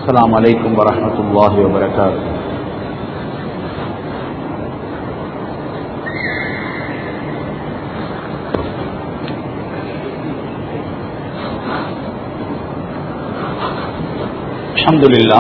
السلام عليكم ورحمة الله وبركاته الحمد لله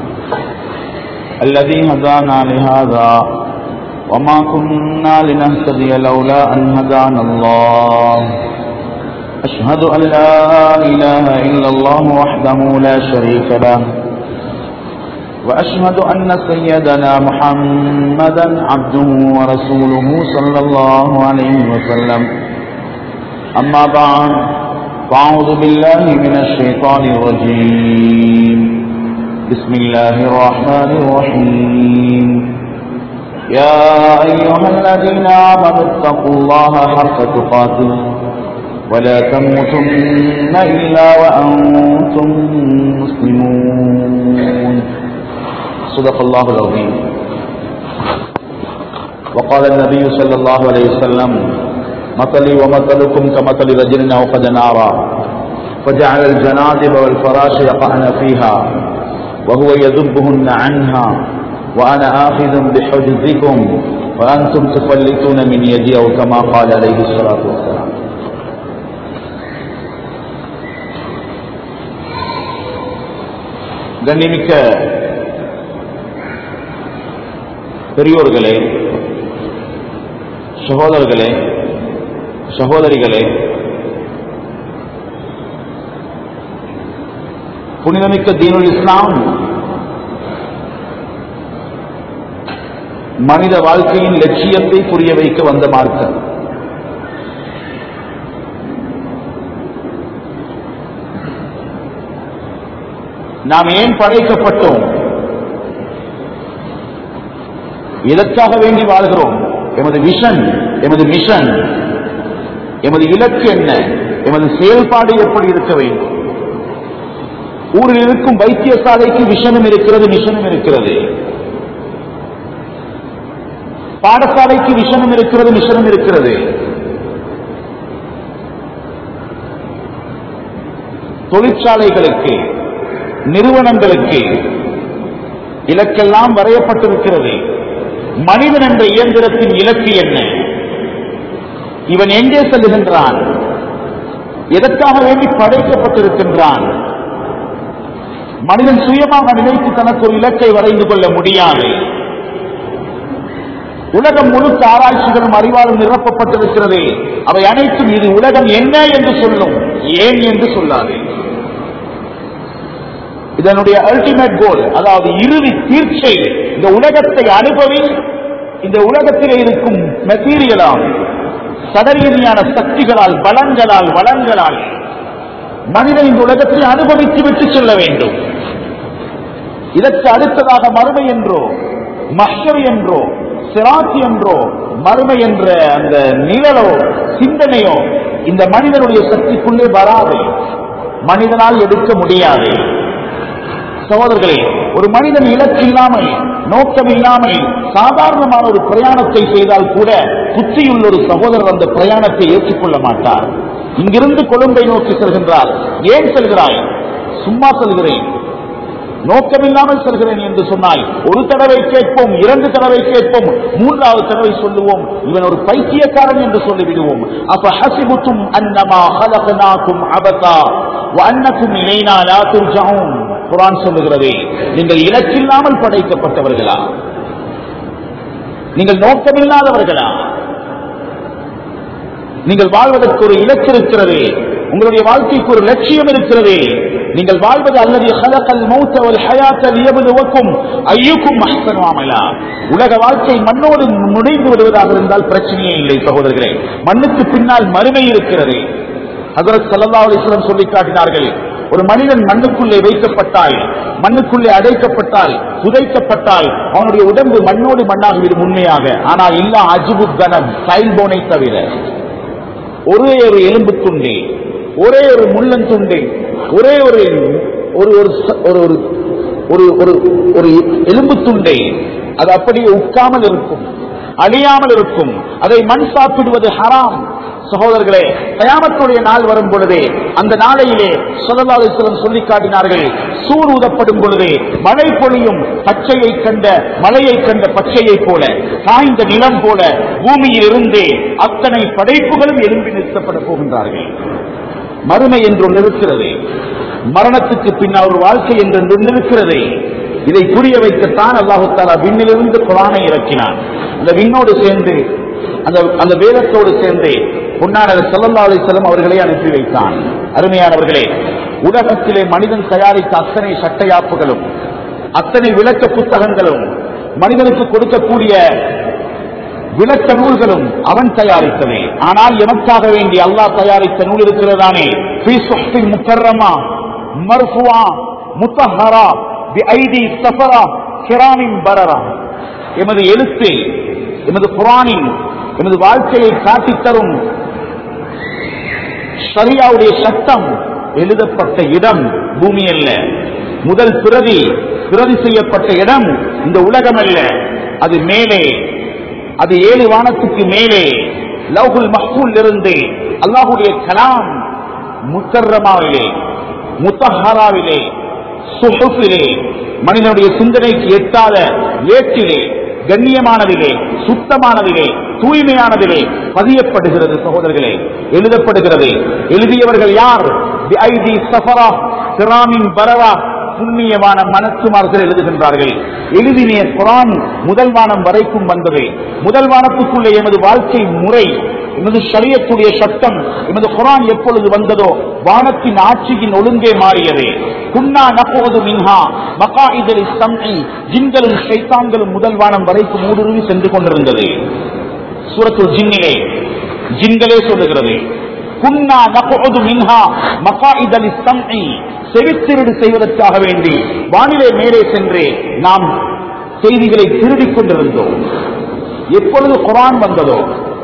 الذي هدانا لهذا وما كنا لنهتدي لولا أن هدانا الله أشهد أن لا إله إلا الله وحده لا شريك له وأشهد أن سيدنا محمدا عبده ورسوله صلى الله عليه وسلم أما بعد فأعوذ بالله من الشيطان الرجيم بسم الله الرحمن الرحيم يا أيها الذين آمنوا اتقوا الله حق تقاته ولا تموتن إلا وأنتم مسلمون صدق الله العظيم وقال النبي صلى الله عليه وسلم مثلي ومثلكم كمثل رجل أوقد نارا فجعل الجنادب والفراش يقعن فيها وهو يذبهن عنها وأنا آخذ بحجزكم وأنتم تفلتون من يدي أو كما قال عليه الصلاة والسلام கண்ணிமிக்க பெரியோர்களே சகோதரர்களே சகோதரிகளே புனிதமிக்க தீனுல் இஸ்லாம் மனித வாழ்க்கையின் லட்சியத்தை புரிய வைக்க வந்த மார்க்கம் நாம் ஏன் படைக்கப்பட்டோம் எதற்காக வேண்டி வாழ்கிறோம் எமது விஷன் எமது மிஷன் எமது இலக்கு என்ன எமது செயல்பாடு எப்படி இருக்க வேண்டும் ஊரில் இருக்கும் வைத்தியசாலைக்கு விஷனும் இருக்கிறது மிஷனும் இருக்கிறது பாடசாலைக்கு விஷனும் இருக்கிறது மிஷனும் இருக்கிறது தொழிற்சாலைகளுக்கு நிறுவனங்களுக்கு இலக்கெல்லாம் வரையப்பட்டிருக்கிறது மனிதன் என்ற இயந்திரத்தின் இலக்கு என்ன இவன் எங்கே செல்லுகின்றான் எதற்காக வேண்டி படைக்கப்பட்டிருக்கின்றான் மனிதன் சுயமாக நினைத்து தனக்கு ஒரு இலக்கை வரைந்து கொள்ள முடியாது உலகம் முழுக்க ஆராய்ச்சிகளும் அறிவாலும் நிரப்பப்பட்டிருக்கிறது அவை அனைத்தும் இது உலகம் என்ன என்று சொல்லும் ஏன் என்று சொல்லாது இதனுடைய அல்டிமேட் கோல் அதாவது இறுதி தீர்ச்சை இந்த உலகத்தை அனுபவி இந்த உலகத்திலே இருக்கும் மெட்டீரியலால் சடரீதியான சக்திகளால் பலங்களால் வளங்களால் மனிதன் இந்த உலகத்தை அனுபவித்து விட்டு செல்ல வேண்டும் இதற்கு அடுத்ததாக மறுமை என்றோ மஷர் என்றோ சிராத்தி என்றோ மறுமை என்ற அந்த நிழலோ சிந்தனையோ இந்த மனிதனுடைய சக்திக்குள்ளே வராது மனிதனால் எடுக்க முடியாது சகோதரர்களே ஒரு மனிதன் இலக்கு இல்லாமல் நோக்கம் இல்லாமல் சாதாரணமான ஒரு பிரயாணத்தை செய்தால் கூட புத்தியுள்ள ஒரு சகோதரர் அந்த பிரயாணத்தை ஏற்றுக்கொள்ள மாட்டார் இங்கிருந்து கொழும்பை நோக்கி செல்கின்றார் ஏன் செல்கிறாய் சும்மா செல்கிறேன் நோக்கமில்லாமல் செல்கிறேன் என்று சொன்னால் ஒரு தடவை கேட்போம் இரண்டு தடவை கேட்போம் மூன்றாவது தடவை சொல்லுவோம் இவன் ஒரு பைத்தியக்காரன் என்று சொல்லிவிடுவோம் அப்ப ஹசிபுத்தும் அன்னமா ஹலகனாக்கும் அபதா அன்னக்கும் இணைனா லா துர்ஜாவும் குரான் சொல்லுகிறது நீங்கள் இலக்கில்லாமல் படைக்கப்பட்டவர்களா நீங்கள் நோக்கமில்லாதவர்களா நீங்கள் வாழ்வதற்கு ஒரு இலக்கு இருக்கிறது உங்களுடைய வாழ்க்கைக்கு ஒரு லட்சியம் இருக்கிறது நீங்கள் வாழ்வது அல்லது ஹலகல் மௌத்த ஒரு ஹயாத்த லியபுலுவக்கும் ஐயுக்கும் அஹ்சனு அமலா உலக வாழ்க்கை மண்ணோடு நுழைந்து விடுவதாக இருந்தால் பிரச்சனையே இல்லை சகோதரர்களே மண்ணுக்கு பின்னால் மறுமை இருக்கிறது ஹசரத் சல்லா அலிஸ்லம் சொல்லி காட்டினார்கள் ஒரு மனிதன் மண்ணுக்குள்ளே வைக்கப்பட்டால் மண்ணுக்குள்ளே அடைக்கப்பட்டால் புதைக்கப்பட்டால் அவனுடைய உடம்பு மண்ணோடு மண்ணாகிவிடும் உண்மையாக ஆனால் இல்ல அஜுபு கனம் சைல்போனை தவிர ஒரே ஒரு எலும்பு துண்டே ஒரே ஒரு முள்ளன் துண்டே ஒரே ஒரு ஒரு ஒரு ச- ஒரு ஒரு ஒரு ஒரு ஒரு எலும்பு துண்டை அது அப்படியே உட்காமல் இருக்கும் அழியாமல் இருக்கும் அதை மண் சாப்பிடுவது ஹராம் சகோதரர்களே கயாமத்துடைய நாள் வரும் பொழுதே அந்த நாளையிலே சொல்லலாசிரம் சொல்லி காட்டினார்கள் சூர் ஊதப்படும் பொழுது மழை பொழியும் பச்சையை கண்ட மலையை கண்ட பச்சையை போல காய்ந்த நிலம் போல பூமியில் இருந்து அத்தனை படைப்புகளும் எழும்பி நிறுத்தப்பட போகின்றார்கள் மறுமை என்று ஒன்று இருக்கிறது மரணத்துக்கு பின்னால் ஒரு வாழ்க்கை என்று ஒன்று இருக்கிறது இதை புரிய வைக்கத்தான் அல்லாஹு தாலா விண்ணிலிருந்து குரானை இறக்கினான் அந்த விண்ணோடு சேர்ந்து அந்த அந்த வேதத்தோடு சேர்ந்து பொன்னாளர் செல்லல்லா அலிசல்லம் அவர்களை அனுப்பி வைத்தான் அருமையானவர்களே உலகத்திலே மனிதன் தயாரித்த அத்தனை சட்டையாப்புகளும் அத்தனை விளக்க புத்தகங்களும் மனிதனுக்கு கொடுக்கக்கூடிய விளக்க நூல்களும் அவன் தயாரித்ததே ஆனால் எமக்காக வேண்டி அல்லாஹ் தயாரித்த நூல் இருக்கிறதானே ஃபீ சுஹ்ஃபின் முக்கர்ரமா மர்ஃபுவா முத்தஹரா பிஐடி சஃபரா கிராமின் பரரா எமது எழுத்து எமது குரானின் எமது வாழ்க்கையை காட்டித் தரும் ஷரியாவுடைய சட்டம் எழுதப்பட்ட இடம் பூமி அல்ல முதல் பிரதி பிரதி செய்யப்பட்ட இடம் இந்த உலகம் அல்ல அது மேலே அது ஏழு வானத்துக்கு மேலே லவ்ஹுல் மஹ்பூல் இருந்து அல்லாஹுடைய கலாம் முத்தர்ரமாவிலே முத்தஹராவிலே சுஹுஃபிலே மனிதனுடைய சிந்தனைக்கு எட்டாத ஏற்றிலே கண்ணியமானதிலே சுத்தமானதிலே தூய்மையானதிலே பதியப்படுகிறது சகோதரர்களே எழுதப்படுகிறது எழுதியவர்கள் யார் பிஐடி சஃபரா கிராமின் பரவா புண்ணியமான மனசுமார்கள் எழுதுகின்றார்கள் எழுதினிய குரான் முதல் வானம் வரைக்கும் வந்தது முதல் வானத்துக்குள்ளே எமது வாழ்க்கை முறை எமது ஷரியத்துடைய சட்டம் எமது குரான் எப்பொழுது வந்ததோ வானத்தின் ஆட்சியின் ஒழுங்கே மாறியது குன்னா நப்போது மின்ஹா மக்கா இதழி சம்ஐ ஜின்களும் ஷைத்தான்களும் முதல் வானம் வரைக்கும் ஊடுருவி சென்று கொண்டிருந்தது சூரத்துல் ஜின்னிலே ஜின்களே சொல்லுகிறது குன்னா நப்போது மின்ஹா மக்கா இதழி சம்ஐ செவித்திருடு செய்வதற்காக வேண்டி வானிலை மேலே சென்று நாம் செய்திகளை திருடிக் கொண்டிருந்தோம் எப்பொழுது குரான் வந்ததோ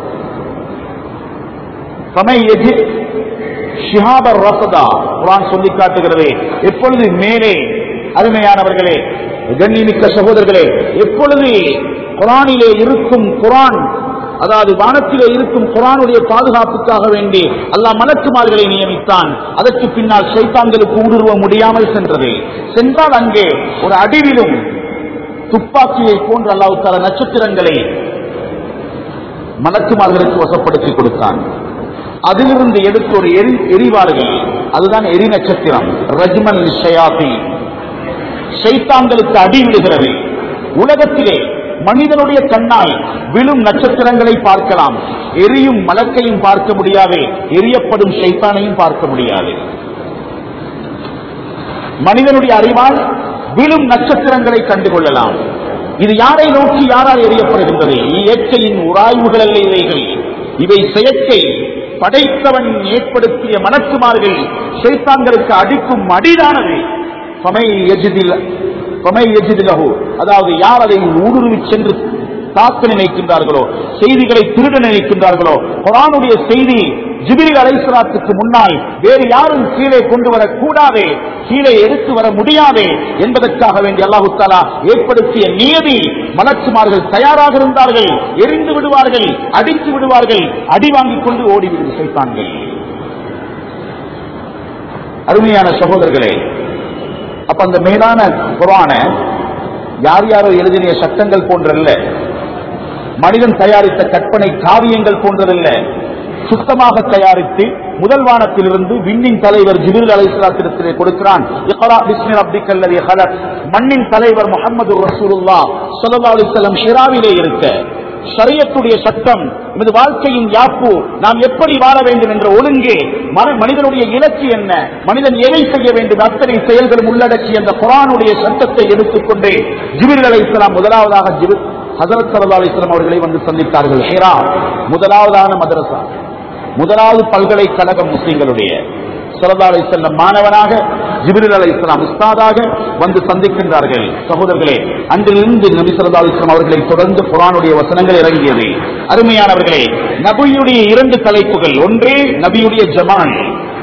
சமை எஜித் ஷிஹாபர் ரசதா குரான் சொல்லி காட்டுகிறது எப்பொழுது மேலே அருமையானவர்களே கண்ணிமிக்க சகோதரர்களே எப்பொழுது குரானிலே இருக்கும் குரான் அதாவது வானத்திலே இருக்கும் குரானுடைய பாதுகாப்புக்காக வேண்டி அல்லாஹ் மலக்குமார்களை நியமித்தான் அதற்கு பின்னால் சைத்தான்களுக்கு ஊடுருவ முடியாமல் சென்றது சென்றால் அங்கே ஒரு அடிவிலும் துப்பாக்கியை போன்ற அல்லாஹ் தர நட்சத்திரங்களை மலக்குமார்களுக்கு வசப்படுத்தி கொடுத்தான் அதிலிருந்து எடுத்து ஒரு எரி எரிவார்கள் அதுதான் எரி நட்சத்திரம் ரஜ்மன் ஷயாபி சைத்தான்களுக்கு அடி விடுகிறது உலகத்திலே மனிதனுடைய கண்ணால் விழும் நட்சத்திரங்களை பார்க்கலாம் எரியும் மலக்கையும் பார்க்க முடியாது எரியப்படும் சைத்தானையும் பார்க்க முடியாது மனிதனுடைய அறிவால் விழும் நட்சத்திரங்களை கண்டுகொள்ளலாம் இது யாரை நோக்கி யாரால் எரியப்படுகின்றது இயற்கையின் உராய்வுகள் அல்ல இவைகள் இவை செயற்கை படைத்தவன் ஏற்படுத்திய மனக்குமார்கள் சைத்தான்களுக்கு அடிக்கும் அடிதானது சமை எஜிதில் சமை எஜிதிலகு அதாவது யார் அதை ஊடுருவி சென்று தாக்க நினைக்கின்றார்களோ செய்திகளை திருட நினைக்கின்றார்களோ குரானுடைய செய்தி ஜிபிரி அலைசலாத்துக்கு முன்னால் வேறு யாரும் கீழே கொண்டு வரக்கூடாது கீழே எடுத்து வர முடியாது என்பதற்காக வேண்டிய அல்லாஹு தாலா ஏற்படுத்திய நியதி மலக்குமார்கள் தயாராக இருந்தார்கள் எரிந்து விடுவார்கள் அடித்து விடுவார்கள் அடி வாங்கிக் கொண்டு ஓடிவிடும் சைத்தான்கள் அருமையான சகோதரர்களே அப்ப அந்த மேலான குரான யார் யாரோ எழுதிய சட்டங்கள் போன்றல்ல மனிதன் தயாரித்த கற்பனை காவியங்கள் போன்றதல்ல சுத்தமாக தயாரித்து முதல் வானத்திலிருந்து விண்ணின் தலைவர் ஜிபில் அலைஸ்லாத்திரத்திலே கொடுக்கிறான் இக்ரா பிஸ்மி ரப்பிக்கல் லதீ ஹலக். மண்ணின் தலைவர் முகமது ரசூலுல்லா ஸல்லல்லாஹு அலைஹி வஸல்லம் ஷிராவிலே இருக்க ஷரியத்துடைய சட்டம் நமது வாழ்க்கையின் யாப்பு நாம் எப்படி வாழ வேண்டும் என்ற ஒழுங்கு மன- மனிதனுடைய இலக்கு என்ன மனிதன் எதை செய்ய வேண்டும் அத்தனை செயல்களும் உள்ளடக்கிய அந்த குரானுடைய சட்டத்தை எடுத்துக்கொண்டு ஜிபிர் அலை இஸ்லாம் முதலாவதாக ஜிபிர் ஹசரத் சல்லா அலிஸ்லாம் அவர்களை வந்து சந்தித்தார்கள் ஹிரா முதலாவதான மதரசா முதலாவது பல்கலைக்கழகம் முஸ்லிம்களுடைய சல்லா அலி செல்லம் மாணவனாக ஜிபிரில் அலை இஸ்லாம் உஸ்தாதாக வந்து சந்திக்கின்றார்கள் சகோதரர்களே அன்றிலிருந்து நபி சல்லா அலிஸ்லாம் அவர்களை தொடர்ந்து குரானுடைய வசனங்கள் இறங்கியது அருமையானவர்களே நபியுடைய இரண்டு தலைப்புகள் ஒன்று நபியுடைய ஜமான்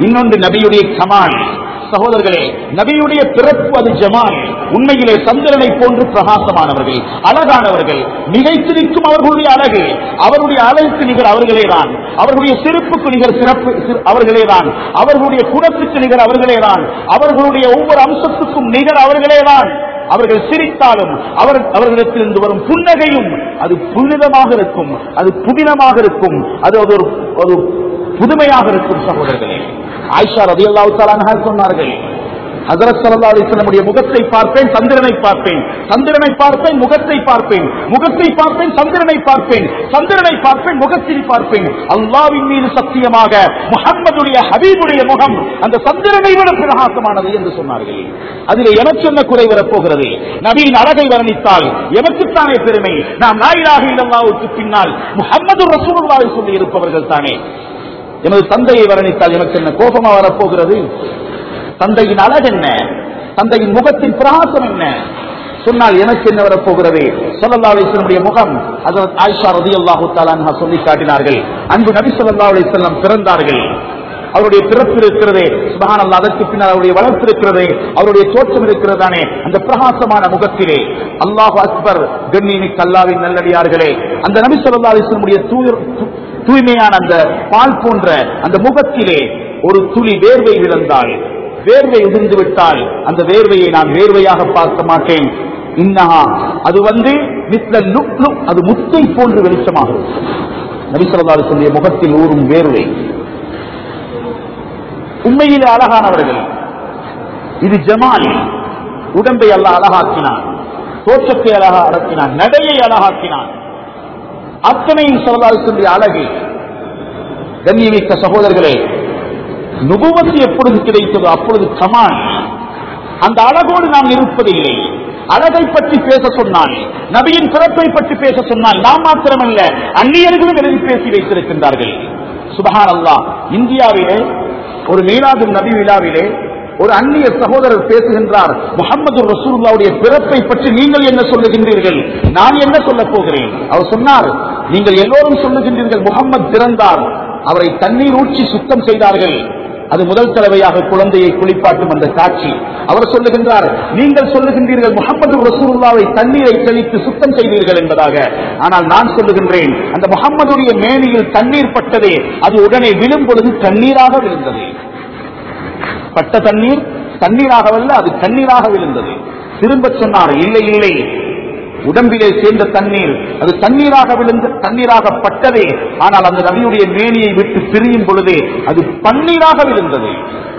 இன்னொன்று நபியுடைய கமால் சகோதரர்களே நபியுடைய பிறப்பு அது ஜமால் உண்மையிலே சந்திரனை போன்று பிரகாசமானவர்கள் அழகானவர்கள் மிகைத்திருக்கும் அவர்களுடைய அழகு அவருடைய அழகுக்கு நிகர் அவர்களே தான் அவர்களுடைய சிறப்புக்கு நிகர் சிறப்பு சி- அவர்களே தான் அவர்களுடைய குணத்துக்கு நிகர் அவர்களே தான் அவர்களுடைய ஒவ்வொரு அம்சத்துக்கும் நிகர் அவர்களே தான் அவர்கள் சிரித்தாலும் அவர் அவர்களிடத்திலிருந்து வரும் புன்னகையும் அது புனிதமாக இருக்கும் அது புதினமாக இருக்கும் அது அது ஒரு ஒரு புதுமையாக இருக்கும் சகோதரர்களே ஆயிஷா ரதியல்லாஹு தஆலா சொன்னார்கள் ஹஜரத் ஸல்லல்லாஹு அலைஹி வஸல்லமுடைய முகத்தை பார்ப்பேன் சந்திரனை பார்ப்பேன் சந்திரனை பார்ப்பேன் முகத்தை பார்ப்பேன் முகத்தை பார்ப்பேன் சந்திரனை பார்ப்பேன் சந்திரனை பார்ப்பேன் முகத்தில் பார்ப்பேன் அல்லாஹ்வின் மீது சத்தியமாக முஹம்மதுடைய ஹபீபுடைய முகம் அந்த சந்திரனை விட பிரகாசமானது என்று சொன்னார்கள் அதில் எனக்கு என்ன குறை வரப்போகிறது நபியின் அழகை வர்ணித்தால் எமக்குத்தானே பெருமை நாம் நாயிலாக இல்லல்லாவுக்கு பின்னால் முஹம்மது ரசூலுல்லாஹி சொல்லி இருப்பவர்கள் தானே எமது தந்தையை வர்ணித்தால் எனக்கு என்ன கோபமா வரப்போகிறது தந்தையின் அழகு என்ன தந்தையின் முகத்தின் பிரகாசம் என்ன சொன்னால் எனக்கு என்ன வரப்போகிறது ஸல்லல்லாஹு அலைஹி வஸல்லம் முகம் ஹஜரத் ஆயிஷா ரலியல்லாஹு தஆலா அன்ஹா சொல்லி காட்டினார்கள் அன்பு நபி ஸல்லல்லாஹு அலைஹி வஸல்லம் பிறந்தார்கள் அவருடைய பிறப்பு இருக்கிறதே சுபஹானல்லாஹ் அதற்கு பின்னால் அவருடைய வளர்ப்பு இருக்கிறதே அவருடைய தோற்றம் இருக்கிறதானே அந்த பிரகாசமான முகத்திலே அல்லாஹ் அக்பர் கண்ணிமிக்க அல்லாவின் நல்லடியார்களே அந்த நபி ஸல்லல்லாஹு அலைஹி வஸல்லம் தூய தூய்மையான அந்த பால் போன்ற அந்த முகத்திலே ஒரு துளி வேர்வை விழுந்தால் வேர்வை உதிர்ந்து விட்டால் அந்த வேர்வையை நான் வேர்வையாக பார்க்க மாட்டேன் இன்னஹா அது வந்து மிஸ்ல லுக் லுக் அது முத்தை போன்று வெளிச்சமாக இருக்கும் நபிசல்லாறு சொல்லிய முகத்தில் ஊறும் வேர்வை உண்மையிலே அழகானவர்கள் இது ஜமால் உடம்பை அல்ல அழகாக்கினான் தோற்றத்தை அழகாக்கினான் நடையை அழகாக்கினான் அத்தனையும் சொல்லி அழகு கண்ணியமிக்க சகோதரர்களே நுபுவத்து எப்பொழுது கிடைத்ததோ அப்பொழுது கமான் அந்த அழகோடு நாம் இருப்பதில்லை அழகை பற்றி பேச சொன்னால் நபியின் பிறப்பை பற்றி பேச சொன்னால் நாம் மாத்திரமல்ல அந்நியர்களும் எழுதி பேசி வைத்திருக்கின்றார்கள் சுபஹான் அல்லாஹ் இந்தியாவிலே ஒரு மீலாது நபி விழாவிலே ஒரு அந்நிய சகோதரர் பேசுகின்றார் முகமது ரசூல்லாவுடைய பிறப்பை பற்றி நீங்கள் என்ன சொல்லுகின்றீர்கள் நான் என்ன சொல்ல போகிறேன் அவர் சொன்னார் நீங்கள் எல்லோரும் சொல்லுகின்றீர்கள் முகம்மது பிறந்தார் அவரை தண்ணீர் ஊற்றி சுத்தம் செய்தார்கள் அது முதல் தடவையாக குழந்தையை குளிப்பாட்டும் அந்த காட்சி அவர் சொல்லுகின்றார் நீங்கள் சொல்லுகின்றீர்கள் முகமது ரசூலுல்லாவை தண்ணீரை தெளித்து சுத்தம் செய்தீர்கள் என்பதாக ஆனால் நான் சொல்லுகின்றேன் அந்த முகம்மதுடைய மேனியில் தண்ணீர் பட்டதே அது உடனே விழும் பொழுது தண்ணீராக விழுந்தது பட்ட தண்ணீர் தண்ணீராகவல்ல அது தண்ணீராக விழுந்தது திரும்ப சொன்னார் இல்லை இல்லை உடம்பிலே சேர்ந்த தண்ணீர் அது தண்ணீராக விழுந்த தண்ணீராக பட்டதே ஆனால் அந்த நபியுடைய மேனியை விட்டு பிரியும் பொழுதே அது பன்னீராக விழுந்தது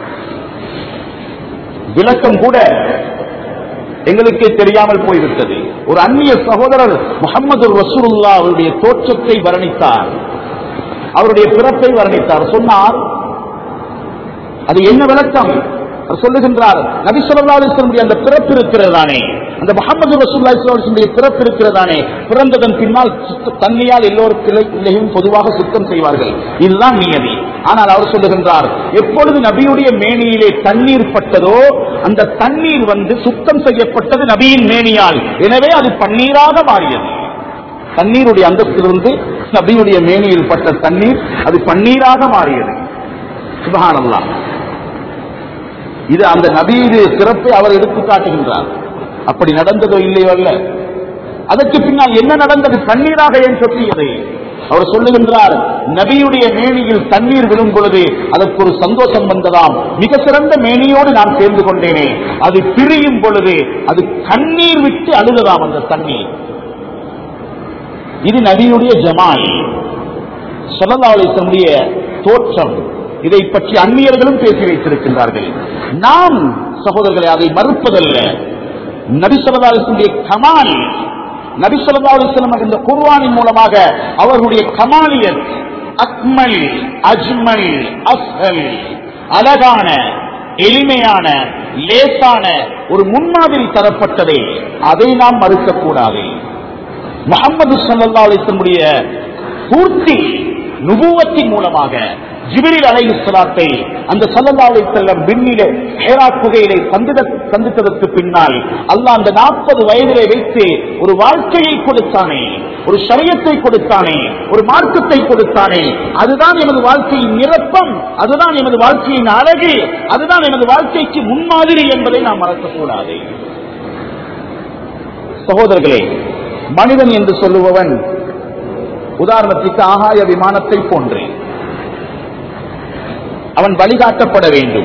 விளக்கம் கூட எங்களுக்கே தெரியாமல் போய்விட்டது ஒரு அந்நிய சகோதரர் முகமது ரசூலுல்லா அவருடைய தோற்றத்தை வர்ணித்தார் அவருடைய பிறப்பை வர்ணித்தார் சொன்னார் அது என்ன விளக்கம் அவர் சொல்லுகின்றார் நபி சொல்லா அலிஸ்லமுடைய அந்த பிறப்பு இருக்கிறதானே அந்த முகமது ரசூல்லா இஸ்லாமுடைய பிறப்பு இருக்கிறதானே பிறந்ததன் பின்னால் சுத்த- தண்ணியால் எல்லோருக்கும் பொதுவாக சுத்தம் செய்வார்கள் இதுதான் நியதி ஆனால் அவர் சொல்லுகின்றார் எப்பொழுது நபியுடைய மேனியிலே தண்ணீர் பட்டதோ அந்த தண்ணீர் வந்து சுத்தம் செய்யப்பட்டது நபியின் மேனியால் எனவே அது பன்னீராக மாறியது தண்ணீருடைய அந்தத்திலிருந்து நபியுடைய மேனியில் பட்ட தண்ணீர் அது பன்னீராக மாறியது சுபஹானல்லாஹ் இது அந்த நபியுடைய சிறப்பை அவர் எடுத்து காட்டுகின்றார் அப்படி நடந்ததோ இல்லையோ அல்ல அதற்கு பின்னால் என்ன நடந்தது தண்ணீராக ஏன் சொட்டியது அவர் சொல்லுகின்றார் நபியுடைய மேனியில் தண்ணீர் விழும் பொழுது அதற்கு ஒரு சந்தோஷம் வந்ததாம் மிக சிறந்த மேனியோடு நான் சேர்ந்து கொண்டேனே அது பிரியும் பொழுது அது கண்ணீர் விட்டு அழுததாம் அந்த தண்ணீர் இது நபியுடைய ஜமால் சொல்லலாவுடைய தோற்றம் இதை பற்றி அந்நியர்களும் பேசி வைத்திருக்கின்றார்கள் நாம் சகோதரர்களை அதை மறுப்பதல்ல நபி சொல்லலாவுடைய கமால் நபி சொல்லலாவுஸ்லம் இந்த குர்வானின் மூலமாக அவர்களுடைய கமாலியத் அக்மல் அஜ்மல் அஸ்ஹல் அழகான எளிமையான லேசான ஒரு முன்மாதிரி தரப்பட்டதை அதை நாம் மறுக்கக்கூடாது முகமது சல்லா அலிஸ்லமுடைய பூர்த்தி நுபுவத்தின் மூலமாக ஜிபிரில் அலைஹிஸ்ஸலாத்தை அந்த ஸல்லல்லாஹு அலைஹி வஸல்லம் விண்ணிலே ஹேரா குகையிலே சந்தித சந்தித்ததற்கு பின்னால் அல்லாஹ் அந்த நாற்பது வயதிலே வைத்து ஒரு வாழ்க்கையை கொடுத்தானே ஒரு ஷரியத்தை கொடுத்தானே ஒரு மார்க்கத்தை கொடுத்தானே அதுதான் எமது வாழ்க்கையின் நிரப்பம் அதுதான் எமது வாழ்க்கையின் அழகு அதுதான் எமது வாழ்க்கைக்கு முன்மாதிரி என்பதை நாம் மறக்கக்கூடாது சகோதரர்களே மனிதன் என்று சொல்லுபவன் உதாரணத்திற்கு ஆகாய விமானத்தை போன்றேன் அவன் வழிகாட்டப்பட வேண்டும்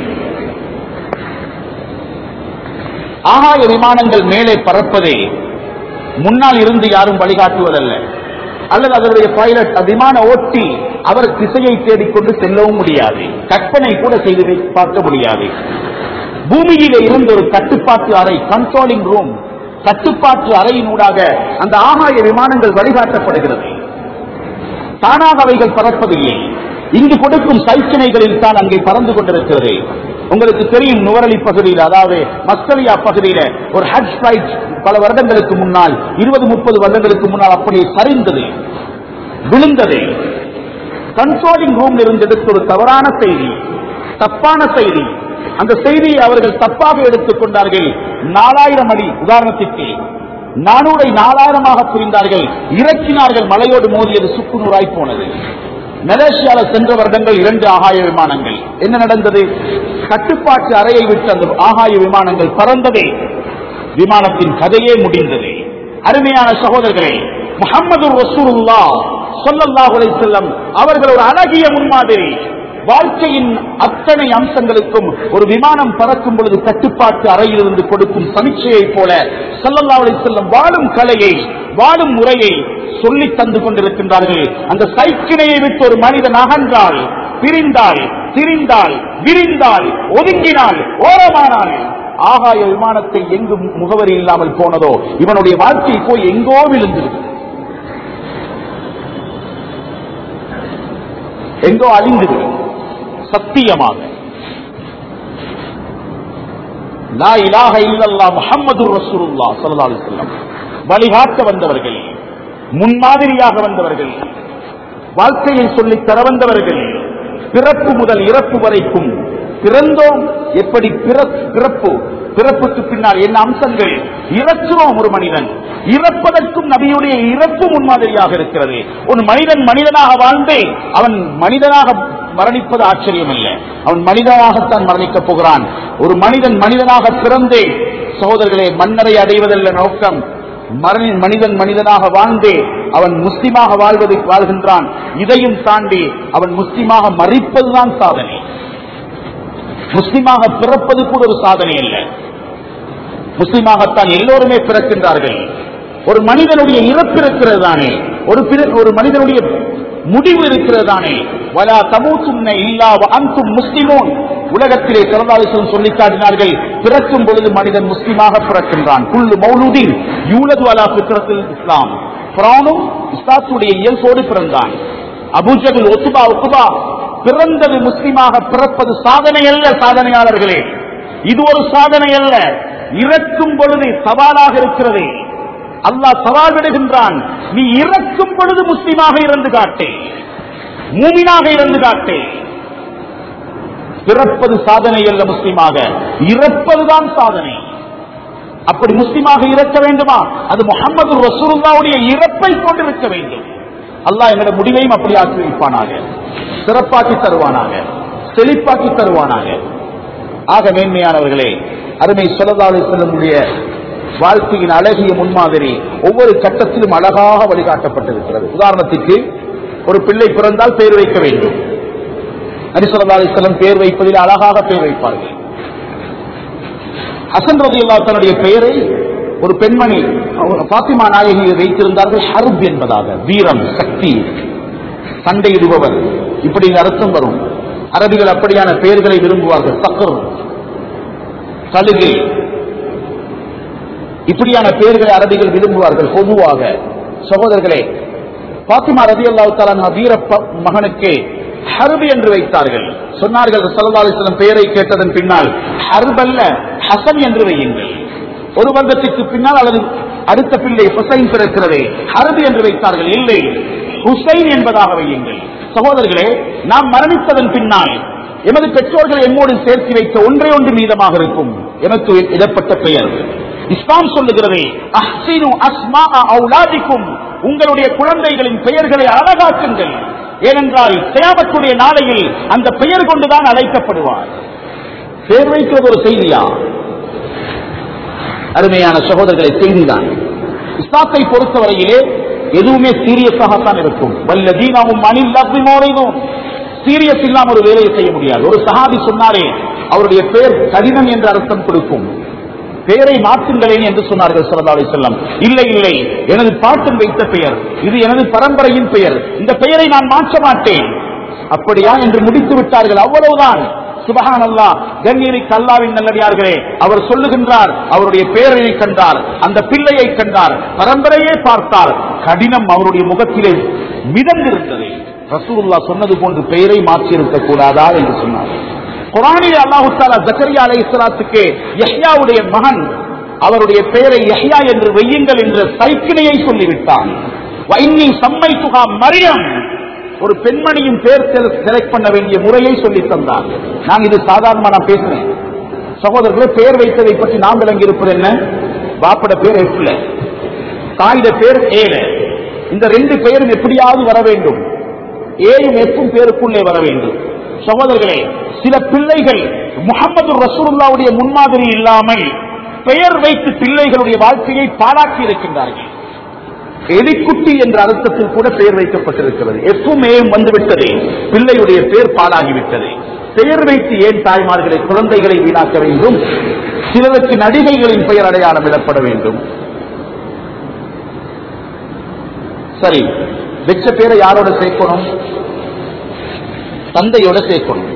ஆகாய விமானங்கள் மேலே பறப்பதே முன்னால் இருந்து யாரும் வழிகாட்டுவதல்ல அல்லது அதனுடைய பைலட் விமான ஓட்டி அவர் திசையை தேடிக்கொண்டு செல்லவும் முடியாது கற்பனை கூட செய்து வை- பார்க்க முடியாது பூமியிலே இருந்து ஒரு கட்டுப்பாட்டு அறை கண்ட்ரோலிங் ரூம் கட்டுப்பாட்டு அறையினூடாக அந்த ஆகாய விமானங்கள் வழிகாட்டப்படுகிறது தானாக அவைகள் பறப்பதில்லை இங்கு கொடுக்கும் சைக்கிணைகளில் தான் அங்கே பறந்து கொண்டிருக்கிறது உங்களுக்கு தெரியும் நுவரலி பகுதியில் அதாவது மஸ்கலியா பகுதியில ஒரு ஹஜ் ஃபிளைட் பல வருடங்களுக்கு முன்னால் இருபது முப்பது வருடங்களுக்கு முன்னால் அப்படியே சரிந்தது விழுந்தது கண்ட்ரோலிங் ரூம்ல இருந்து எடுத்த ஒரு தவறான செய்தி தப்பான செய்தி அந்த செய்தியை அவர்கள் தப்பாக எடுத்துக் கொண்டார்கள் நாலாயிரம் அடி உதாரணத்திற்கு நானூரை நாலாயிரமாக புரிந்தார்கள் இறக்கினார்கள் மலையோடு மோதியது சுக்குநூறாய் போனது மலேசியால சென்ற வருடங்கள் இரண்டு ஆகாய விமானங்கள் என்ன நடந்தது கட்டுப்பாட்டு அறையை விட்டு அந்த ஆகாய விமானங்கள் பறந்ததே விமானத்தின் கதையே முடிந்தது அருமையான சகோதரர்களே முகமது ரசூலுல்லா ஸல்லல்லாஹு அலைஹி வஸல்லம் அவர்கள் ஒரு அழகிய முன்மாதிரி வாழ்க்கையின் அத்தனை அம்சங்களுக்கும் ஒரு விமானம் பறக்கும் பொழுது கட்டுப்பாட்டு அறையிலிருந்து கொடுக்கும் சமீட்சையை போல ஸல்லல்லாஹு அலைஹி வஸல்லம் வாழும் கலையை வாழும் முறையை சொல்லித் தந்து கொண்டிருக்கின்றார்கள் அந்த சைக்கிணையை விட்டு ஒரு மனிதன் அகன்றால் பிரிந்தால் திரிந்தால் விரிந்தால் ஒதுங்கினால் ஓரமானால் ஆகாய விமானத்தை எங்கு முகவரி இல்லாமல் போனதோ இவனுடைய வாழ்க்கை போய் எங்கோ விழுந்திருக்கு எங்கோ அழிந்தது சத்தியமாக லா இலாஹ இல்லல்லாஹ் முஹம்மதுர் ரசூலுல்லாஹ் ஸல்லல்லாஹு அலைஹி வஸல்லம் வழிகாட்ட வந்தவர்கள் முன்மாதிரியாக வந்தவர்கள் வாழ்க்கையை சொல்லித் தர வந்தவர்கள் பிறப்பு முதல் இறப்பு வரைக்கும் பிறந்தோம் எப்படி பிற- பிறப்பு பிறப்புக்கு பின்னால் என்ன அம்சங்கள் இறக்குவோம் ஒரு மனிதன் இறப்பதற்கும் நபியுடைய இறப்பு முன்மாதிரியாக இருக்கிறது ஒரு மனிதன் மனிதனாக வாழ்ந்தே அவன் மனிதனாக மரணிப்பது ஆச்சரியம் அல்ல அவன் மனிதனாகத்தான் மரணிக்கப் போகிறான் ஒரு மனிதன் மனிதனாக பிறந்தே சகோதரர்களே மன்னரை அடைவதல்ல நோக்கம் மரணி- மனிதன் மனிதனாக வாழ்ந்தே அவன் முஸ்லிமாக வாழ்வது வாழ்கின்றான் இதையும் தாண்டி அவன் முஸ்லிமாக மறிப்பதுதான் சாதனை முஸ்லிமாக பிறப்பது கூட ஒரு சாதனை அல்ல முஸ்லிமாகத்தான் எல்லோருமே பிறக்கின்றார்கள் ஒரு மனிதனுடைய இறப்பு இருக்கிறது தானே ஒரு பிற- ஒரு மனிதனுடைய முடிவு இருக்கிறது தானே வலா தமூத்துன்ன இல்லா அந்தும் முஸ்லிமோன் உலகத்திலே சிறந்தாலிசம் சொல்லி காட்டினார்கள் பிறக்கும் பொழுது மனிதன் முஸ்லிமாக பிறக்கின்றான் குல்லு மௌலூதின் யூலது அலா பித்ரத்தில் இஸ்லாம் பிரானும் இஸ்லாத்துடைய இயல்போடு பிறந்தான் அபூஜகுல் ஒத்துபா ஒத்துபா பிறந்தது முஸ்லிமாக பிறப்பது சாதனை அல்ல சாதனையாளர்களே இது ஒரு சாதனை அல்ல இறக்கும் பொழுது சவாலாக இருக்கிறது அல்லாஹ் சவால் விடுகின்றான் நீ இறக்கும் பொழுது முஸ்லிமாக இருந்து காட்டே மூமினாக இருந்து காட்டே பிறப்பது சாதனை அல்ல முஸ்லிமாக இறப்பதுதான் சாதனை அப்படி முஸ்லிமாக இறக்க வேண்டுமா அது முகமது ரசூலுல்லாவுடைய இறப்பை கொண்டிருக்க வேண்டும் அல்லாஹ் எங்களோட முடிவையும் அப்படி ஆக்கி வைப்பானாக சிறப்பாக்கி தருவானாக செழிப்பாக்கி தருவானாக ஆக மேன்மையானவர்களே அருமை சொல்லதாலே செல்லமுடைய வாழ்க்கையின் அழகிய முன்மாதிரி ஒவ்வொரு கட்டத்திலும் அழகாக வழிகாட்டப்பட்டிருக்கிறது உதாரணத்துக்கு ஒரு பிள்ளை பிறந்தால் பெயர் வைக்க வேண்டும் நரிசல்லா அலிஸ்லம் பெயர் வைப்பதில் அழகாக பெயர் வைப்பார்கள் ஹசன் ரதி தன்னுடைய பெயரை ஒரு பெண்மணி அவங்க பாத்திமா நாயகியை வைத்திருந்தார்கள் ஹருப் என்பதாக வீரம் சக்தி சண்டையிடுபவர் இப்படி அர்த்தம் வரும் அரபிகள் அப்படியான பெயர்களை விரும்புவார்கள் சக்கர் சலுகை இப்படியான பெயர்களை அரபிகள் விரும்புவார்கள் பொதுவாக சகோதரர்களே பாத்திமா ரதி அல்லாஹ் வீர ப- மகனுக்கு ஹர்ப் என்று வைத்தார்கள் சொன்னார்கள் சல்லா அலிஸ்லம் பெயரை கேட்டதன் பின்னால் ஹர்ப் அல்ல ஹசன் என்று வையுங்கள் ஒரு வருடத்திற்கு பின்னால் அல்லது அடுத்த பிள்ளை ஹுசைன் பிறக்கிறதே ஹர்ப் என்று வைத்தார்கள் இல்லை ஹுசைன் என்பதாக வையுங்கள் சகோதரர்களே நாம் மரணித்ததன் பின்னால் எமது பெற்றோர்கள் எம்மோடு சேர்த்து வைத்த ஒன்றே ஒன்று மீதமாக இருக்கும் எனக்கு இடப்பட்ட பெயர் இஸ்லாம் சொல்லுகிறது அஹ்சினு அஸ்மா அவுலாதிக்கும் உங்களுடைய குழந்தைகளின் பெயர்களை அழகாக்குங்கள் ஏனென்றால் கியாமத்துடைய நாளையில் அந்த பெயர் கொண்டுதான் அழைக்கப்படுவார் பேர் வைக்கிறது ஒரு செய்தியா அருமையான சகோதரர்களை செய்திதான் இஸ்லாத்தை பொறுத்தவரையிலே எதுவுமே சீரியஸாகத்தான் இருக்கும் வல்ல தீனாவும் மணில் லவ்வினோரையும் சீரியஸ் இல்லாம ஒரு வேலையை செய்ய முடியாது ஒரு சஹாபி சொன்னாரே அவருடைய பெயர் கடினம் என்ற அர்த்தம் கொடுக்கும் பெயரை மாற்றுங்களேன் என்று சொன்னார்கள் சல்லா அலி செல்லம் இல்லை இல்லை எனது பாட்டன் வைத்த பெயர் இது எனது பரம்பரையின் பெயர் இந்த பெயரை நான் மாற்ற மாட்டேன் அப்படியா என்று முடித்து விட்டார்கள் அவ்வளவுதான் சுபஹான் அல்லா கண்ணீரிக்கு அல்லாவின் நல்லடியார்களே அவர் சொல்லுகின்றார் அவருடைய பெயரை கண்டார் அந்த பிள்ளையை கண்டார் பரம்பரையே பார்த்தார் கடினம் அவருடைய முகத்திலே மிதந்திருந்தது ரசூலுல்லா சொன்னது போன்று பெயரை மாற்றி இருக்க கூடாதா என்று சொன்னார் குரானிலே அல்லாஹு தாலா ஜக்கரியா அலை இஸ்லாத்துக்கு யஹ்யாவுடைய மகன் அவருடைய பெயரை யஹ்யா என்று வையுங்கள் என்ற சைக்கிளையை சொல்லிவிட்டான் வைன்னி சம்மை துகா மரியம் ஒரு பெண்மணியின் பேர் செலக்ட் பண்ண வேண்டிய முறையை சொல்லி தந்தார் நான் இது சாதாரணமா நான் பேசுறேன் சகோதரர்களே பெயர் வைத்ததை பற்றி நாம் விளங்கி இருப்பது என்ன பாப்பட பேர் எஃப்ல தாயிட பேர் ஏல இந்த ரெண்டு பெயரும் எப்படியாவது வர வேண்டும் ஏயும் எப்பும் பேருக்குள்ளே வர வேண்டும் சகோதரர்களே சில பிள்ளைகள் முகமது ரசூலுல்லாவுடைய முன்மாதிரி இல்லாமல் பெயர் வைத்து பிள்ளைகளுடைய வாழ்க்கையை பாழாக்கி இருக்கின்றார்கள் எலிக்குட்டி என்ற அர்த்தத்தில் கூட பெயர் வைக்கப்பட்டிருக்கிறது எஃப்பும் ஏயும் வந்துவிட்டது பிள்ளையுடைய பேர் பாழாகிவிட்டது பெயர் வைத்து ஏன் தாய்மார்களை குழந்தைகளை வீணாக்க வேண்டும் சிலருக்கு நடிகைகளின் பெயர் அடையாளம் இடப்பட வேண்டும் சரி வெச்ச பேரை யாரோட சேர்க்கணும் தந்தையோட சேர்க்கணும்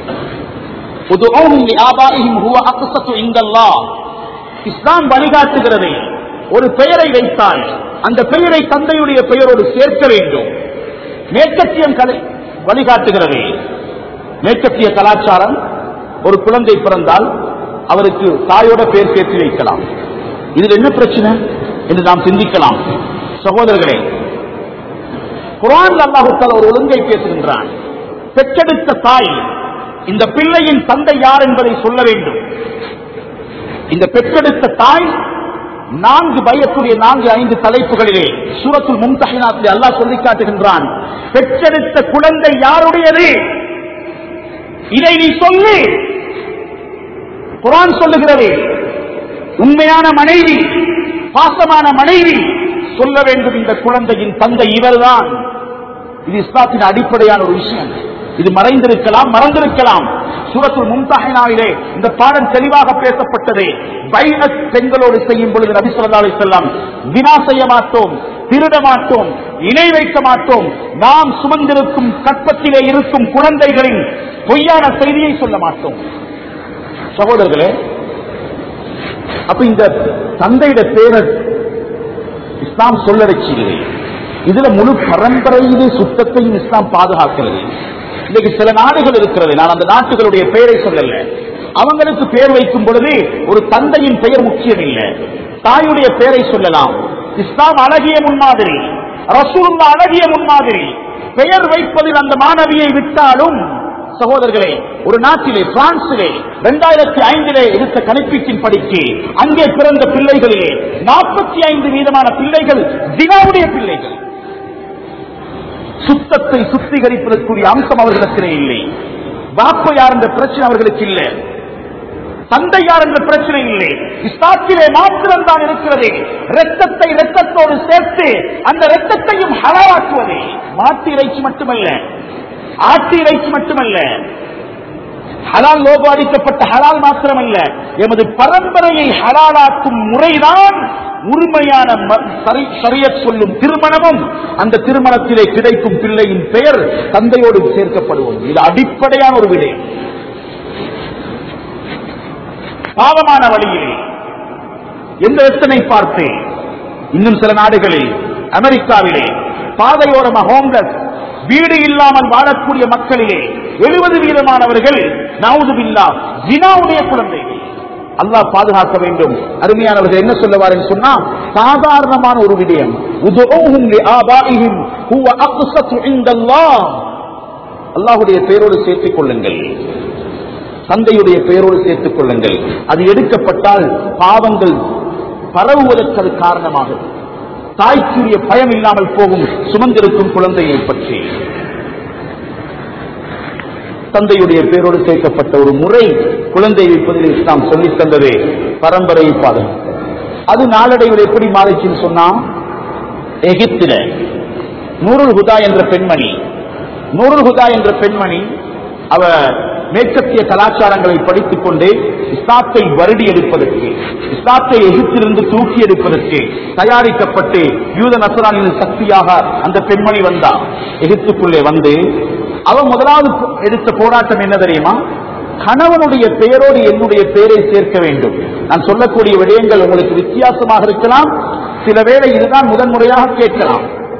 இஸ்லாம் வழிகாட்டுகிறது ஒரு பெயரை வைத்தால் அந்த பெயரை தந்தையுடைய பெயரோடு சேர்க்க வேண்டும் மேற்கத்தியம் கலை வழிகாட்டுகிறது மேற்கத்திய கலாச்சாரம் ஒரு குழந்தை பிறந்தால் அவருக்கு தாயோட பெயர் சேர்த்து வைக்கலாம் இதில் என்ன பிரச்சனை என்று நாம் சிந்திக்கலாம் சகோதரர்களே குரான் அல்லாஹுத்தால் ஒரு ஒழுங்கை பேசுகின்றான் பெற்றெடுத்த தாய் இந்த பிள்ளையின் தந்தை யார் என்பதை சொல்ல வேண்டும் இந்த பெற்றெடுத்த தாய் நான்கு பயக்கூடிய நான்கு ஐந்து தலைப்புகளிலே சூரத்துல் மும்தஹினாத்திலே அல்லாஹ் சொல்லி காட்டுகின்றான் பெற்றெடுத்த குழந்தை யாருடையது இதை நீ சொல்லு குரான் சொல்லுகிறது உண்மையான மனைவி பாசமான மனைவி சொல்ல வேண்டும் இந்த குழந்தையின் தந்தை இவர்தான் இது இஸ்லாத்தின் அடிப்படையான ஒரு விஷயம் இது மறைந்திருக்கலாம் மறந்திருக்கலாம் சூரத்துல் மும்தாஹினாவிலே இந்த பாடம் தெளிவாக பேசப்பட்டது பைனத் பெண்களோடு செய்யும் பொழுது நபி சொல்லா செல்லாம் வினா செய்ய மாட்டோம் திருட மாட்டோம் இணை வைக்க மாட்டோம் நாம் சுமந்திருக்கும் கற்பத்திலே இருக்கும் குழந்தைகளின் பொய்யான செய்தியை சொல்ல மாட்டோம் சகோதரர்களே அப்ப இந்த தந்தையிட பேரர் இஸ்லாம் சொல்ல வச்சுகிறது இதுல முழு பரம்பரையிலே சுத்தத்தையும் இஸ்லாம் பாதுகாக்கிறது இன்னைக்கு சில நாடுகள் இருக்கிறது நான் அந்த நாட்டுகளுடைய பெயரை சொல்லல அவங்களுக்கு பெயர் வைக்கும் பொழுது ஒரு தந்தையின் பெயர் முக்கியம் இல்லை தாயுடைய பெயரை சொல்லலாம் இஸ்லாம் அழகிய முன்மாதிரி ரசூல்லா அழகிய முன்மாதிரி பெயர் வைப்பதில் அந்த மாணவியை விட்டாலும் சகோதரர்களே ஒரு நாட்டிலே பிரான்சிலே இரண்டாயிரத்தி ஐந்திலே எடுத்த கணிப்பீட்டின் படிக்கு அங்கே பிறந்த பிள்ளைகளிலே நாற்பத்தி ஐந்து வீதமான பிள்ளைகள் தினாவுடைய பிள்ளைகள் சுத்தத்தை சுத்திகரிப்பதற்குரிய அம்சம் அவர்களிடத்திலே இல்லை வாப்பு யார் என்ற பிரச்சனை அவர்களுக்கு இல்லை தந்தை யார் என்ற பிரச்சனை இல்லை இஸ்லாத்திலே மாத்திரம் தான் இருக்கிறது ரத்தத்தை ரத்தத்தோடு சேர்த்து அந்த ரத்தத்தையும் ஹலாவாக்குவது மாட்டு இறைச்சி மட்டுமல்ல ஆட்டு இறைச்சி மட்டுமல்ல ஹலால் லோகோ அடிக்கப்பட்ட ஹலால் மாத்திரமல்ல எமது பரம்பரையை ஹலாலாக்கும் முறைதான் உரிமையான சரியத் சொல்லும் திருமணமும் அந்த திருமணத்திலே கிடைக்கும் பிள்ளையின் பெயர் தந்தையோடு சேர்க்கப்படுவோம் இது அடிப்படையான ஒரு விடயம் பாவமான வழியிலே எந்த எத்தனை பார்த்து இன்னும் சில நாடுகளில் அமெரிக்காவிலே பாதையோரமாக ஹோம்லெஸ் வீடு இல்லாமல் வாழக்கூடிய மக்களிலே எழுபது வீதமானவர்கள் நாவுதுபில்லா ஜினாவுடைய குழந்தைகள் அல்லாஹ் பாதுகாக்க வேண்டும் அருமையானவர்கள் என்ன சொல்லுவார் சொன்னா சாதாரணமான ஒரு விடயம் உதுஊஹும் லிஆபாஇஹிம் ஹுவ அக்ஸத்து இன்தல்லாஹ் அல்லாஹுடைய பெயரோடு சேர்த்துக் கொள்ளுங்கள் தந்தையுடைய பெயரோடு சேர்த்துக் கொள்ளுங்கள் அது எடுக்கப்பட்டால் பாவங்கள் பரவுவதற்கு அது காரணமாகும் தாய்க்குரிய பயம் இல்லாமல் போகும் சுமந்திருக்கும் குழந்தையை பற்றி தந்தையுடைய பேரோடு சேர்க்கப்பட்ட ஒரு முறை குழந்தை வைப்பதில் இஸ்லாம் சொல்லித் தந்தது பரம்பரை பாதம் அது நாளடைவில் எப்படி மாறிச்சுன்னு சொன்னா எகிப்தில நூருல் ஹுதா என்ற பெண்மணி நூருல் ஹுதா என்ற பெண்மணி அவ மேற்கத்திய கலாச்சாரங்களை படித்துக் கொண்டு இஸ்லாத்தை வருடி எடுப்பதற்கு இஸ்லாத்தை எகிப்திலிருந்து தூக்கி எடுப்பதற்கு தயாரிக்கப்பட்டு யூத நசரானின் சக்தியாக அந்த பெண்மணி வந்தா எகிப்துக்குள்ளே வந்து அவ முதலாவது எடுத்த போராட்டம் என்ன தெரியுமா கணவனுடைய பெயரோடு என்னுடைய பெயரை சேர்க்க வேண்டும் நான் சொல்லக்கூடிய விடயங்கள் உங்களுக்கு வித்தியாசமாக இருக்கலாம் சில வேளை இதுதான் முதன்முறையாக கேட்கலாம்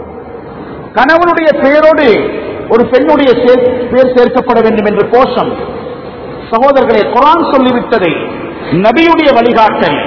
கணவனுடைய பெயரோடு ஒரு பெண்ணுடைய சே- பெயர் சேர்க்கப்பட வேண்டும் என்ற கோஷம் சகோதரர்களே குரான் சொல்லிவிட்டதை நபியுடைய வழிகாட்டல்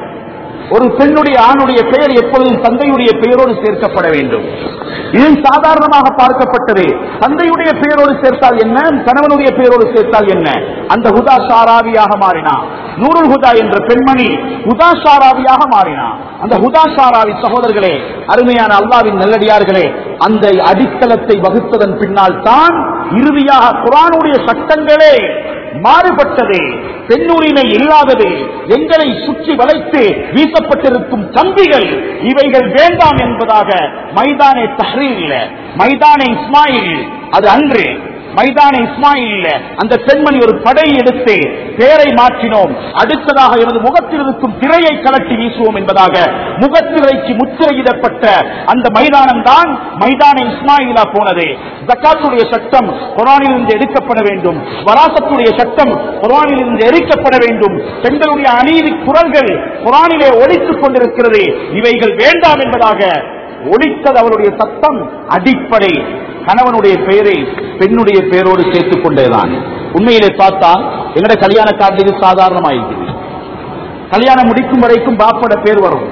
ஒரு பெண்ணுடைய ஆணுடைய பெயர் எப்பொழுதும் தந்தையுடைய பெயரோடு சேர்க்கப்பட வேண்டும் இது சாதாரணமாக பார்க்கப்பட்டது தந்தையுடைய பெயரோடு சேர்த்தால் என்ன கணவனுடைய பெயரோடு சேர்த்தால் என்ன அந்த ஹுதா ஷாராவியாக மாறினார் நூருல் ஹுதா என்ற பெண்மணி ஹுதா ஷாராவியாக மாறினார் அந்த ஹுதா ஷாராவி சகோதரர்களே அருமையான அல்லாவின் நல்லடியார்களே அந்த அடித்தளத்தை வகுத்ததன் பின்னால் தான் இறுதியாக குரானுடைய சட்டங்களே மாறுபட்டது பெண்ணுரிமை இல்லாதது எங்களை சுற்றி வளைத்து வீசப்பட்டிருக்கும் கம்பிகள் இவைகள் வேண்டாம் என்பதாக மைதானே தஹ்ரீர் மைதானே இஸ்மாயில் அது அன்று மைதான இஸ்மாயில் அந்த பெண்மணி ஒரு படை எடுத்து பெயரை மாற்றினோம் அடுத்ததாக எனது முகத்தில் இருக்கும் திரையை கலட்டி வீசுவோம் என்பதாக முகத்திரைக்கு முத்திரையிடப்பட்ட அந்த மைதானம் தான் மைதான இஸ்மாயிலா போனது ஜக்காத்துடைய சட்டம் குரானில் இருந்து எடுக்கப்பட வேண்டும் வராசத்துடைய சட்டம் குரானில் இருந்து எரிக்கப்பட வேண்டும் பெண்களுடைய அநீதி குரல்கள் குரானிலே ஒழித்துக் கொண்டிருக்கிறது இவைகள் வேண்டாம் என்பதாக ஒழித்தது அவருடைய சத்தம் அடிப்படை கணவனுடைய பெயரை பெண்ணுடைய பெயரோடு சேர்த்துக் கொண்டேதான் உண்மையிலே பார்த்தா எங்கட கல்யாண கார்டு சாதாரணமாயிருக்குது கல்யாணம் முடிக்கும் வரைக்கும் பாப்போட பேர் வரும்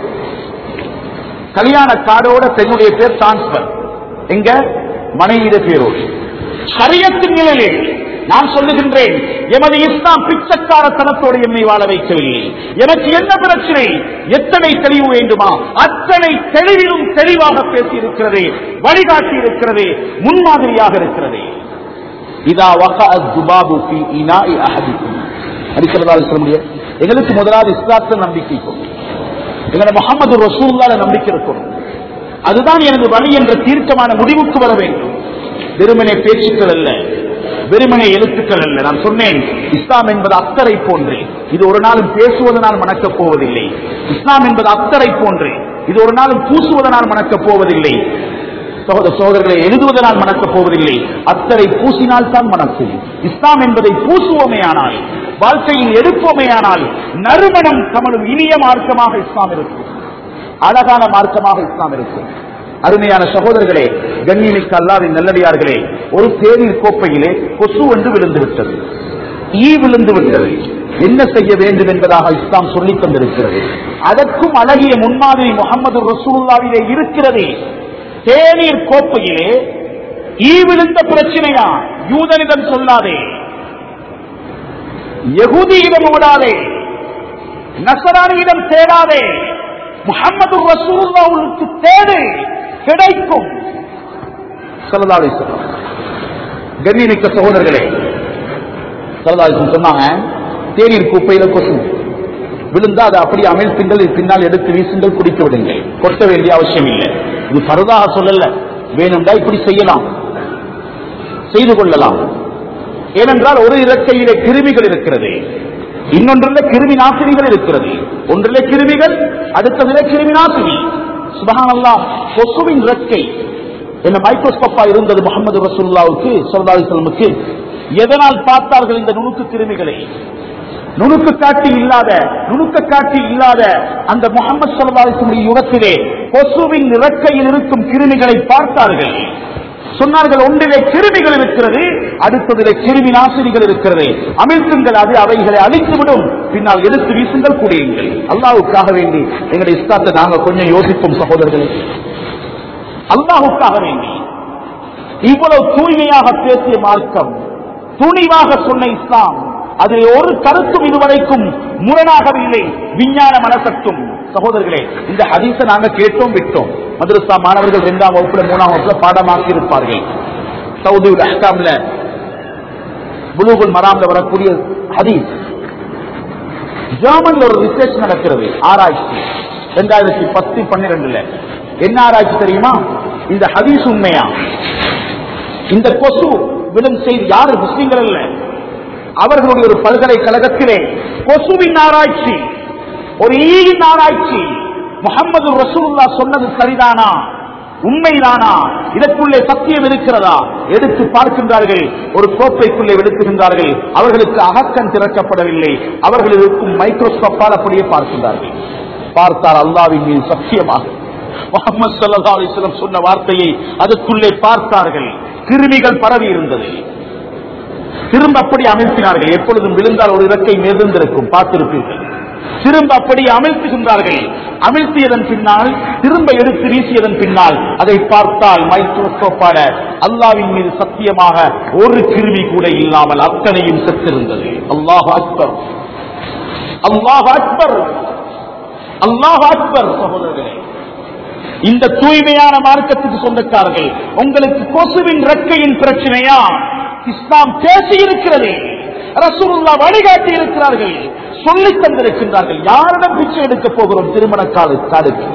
கல்யாண கார்டோட பெண்ணுடைய பேர் டிரான்ஸ்பர் எங்க மனைவிയുടെ பேரோடு சரியத்தின் நிலையில் நான் சொல்லுகின்றேன் எமது இஸ்லாம் பிச்சைக்காரத்தனத்தோடு என்னை வாழ வைக்கவில்லை எனக்கு என்ன பிரச்சனை எத்தனை தெளிவு வேண்டுமா அத்தனை தெளிவிலும் தெளிவாக பேசியிருக்கிறது வழிகாட்டி இருக்கிறது முன்மாதிரியாக இருக்கிறது இதா வகா துபாபு ஃபி இனாஇ அஹதிக்கும் அடிக்கிறதா சொல்ல முடியாது எங்களுக்கு முதலாவது இஸ்லாத்த நம்பிக்கை இருக்கும் எங்களை முகமது ரசூல்லால நம்பிக்கை இருக்கணும் அதுதான் எனது வழி என்ற தீர்க்கமான முடிவுக்கு வர வேண்டும் வெறுமனே பேச்சுக்கள் அல்ல வெறுமனே எழுத்துக்கள் அல்ல நான் சொன்னேன் இஸ்லாம் என்பது அத்தரை போன்று இது ஒரு நாளும் பேசுவதனால் மணக்கப் போவதில்லை இஸ்லாம் என்பது அத்தரை போன்று இது ஒரு நாளும் பூசுவதனால் மணக்கப் போவதில்லை சகோதர சகோதரர்களை எழுதுவதனால் மணக்கப் போவதில்லை அத்தரை பூசினால் தான் மணக்கும் இஸ்லாம் என்பதை பூசுவோமே ஆனால் வாழ்க்கையில் எடுப்போமேயானால் நறுமணம் கமலும் இனிய மார்க்கமாக இஸ்லாம் இருக்கும் அழகான மார்க்கமாக இஸ்லாம் இருக்கும் அருமையான சகோதரர்களே கண்ணியமிக்க அல்லாவின் நல்லடியார்களே ஒரு தேநீர் கோப்பையிலே கொசு ஒன்று விழுந்து விட்டது ஈ விழுந்து விட்டது என்ன செய்ய வேண்டும் என்பதாக இஸ்லாம் சொல்லித் தந்திருக்கிறது அதற்கும் அழகிய முன்மாதிரி முகமது ரசூல்லாவிலே இருக்கிறது தேநீர் கோப்பையிலே ஈ விழுந்த பிரச்சனையா யூதனிடம் சொல்லாதே யகுதியிடம் விடாதே நசரானியிடம் தேடாதே முகமது ரசூல்லாவுக்கு தேடு கிடைக்கும் ஸல்லல்லாஹு அலைஹி வஸல்லம். கண்ணியமிக்க சகோதரர்களே ஸல்லல்லாஹு அலைஹி வஸல்லம் சொன்னாங்க தேநீர் குப்பையில கொசு விழுந்தா அதை அப்படியே அமைப்பிங்கள் பின்னால் எடுத்து வீசுங்கள் குடிக்க விடுங்கள் கொட்ட வேண்டிய அவசியம் இல்லை இது பரதாக சொல்லல வேணும்டா இப்படி செய்யலாம் செய்து கொள்ளலாம் ஏனென்றால் ஒரு இலக்கையிலே கிருமிகள் இருக்கிறது இன்னொன்றிலே கிருமி நாசினிகள் இருக்கிறது ஒன்றிலே கிருமிகள் அடுத்ததிலே கிருமி நாசினி சுபஹானல்லா கொசுவின் ரெக்கை என்ன மைக்ரோஸ்கோப்பா இருந்தது முகமது ரசூல்லாவுக்கு சல்லாஹிஸ்லமுக்கு எதனால் பார்த்தார்கள் இந்த நுணுக்கு கிருமிகளை நுணுக்கு காட்டி இல்லாத நுணுக்க காட்டி இல்லாத அந்த முகமது சல்லாஹிஸ்லமுடைய யுகத்திலே கொசுவின் இறக்கையில் இருக்கும் கிருமிகளை பார்த்தார்கள் சொன்னார்கள் ஒன்றிலே கிருமிகள் இருக்கிறது அடுத்ததிலே கிருமி நாசினிகள் இருக்கிறது அமிழ்த்துங்கள் அது அவைகளை அழித்துவிடும் பின்னால் எடுத்து வீசுங்கள் கூடியுங்கள் அல்லாவுக்காக வேண்டி எங்களுடைய இஸ்லாத்தை நாங்கள் கொஞ்சம் யோசிப்போம் சகோதரர்களே அல்லாஹுக்காக வேண்டி இவ்வளவு தூய்மையாக பேசிய மார்க்கம் துணிவாக சொன்ன இஸ்லாம் அதில் ஒரு கருத்தும் இதுவரைக்கும் முரணாகவில்லை விஞ்ஞான மனசத்தும் சகோதரர்களே இந்த ஹதீஸை நாங்க கேட்டோம் விட்டோம் மதுரசா மாணவர்கள் இரண்டாம் வகுப்புல மூணாம் வகுப்புல பாடமாக்கி இருப்பார்கள் சவுதி அஹ்காம்ல புலூகுல் மராம்ல வரக்கூடிய ஹதீஸ் ஜெர்மன்ல ஒரு ரிசர்ச் நடக்கிறது ஆராய்ச்சி ரெண்டாயிரத்தி பத்து பன்னிரெண்டுல என்ன ஆராய்ச்சி தெரியுமா இந்த ஹதீஸ் உண்மையா இந்த கொசு விடும் செய்தி யாரு முஸ்லிம்கள் அல்ல அவர்களுடைய ஒரு பல்கலைக்கழகத்திலே கொசுவின் ஆராய்ச்சி ஒரு ஈயின் ஆராய்ச்சி முகமது ரசூலுல்லா சொன்னது சரிதானா உண்மைதானா இதற்குள்ளே சத்தியம் இருக்கிறதா எடுத்து பார்க்கின்றார்கள் ஒரு கோப்பைக்குள்ளே வெளுத்துகின்றார்கள் அவர்களுக்கு அகக்கண் திறக்கப்படவில்லை அவர்கள் இருக்கும் மைக்ரோஸ்கோப்பால் அப்படியே பார்க்கின்றார்கள் பார்த்தால் அல்லாவின் மீது சத்தியமாக முகமது சல்லா அலிஸ்லம் சொன்ன வார்த்தையை அதற்குள்ளே பார்த்தார்கள் கிருமிகள் பரவி இருந்தது திரும்ப அப்படி அமிழ்த்தினார்கள் எப்பொழுதும் விழுந்தால் ஒரு இறக்கை மிதந்திருக்கும் பார்த்திருப்பீர்கள் திரும்ப அப்படி அமிழ்த்துகின்றார்கள் அமிழ்த்தியதன் பின்னால் திரும்ப எடுத்து வீசியதன் பின்னால் அதை பார்த்தால் மைக்ரோஸ்கோப்பால அல்லாவின் மீது சத்தியமாக ஒரு கிருமி கூட இல்லாமல் அத்தனையும் செத்திருந்தது அல்லாஹ் அக்பர் அல்லாஹ் அக்பர் அல்லாஹ் அக்பர் சகோதரர்களே இந்த தூய்மையான மார்க்கத்துக்கு சொந்தக்காரர்கள் உங்களுக்கு கொசுவின் ரெக்கையின் பிரச்சனையா இஸ்லாம் பேசி இருக்கிறது ரசூலுல்லா வழிகாட்டி இருக்கிறார்கள் சொல்லித் தந்திருக்கின்றார்கள் யாரிடம் பிச்சை எடுக்க போகிறோம் திருமண கால காலுக்கு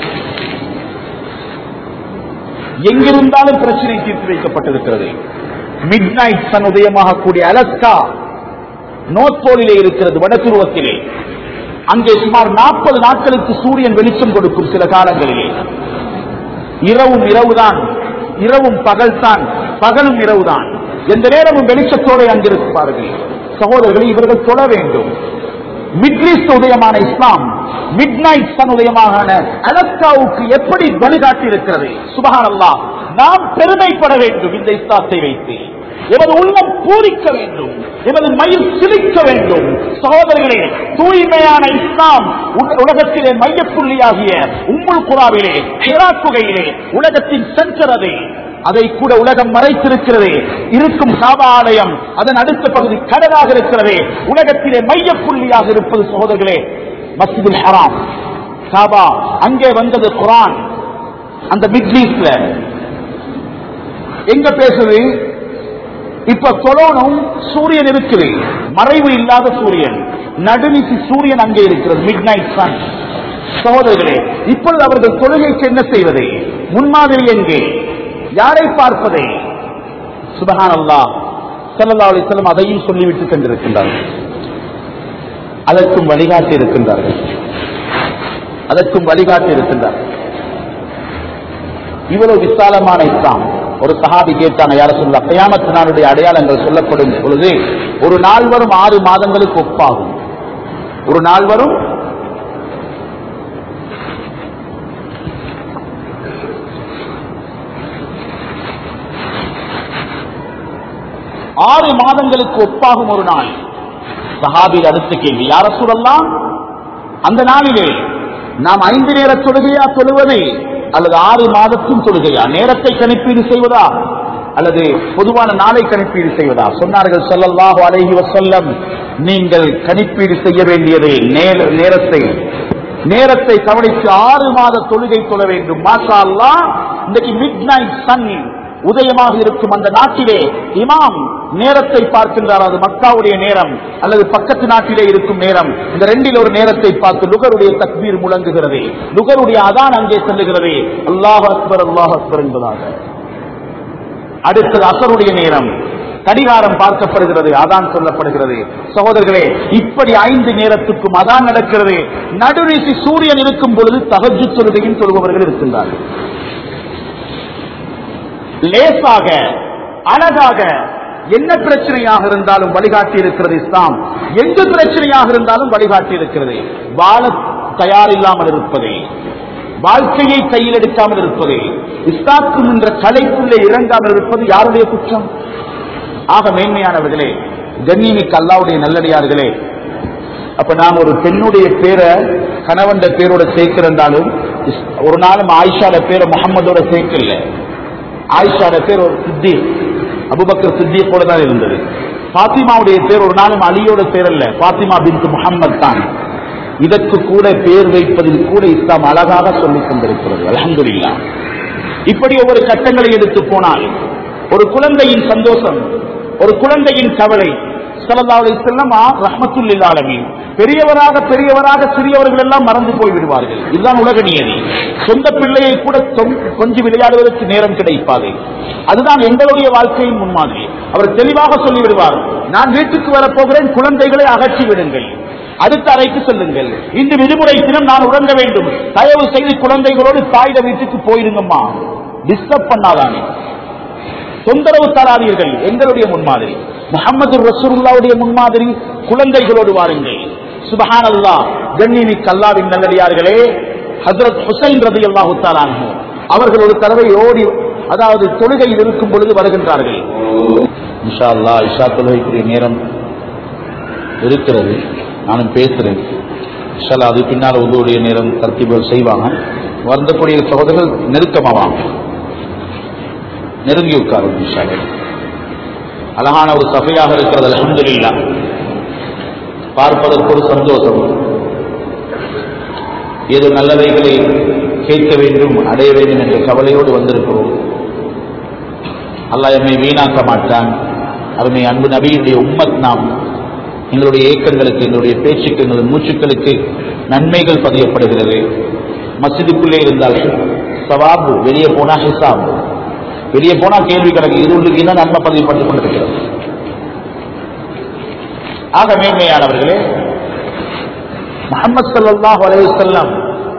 எங்கிருந்தாலும் பிரச்சனை தீர்த்து வைக்கப்பட்டிருக்கிறது மிட் நைட் சன் உதயமாக கூடிய அலஸ்கா நோர்த்போலிலே இருக்கிறது வடதுருவத்திலே அங்கே சுமார் நாற்பது நாட்களுக்கு சூரியன் வெளிச்சம் கொடுக்கும் சில காலங்களிலே இரவும் இரவுதான் இரவும் பகல்தான் பகலும் இரவுதான் எந்த நேரமும் வெளிச்சத்தோடு அங்கிருப்பார்கள் சகோதரர்களை இவர்கள் தொழ வேண்டும் மிட்லீஸ்ட் உதயமான இஸ்லாம் மிட் நைட் சன் உதயமான அலஸ்காவுக்கு எப்படி வழிகாட்டி இருக்கிறது சுபஹான் அல்லாஹ் நாம் பெருமைப்பட வேண்டும் இந்த இஸ்லாத்தை வைத்து எமது உள்ளம் பூரிக்க வேண்டும் எமது மயில் சிலிக்க வேண்டும் சகோதரர்களே தூய்மையான இஸ்லாம் உல- உலகத்திலே மையப்புள்ளியாகிய உம்முல் குராவிலே ஹிரா குகையிலே உலகத்தின் சென்டர் அது அதை கூட உலகம் மறைத்திருக்கிறது இருக்கும் சாபா ஆலயம் அதன் அடுத்த பகுதி கடலாக இருக்கிறது உலகத்திலே மையப்புள்ளியாக இருப்பது சகோதரர்களே மஸ்ஜிதுல் ஹராம் சாபா அங்கே வந்தது குரான் அந்த மிட்லீஸ்ட்ல எங்க பேசுது இப்ப கொலோனும் சூரியன் இருக்குது மறைவு இல்லாத சூரியன் நடுநிசி சூரியன் அங்கே இருக்கிறது மிட் நைட் சன் சகோதரர்களே இப்பொழுது அவர்கள் தொழுகைக்கு என்ன செய்வது முன்மாதிரி எங்கே யாரை பார்ப்பதே சுபஹான் அல்லா சல்லா அலிஸ்லம் அதையும் சொல்லிவிட்டு சென்றிருக்கின்றார்கள் அதற்கும் வழிகாட்டி இருக்கின்றார்கள் அதற்கும் வழிகாட்டி இருக்கின்றார்கள் இவ்வளவு விசாலமான இஸ்லாம் ஒரு சஹாபி கேட்டாங்க யார சொல்ல கயாமத்து நாளுடைய அடையாளங்கள் சொல்லப்படும் பொழுது ஒரு நாள் வரும் ஆறு மாதங்களுக்கு ஒப்பாகும் ஒரு நாள் வரும் ஆறு மாதங்களுக்கு ஒப்பாகும் ஒரு நாள் சஹாபி அடுத்த கேள்வி யார சொல்லலாம் அந்த நாளிலே நாம் ஐந்து நேர தொழுகையா தொழுவது அல்லது ஆறு மாதத்தின் தொழுகையா நேரத்தை கணிப்பீடு செய்வதா அல்லது பொதுவான நாளை கணிப்பீடு செய்வதா சொன்னார்கள் ஸல்லல்லாஹு அலைஹி வஸல்லம் நீங்கள் கணிப்பீடு செய்ய வேண்டியது நேர- நேரத்தை நேரத்தை கவனித்து ஆறு மாத தொழுகை தொழ வேண்டும் மாஷா அல்லாஹ் இன்றைக்கு மிட் நைட் சன் உதயமாக இருக்கும் அந்த நாட்டிலே இமாம் நேரத்தை பார்க்கின்றார் அது மக்காவுடைய நேரம் அல்லது பக்கத்து நாட்டிலே இருக்கும் நேரம் இந்த ரெண்டில் ஒரு நேரத்தை பார்த்து லுகருடைய தக்பீர் முழங்குகிறது லுகருடைய அதான் அங்கே செல்லுகிறது அல்லாஹ் அக்பர் அல்லாஹ் அக்பர் என்பதாக அடுத்தது அசருடைய நேரம் கடிகாரம் பார்க்கப்படுகிறது அதான் சொல்லப்படுகிறது சகோதரர்களே இப்படி ஐந்து நேரத்துக்கும் அதான் நடக்கிறது நடுநிசி சூரியன் இருக்கும் பொழுது தகஜு தொழுகையும் சொல்பவர்கள் இருக்கின்றார்கள் லேசாக அழகாக என்ன பிரச்சனையாக இருந்தாலும் வழிகாட்டி இருக்கிறது இஸ்லாம் எந்த பிரச்சனையாக இருந்தாலும் வழிகாட்டி இருக்கிறது வாழ தயாரில்லாமல் இருப்பதே வாழ்க்கையை கையில் எடுக்காமல் இருப்பது இஸ்லாத்தும் என்ற கலைக்குள்ளே இறங்காமல் இருப்பது யாருடைய குற்றம் ஆக மேன்மையானவர்களே கண்ணியமிக்க அல்லாவுடைய நல்லடியார்களே அப்ப நாம் ஒரு பெண்ணுடைய பேரை கணவன் பேரோட சேர்க்கிறந்தாலும் ஒரு நாளும் ஆயிஷால பேரை முகம்மதோட சேர்க்கல ஆயிஷாட பேர் ஒரு சித்தி அபுபக்கர் சித்திய கூட தான் இருந்தது பாத்திமாவுடைய பேர் ஒரு நாளும் அலியோட பேர் அல்ல பாத்திமா பின் முகம்மது தான் இதற்கு கூட பேர் வைப்பதில் கூட இஸ்லாம் அழகாக சொல்லிக் கொண்டிருக்கிறது அலமதுல்லா இப்படி ஒவ்வொரு கட்டங்களை எடுத்து போனால் ஒரு குழந்தையின் சந்தோஷம் ஒரு குழந்தையின் கவலை சல்லல்லாஹு செல்லம் ரஹமத்துல்லில் ஆலமீன் பெரியவராக பெரியவராக சிறியவர்கள் எல்லாம் மறந்து போய் விடுவார்கள் இதுதான் உலக நியதி சொந்த பிள்ளையை கூட தொம்- கொஞ்சி விளையாடுவதற்கு நேரம் கிடைப்பாது அதுதான் எங்களுடைய வாழ்க்கையின் முன்மாதிரி அவர் தெளிவாக சொல்லி விடுவார் நான் வீட்டுக்கு வரப்போகிறேன் குழந்தைகளை அகற்றி விடுங்கள் அடுத்த அறைக்கு செல்லுங்கள் இந்த விடுமுறை தினம் நான் உறங்க வேண்டும் தயவு செய்து குழந்தைகளோடு தாயிட வீட்டுக்கு போயிருங்கம்மா டிஸ்டர்ப் பண்ணாதானே தொந்தரவு தராதீர்கள் எங்களுடைய முன்மாதிரி முகமது ரசூலுல்லாவுடைய முன்மாதிரி குழந்தைகளோடு வாருங்கள் சுபஹான் அல்லா கண்ணிமிக் அல்லாவின் நல்லடியார்களே ஹசரத் ஹுசைன் ரதி அல்லாஹு தாலானு அவர்கள் ஒரு தடவை ஓடி அதாவது தொழுகையில் இருக்கும் பொழுது வருகின்றார்கள் இன்ஷா அல்லா இஷா தொழுகைக்குரிய நேரம் இருக்கிறது நானும் பேசுறேன் இன்ஷால்லா அது பின்னால் உங்களுடைய நேரம் தர்த்திபல் செய்வாங்க வருந்தக்கூடிய சகோதரர்கள் நெருக்கமாவாங்க நெருங்கி உட்காரும் இன்ஷால்லா அழகான ஒரு சபையாக இருக்கிறது அல்ஹம்துலில்லா பார்ப்பதற்கு ஒரு சந்தோஷம் ஏதோ நல்லவைகளை கேட்க வேண்டும் அடைய வேண்டும் என்ற கவலையோடு வந்திருக்கிறோம் அல்லாஹ் எம்மை வீணாக்க மாட்டான் அருமை அன்பு நபியுடைய உம்மத் நாம் எங்களுடைய ஏக்கங்களுக்கு எங்களுடைய பேச்சுக்கு எங்களுடைய மூச்சுக்களுக்கு நன்மைகள் பதியப்படுகிறது மஸ்ஜிதுக்குள்ளே இருந்தால் சவாபு வெளியே போனா ஹிசாபு வெளியே போனா கேள்வி கணக்கு இது உள்ளுக்கு என்ன நன்மை பதிவுபட்டுக் கொண்டிருக்கிறது ஆக மேன்மையானவர்களே முகமது ஸல்லல்லாஹு அலைஹி வஸல்லம்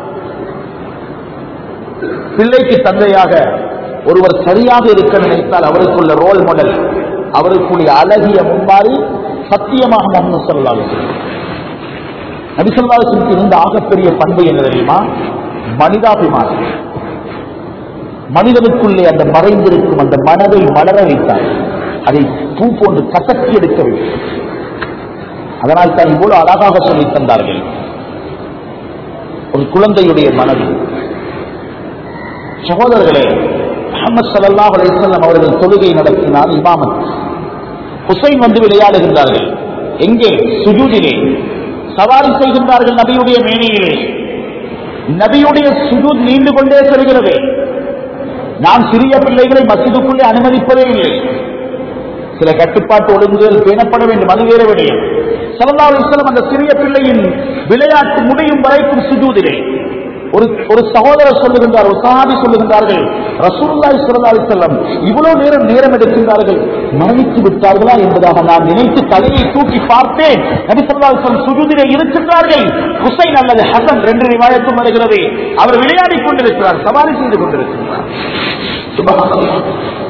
பிள்ளைக்கு தந்தையாக ஒருவர் சரியாக இருக்க நினைத்தால் அவருக்குள்ள ரோல் மாடல் அவருக்குள்ள அழகிய முன்மாறி சத்தியமாக முகமது ஸல்லல்லாஹு அலைஹி வஸல்லம் நபி ஸல்லல்லாஹு அலைஹி வஸல்லம் இருந்த ஆகப்பெரிய பண்பு என்ன தெரியுமா மனிதாபிமானம் மனிதனுக்குள்ளே அந்த மறைந்திருக்கும் அந்த மனதை மலர வைத்தார் அதை பூ போன்று கசக்கி எடுக்க வேண்டும் அதனால் தான் இவ்வளவு அழகாக சொல்லித் தந்தார்கள் ஒரு குழந்தையுடைய மனது சகோதரர்களே முகமது ஸல்லல்லாஹு அலைஹி வஸல்லம் அவர்கள் தொழுகை நடத்தினால் இமாமத் ஹுசைன் வந்து விளையாடுகின்றார்கள் எங்கே சுஜூதிலே சவாரி செய்கின்றார்கள் நபியுடைய மேனியிலே நபியுடைய சுஜூத் நீண்டு கொண்டே செல்கிறது நாம் சிறிய பிள்ளைகளை மசிதுக்குள்ளே அனுமதிப்பதே இல்லை சில கட்டுப்பாட்டு ஒழுங்குகள் பேணப்பட வேண்டும் அது வேறு விடயம் சல்லல்லாஹு அலைஹி வஸல்லம் அந்த சிறிய பிள்ளையின் விளையாட்டு முடியும் வரைக்கும் சுஜூதிலே ஒரு ஒரு சகோதரர் சொல்லுகின்றார் ஒரு சஹாபி சொல்லுகின்றார்கள் ரசூலுல்லாஹி ஸல்லல்லாஹு அலைஹி வஸல்லம் இவ்வளவு நேரம் நேரம் எடுக்கின்றார்கள் மரணித்து விட்டார்களா என்பதாக நான் நினைத்து தலையை தூக்கி பார்த்தேன் நபி ஸல்லல்லாஹு அலைஹி வஸல்லம் சுஜூதிலே இருக்கின்றார்கள் ஹுசைன் அல்லது ஹசன் ரெண்டு ரிவாயத்தும் வருகிறது அவர் விளையாடிக் கொண்டிருக்கிறார் சவாரி செய்து கொண்டிருக்கிறார் சுப்ஹானல்லாஹ்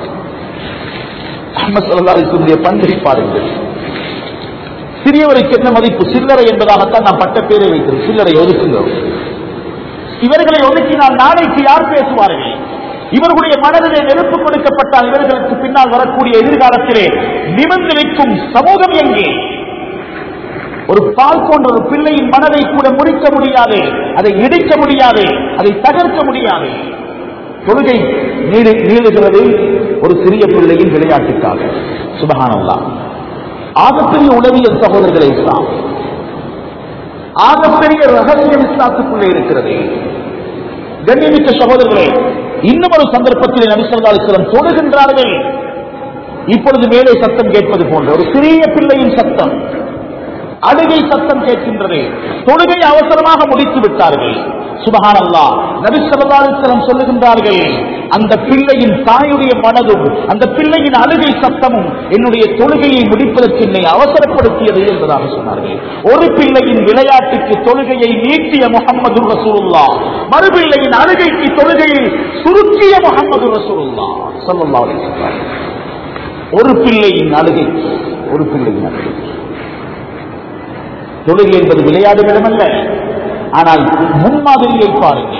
அஹ்மத் ஸல்லல்லாஹு அலைஹி வஸல்லம் பண்பை பாருங்கள் சிறியவருக்கு என்ன மதிப்பு சில்லறை என்பதாகத்தான் நாம் பட்ட பேரை வைக்கிறோம் சில்லறை ஒதுக்குகிறோம் இவர்களை ஒதுக்கினால் நாளைக்கு யார் பேசுவார்கள் இவர்களுடைய மனதிலே நெருப்பு கொடுக்கப்பட்டால் இவர்களுக்கு பின்னால் வரக்கூடிய எதிர்காலத்திலே நிமிர்ந்து நிற்கும் சமூகம் எங்கே ஒரு பால் போன்ற ஒரு பிள்ளையின் மனதை கூட முறிக்க முடியாது அதை இடிக்க முடியாது அதை தகர்க்க முடியாது தொழுகை நீடு நீளுகிறது ஒரு சிறிய பிள்ளையின் விளையாட்டுக்காக சுபகானல்லா ஆகப்பெரிய உளவியல் சகோதரர்களே இஸ்லாம் ஆகப்பெரிய ரகசியம் இஸ்லாத்துக்குள்ளே இருக்கிறது கண்ணியமிக்க சகோதரர்களே இன்னும் ஒரு சந்தர்ப்பத்தில் நபிசல்லாஸ்லம் தொழுகின்றார்கள் இப்பொழுது மேலே சத்தம் கேட்பது போன்ற ஒரு சிறிய பிள்ளையின் சத்தம் அழுகை சத்தம் கேட்கின்றது தொழுகை அவசரமாக முடித்து விட்டார்கள் சுபஹானல்லா நபி ஸல்லல்லாஹு அலைஹி வஸல்லம் சொல்லுகின்றார்கள் அந்த பிள்ளையின் தாயுடைய மனதும் அந்த பிள்ளையின் அழுகை சத்தமும் என்னுடைய தொழுகையை முடிப்பதற்கு என்னை அவசரப்படுத்தியது என்பதாக சொன்னார்கள் ஒரு பிள்ளையின் விளையாட்டுக்கு தொழுகையை நீட்டிய முகமது ரசூலுல்லா மறுபிள்ளையின் அழுகைக்கு தொழுகையை சுருக்கிய முகமது ரசூலுல்லா ஸல்லல்லாஹு அலைஹி வஸல்லம் ஒரு பிள்ளையின் அழுகை ஒரு பிள்ளையின் அழுகை தொழுகை என்பது விளையாடும் இடமல்ல ஆனால் முன்மாதிரியை பாருங்கள்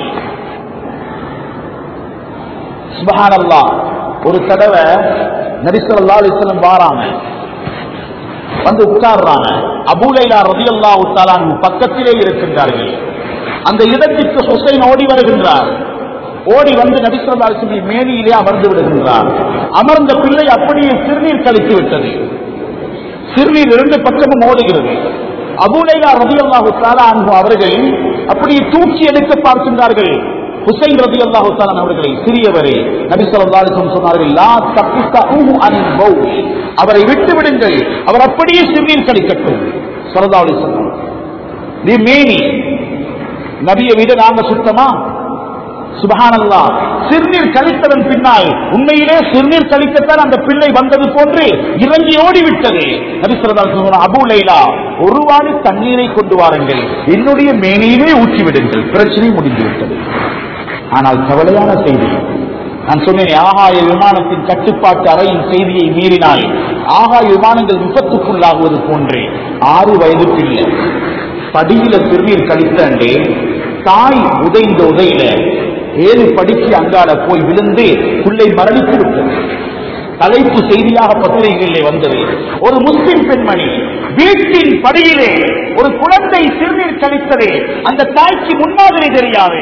சுபஹானல்லா ஒரு தடவை நரிசல்லா அலிஸ்லம் வாராங்க வந்து உட்கார்றாங்க அபூலைலா ரதியல்லா உத்தாலான் பக்கத்திலே இருக்கின்றார்கள் அந்த இடத்திற்கு ஹுசைன் ஓடி வருகின்றார் ஓடி வந்து நபிசுரதாசி மேனியிலே அமர்ந்து விடுகின்றார் அமர்ந்த பிள்ளை அப்படியே சிறுநீர் கழித்து விட்டது சிறுநீர் இரண்டு பக்கமும் ஓடுகிறது அபுலைலா ரதியல்லாஹு தாலா அன்பு அவர்கள் அப்படியே தூக்கி எடுக்க பார்க்கின்றார்கள் ஹுசைன் ரதி அல்லாஹு தாலான் அவர்களை சிறியவரே நபி ஸல்லல்லாஹு அலைஹி வஸல்லம் சொன்னார்கள் லா தக்ஸஹு அனில் பௌல் அவரை விட்டு விடுங்கள் அவர் அப்படியே சிறுநீர் கழிக்கட்டும் ஸல்லல்லாஹு அலைஹி வஸல்லம் நீ மேனி நபியை விட நாங்க சுத்தமா சுபஹானல்லா சிறுநீர் கழித்ததன் பின்னால் உண்மையிலே சிறுநீர் கழிக்கத்தான் அந்த பிள்ளை வந்தது போன்று இறங்கி ஓடிவிட்டது நபிசரதால் சொன்ன அபு லைலா ஒரு வாளி தண்ணீரை கொண்டு வாருங்கள் என்னுடைய மேனியுமே ஊற்றி விடுங்கள் பிரச்சனை முடிந்துவிட்டது ஆனால் கவலையான செய்தி நான் சொன்னேன் ஆகாய விமானத்தின் கட்டுப்பாட்டு அறையின் செய்தியை மீறினால் ஆகாய விமானங்கள் விபத்துக்குள்ளாகுவது போன்றே ஆறு வயது பிள்ளை படியில சிறுநீர் கழித்தண்டே தாய் உதைந்த உதையில ஏழு படிக்கு அங்கால போய் விழுந்து பிள்ளை மரணித்து விட்டது தலைப்பு செய்தியாக பத்திரிகைகளிலே வந்தது ஒரு முஸ்லிம் பெண்மணி வீட்டின் படியிலே ஒரு குழந்தை சிறுநீர் கழித்ததே அந்த தாய்க்கு முன்மாதிரி தெரியாது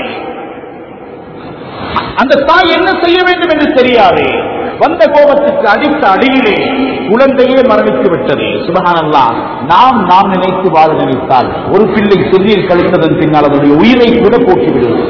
அந்த தாய் என்ன செய்ய வேண்டும் என்று தெரியாது வந்த கோபத்துக்கு அடித்த அடியிலே குழந்தையே மரணித்து விட்டது சுபகானல்லா நாம் நாம் நினைத்து வாழ நினைத்தால் ஒரு பிள்ளை சிறுநீர் கழித்ததன் பின்னால் அதனுடைய உயிரை கூட போக்கிவிடுவோம்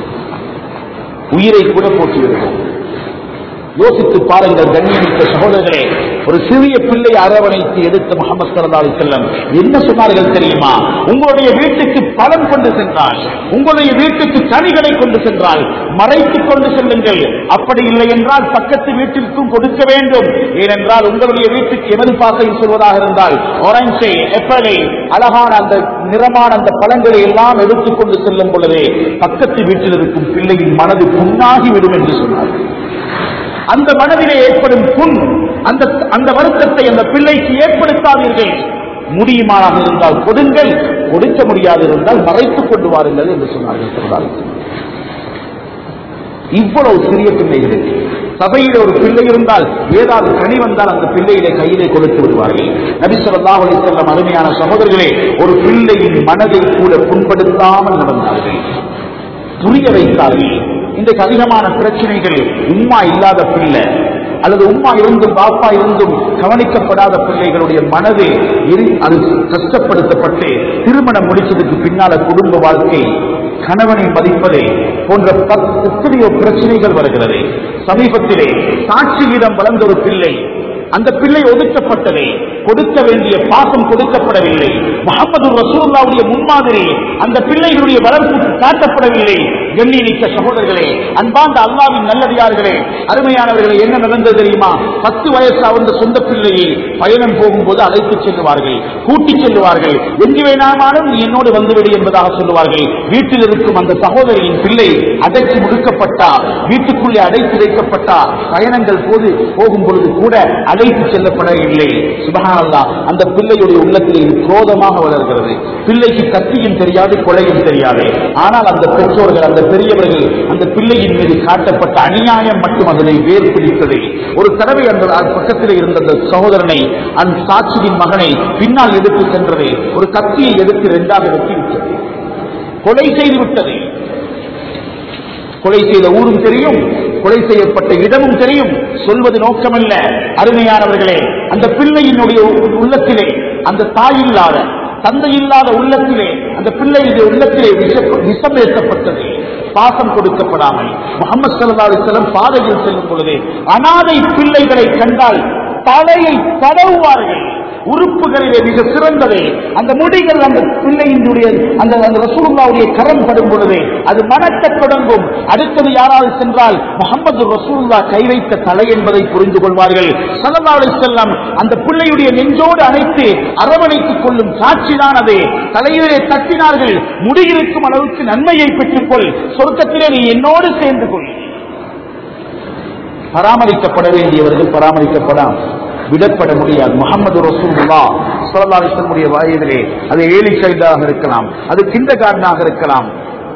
உயிரை கூட போக்கிவிடுவோம் யோசித்து பாருங்கள் கண்ணியமிக்க சகோதரர்களே ஒரு சிறிய பிள்ளை அரவணைத்து எடுத்த முகமது சல்லா செல்லம் என்ன சொன்னார்கள் தெரியுமா உங்களுடைய வீட்டுக்கு பலன் கொண்டு சென்றால் உங்களுடைய வீட்டுக்கு கனிகளை கொண்டு சென்றால் மறைத்துக் கொண்டு செல்லுங்கள் அப்படி இல்லை என்றால் பக்கத்து வீட்டிற்கும் கொடுக்க வேண்டும் ஏனென்றால் உங்களுடைய வீட்டுக்கு எமது பாசையில் சொல்வதாக இருந்தால் ஒரஞ்சை எப்பலை அழகான அந்த நிறமான அந்த பழங்களை எல்லாம் எடுத்துக்கொண்டு செல்லும் பொழுதே பக்கத்து வீட்டில் இருக்கும் பிள்ளையின் மனது புண்ணாகி விடும் என்று சொன்னார்கள் அந்த மனதிலே ஏற்படும் புண் அந்த அந்த வருத்தத்தை அந்த பிள்ளைக்கு ஏற்படுத்தாதீர்கள் முடியுமானாக இருந்தால் கொடுங்கள் கொடுக்க முடியாது இருந்தால் மறைத்துக் கொண்டு வாருங்கள் என்று சொன்னார்கள் சொல்றார்கள். இவ்வளவு சிறிய பிள்ளைகளுக்கு சபையில் ஒரு பிள்ளை இருந்தால் ஏதாவது கனி வந்தால் அந்த பிள்ளையிலே கையிலே கொடுத்து விடுவார்கள் நபி ஸல்லல்லாஹு அலைஹி வஸல்லம் அருமையான சகோதரர்களே ஒரு பிள்ளையின் மனதை கூட புண்படுத்தாமல் நடந்தார்கள் புரிய வைத்தார்கள் இன்றைக்கு அதிகமான பிரச்சனைகள் உம்மா இல்லாத பிள்ளை அல்லது உம்மா இருந்தும் பாப்பா இருந்தும் கவனிக்கப்படாத பிள்ளைகளுடைய மனது எரி- அது கஷ்டப்படுத்தப்பட்டு திருமணம் முடிச்சதுக்கு பின்னால குடும்ப வாழ்க்கை கணவனை மதிப்பதே போன்ற பத்- எத்தனையோ பிரச்சனைகள் வருகிறது சமீபத்திலே சாட்சியிடம் வளர்ந்த ஒரு பிள்ளை அந்த பிள்ளை ஒதுக்கப்பட்டதே கொடுக்க வேண்டிய பாசம் கொடுக்கப்படவில்லை முகமது ரசூல்லாவுடைய முன்மாதிரி அந்த பிள்ளைகளுடைய வளர்ப்பு காட்டப்படவில்லை கண்ணியமிக்க சகோதரர்களே அன்பார்ந்த அல்லாவின் நல்லடியார்களே அருமையானவர்களே என்ன நடந்தது தெரியுமா பத்து வயசு அவந்த சொந்த பிள்ளையை பயணம் போகும்போது அழைத்து செல்லுவார்கள் கூட்டிச் செல்லுவார்கள் எங்கு வேணாலும் நீ என்னோடு வந்துவிடு என்பதாக சொல்லுவார்கள் வீட்டில் இருக்கும் அந்த சகோதரியின் பிள்ளை அடைத்து முடுக்கப்பட்டா வீட்டுக்குள்ளே அடைத்து வைக்கப்பட்டா பயணங்கள் போது போகும் பொழுது கூட அழைத்து செல்லப்படவில்லை சுபஹானல்லா அந்த பிள்ளையுடைய உள்ளத்தில் இது குரோதமாக வளர்கிறது பிள்ளைக்கு கத்தியும் தெரியாது கொலையும் தெரியாது ஆனால் அந்த பெற்றோர்கள் அந்த பெரியவர்கள் அந்த பிள்ளையின் மீது காட்டப்பட்ட அநியாயம் மட்டும் அதனை வேறு பிடித்தது ஒரு தடவை அந்த அது பக்கத்தில் இருந்த அந்த சகோதரனை அந்த சாட்சியின் மகனை பின்னால் எடுத்து சென்றது ஒரு கத்தியை எடுத்து இரண்டாக வெட்டி விட்டது கொலை செய்து விட்டது கொலை செய்த ஊரும் தெரியும் கொலை செய்யப்பட்ட இடமும் தெரியும் சொல்வது நோக்கமல்ல அருமையானவர்களே அந்த பிள்ளையினுடைய உள்ளத்திலே அந்த தாய் இல்லாத தந்தை இல்லாத உள்ளத்திலே அந்த பிள்ளையுடைய உள்ளத்திலே விஷ- விஷம் ஏற்றப்பட்டது பாசம் கொடுக்கப்படாமல் முகமது சல்லா அலிஸ்லம் பாதையில் செல்லும் பொழுது அனாதை பிள்ளைகளை கண்டால் தலையை தடவுவார்கள் உறுப்புகளிலே மிக சிறந்தது அந்த முடிகள் அந்த பிள்ளையினுடைய அந்த அந்த ரசூலுல்லாவுடைய கரம் படும் பொழுது அது மணக்கத் தொடங்கும் அடுத்தது யாராவது சென்றால் முகமது ரசூலுல்லா கை வைத்த தலை என்பதை புரிந்து கொள்வார்கள் சல்லல்லாஹு அலைஹி வஸல்லம் அந்த பிள்ளையுடைய நெஞ்சோடு அணைத்து அரவணைத்துக் கொள்ளும் சாட்சிதான் அது தலையிலே தட்டினார்கள் முடியிருக்கும் அளவுக்கு நன்மையை பெற்றுக்கொள் சொர்க்கத்திலே நீ என்னோடு சேர்ந்து கொள் பராமரிக்கப்பட வேண்டியவர்கள் பராமரிக்கப்படாம் விடப்பட முடியாது முகமது ரசூலுல்லா ஸல்லல்லாஹு அலைஹி வஸல்லம் வயதிலே அது ஏழி சைல்டாக இருக்கலாம் அது கிண்ட இருக்கலாம்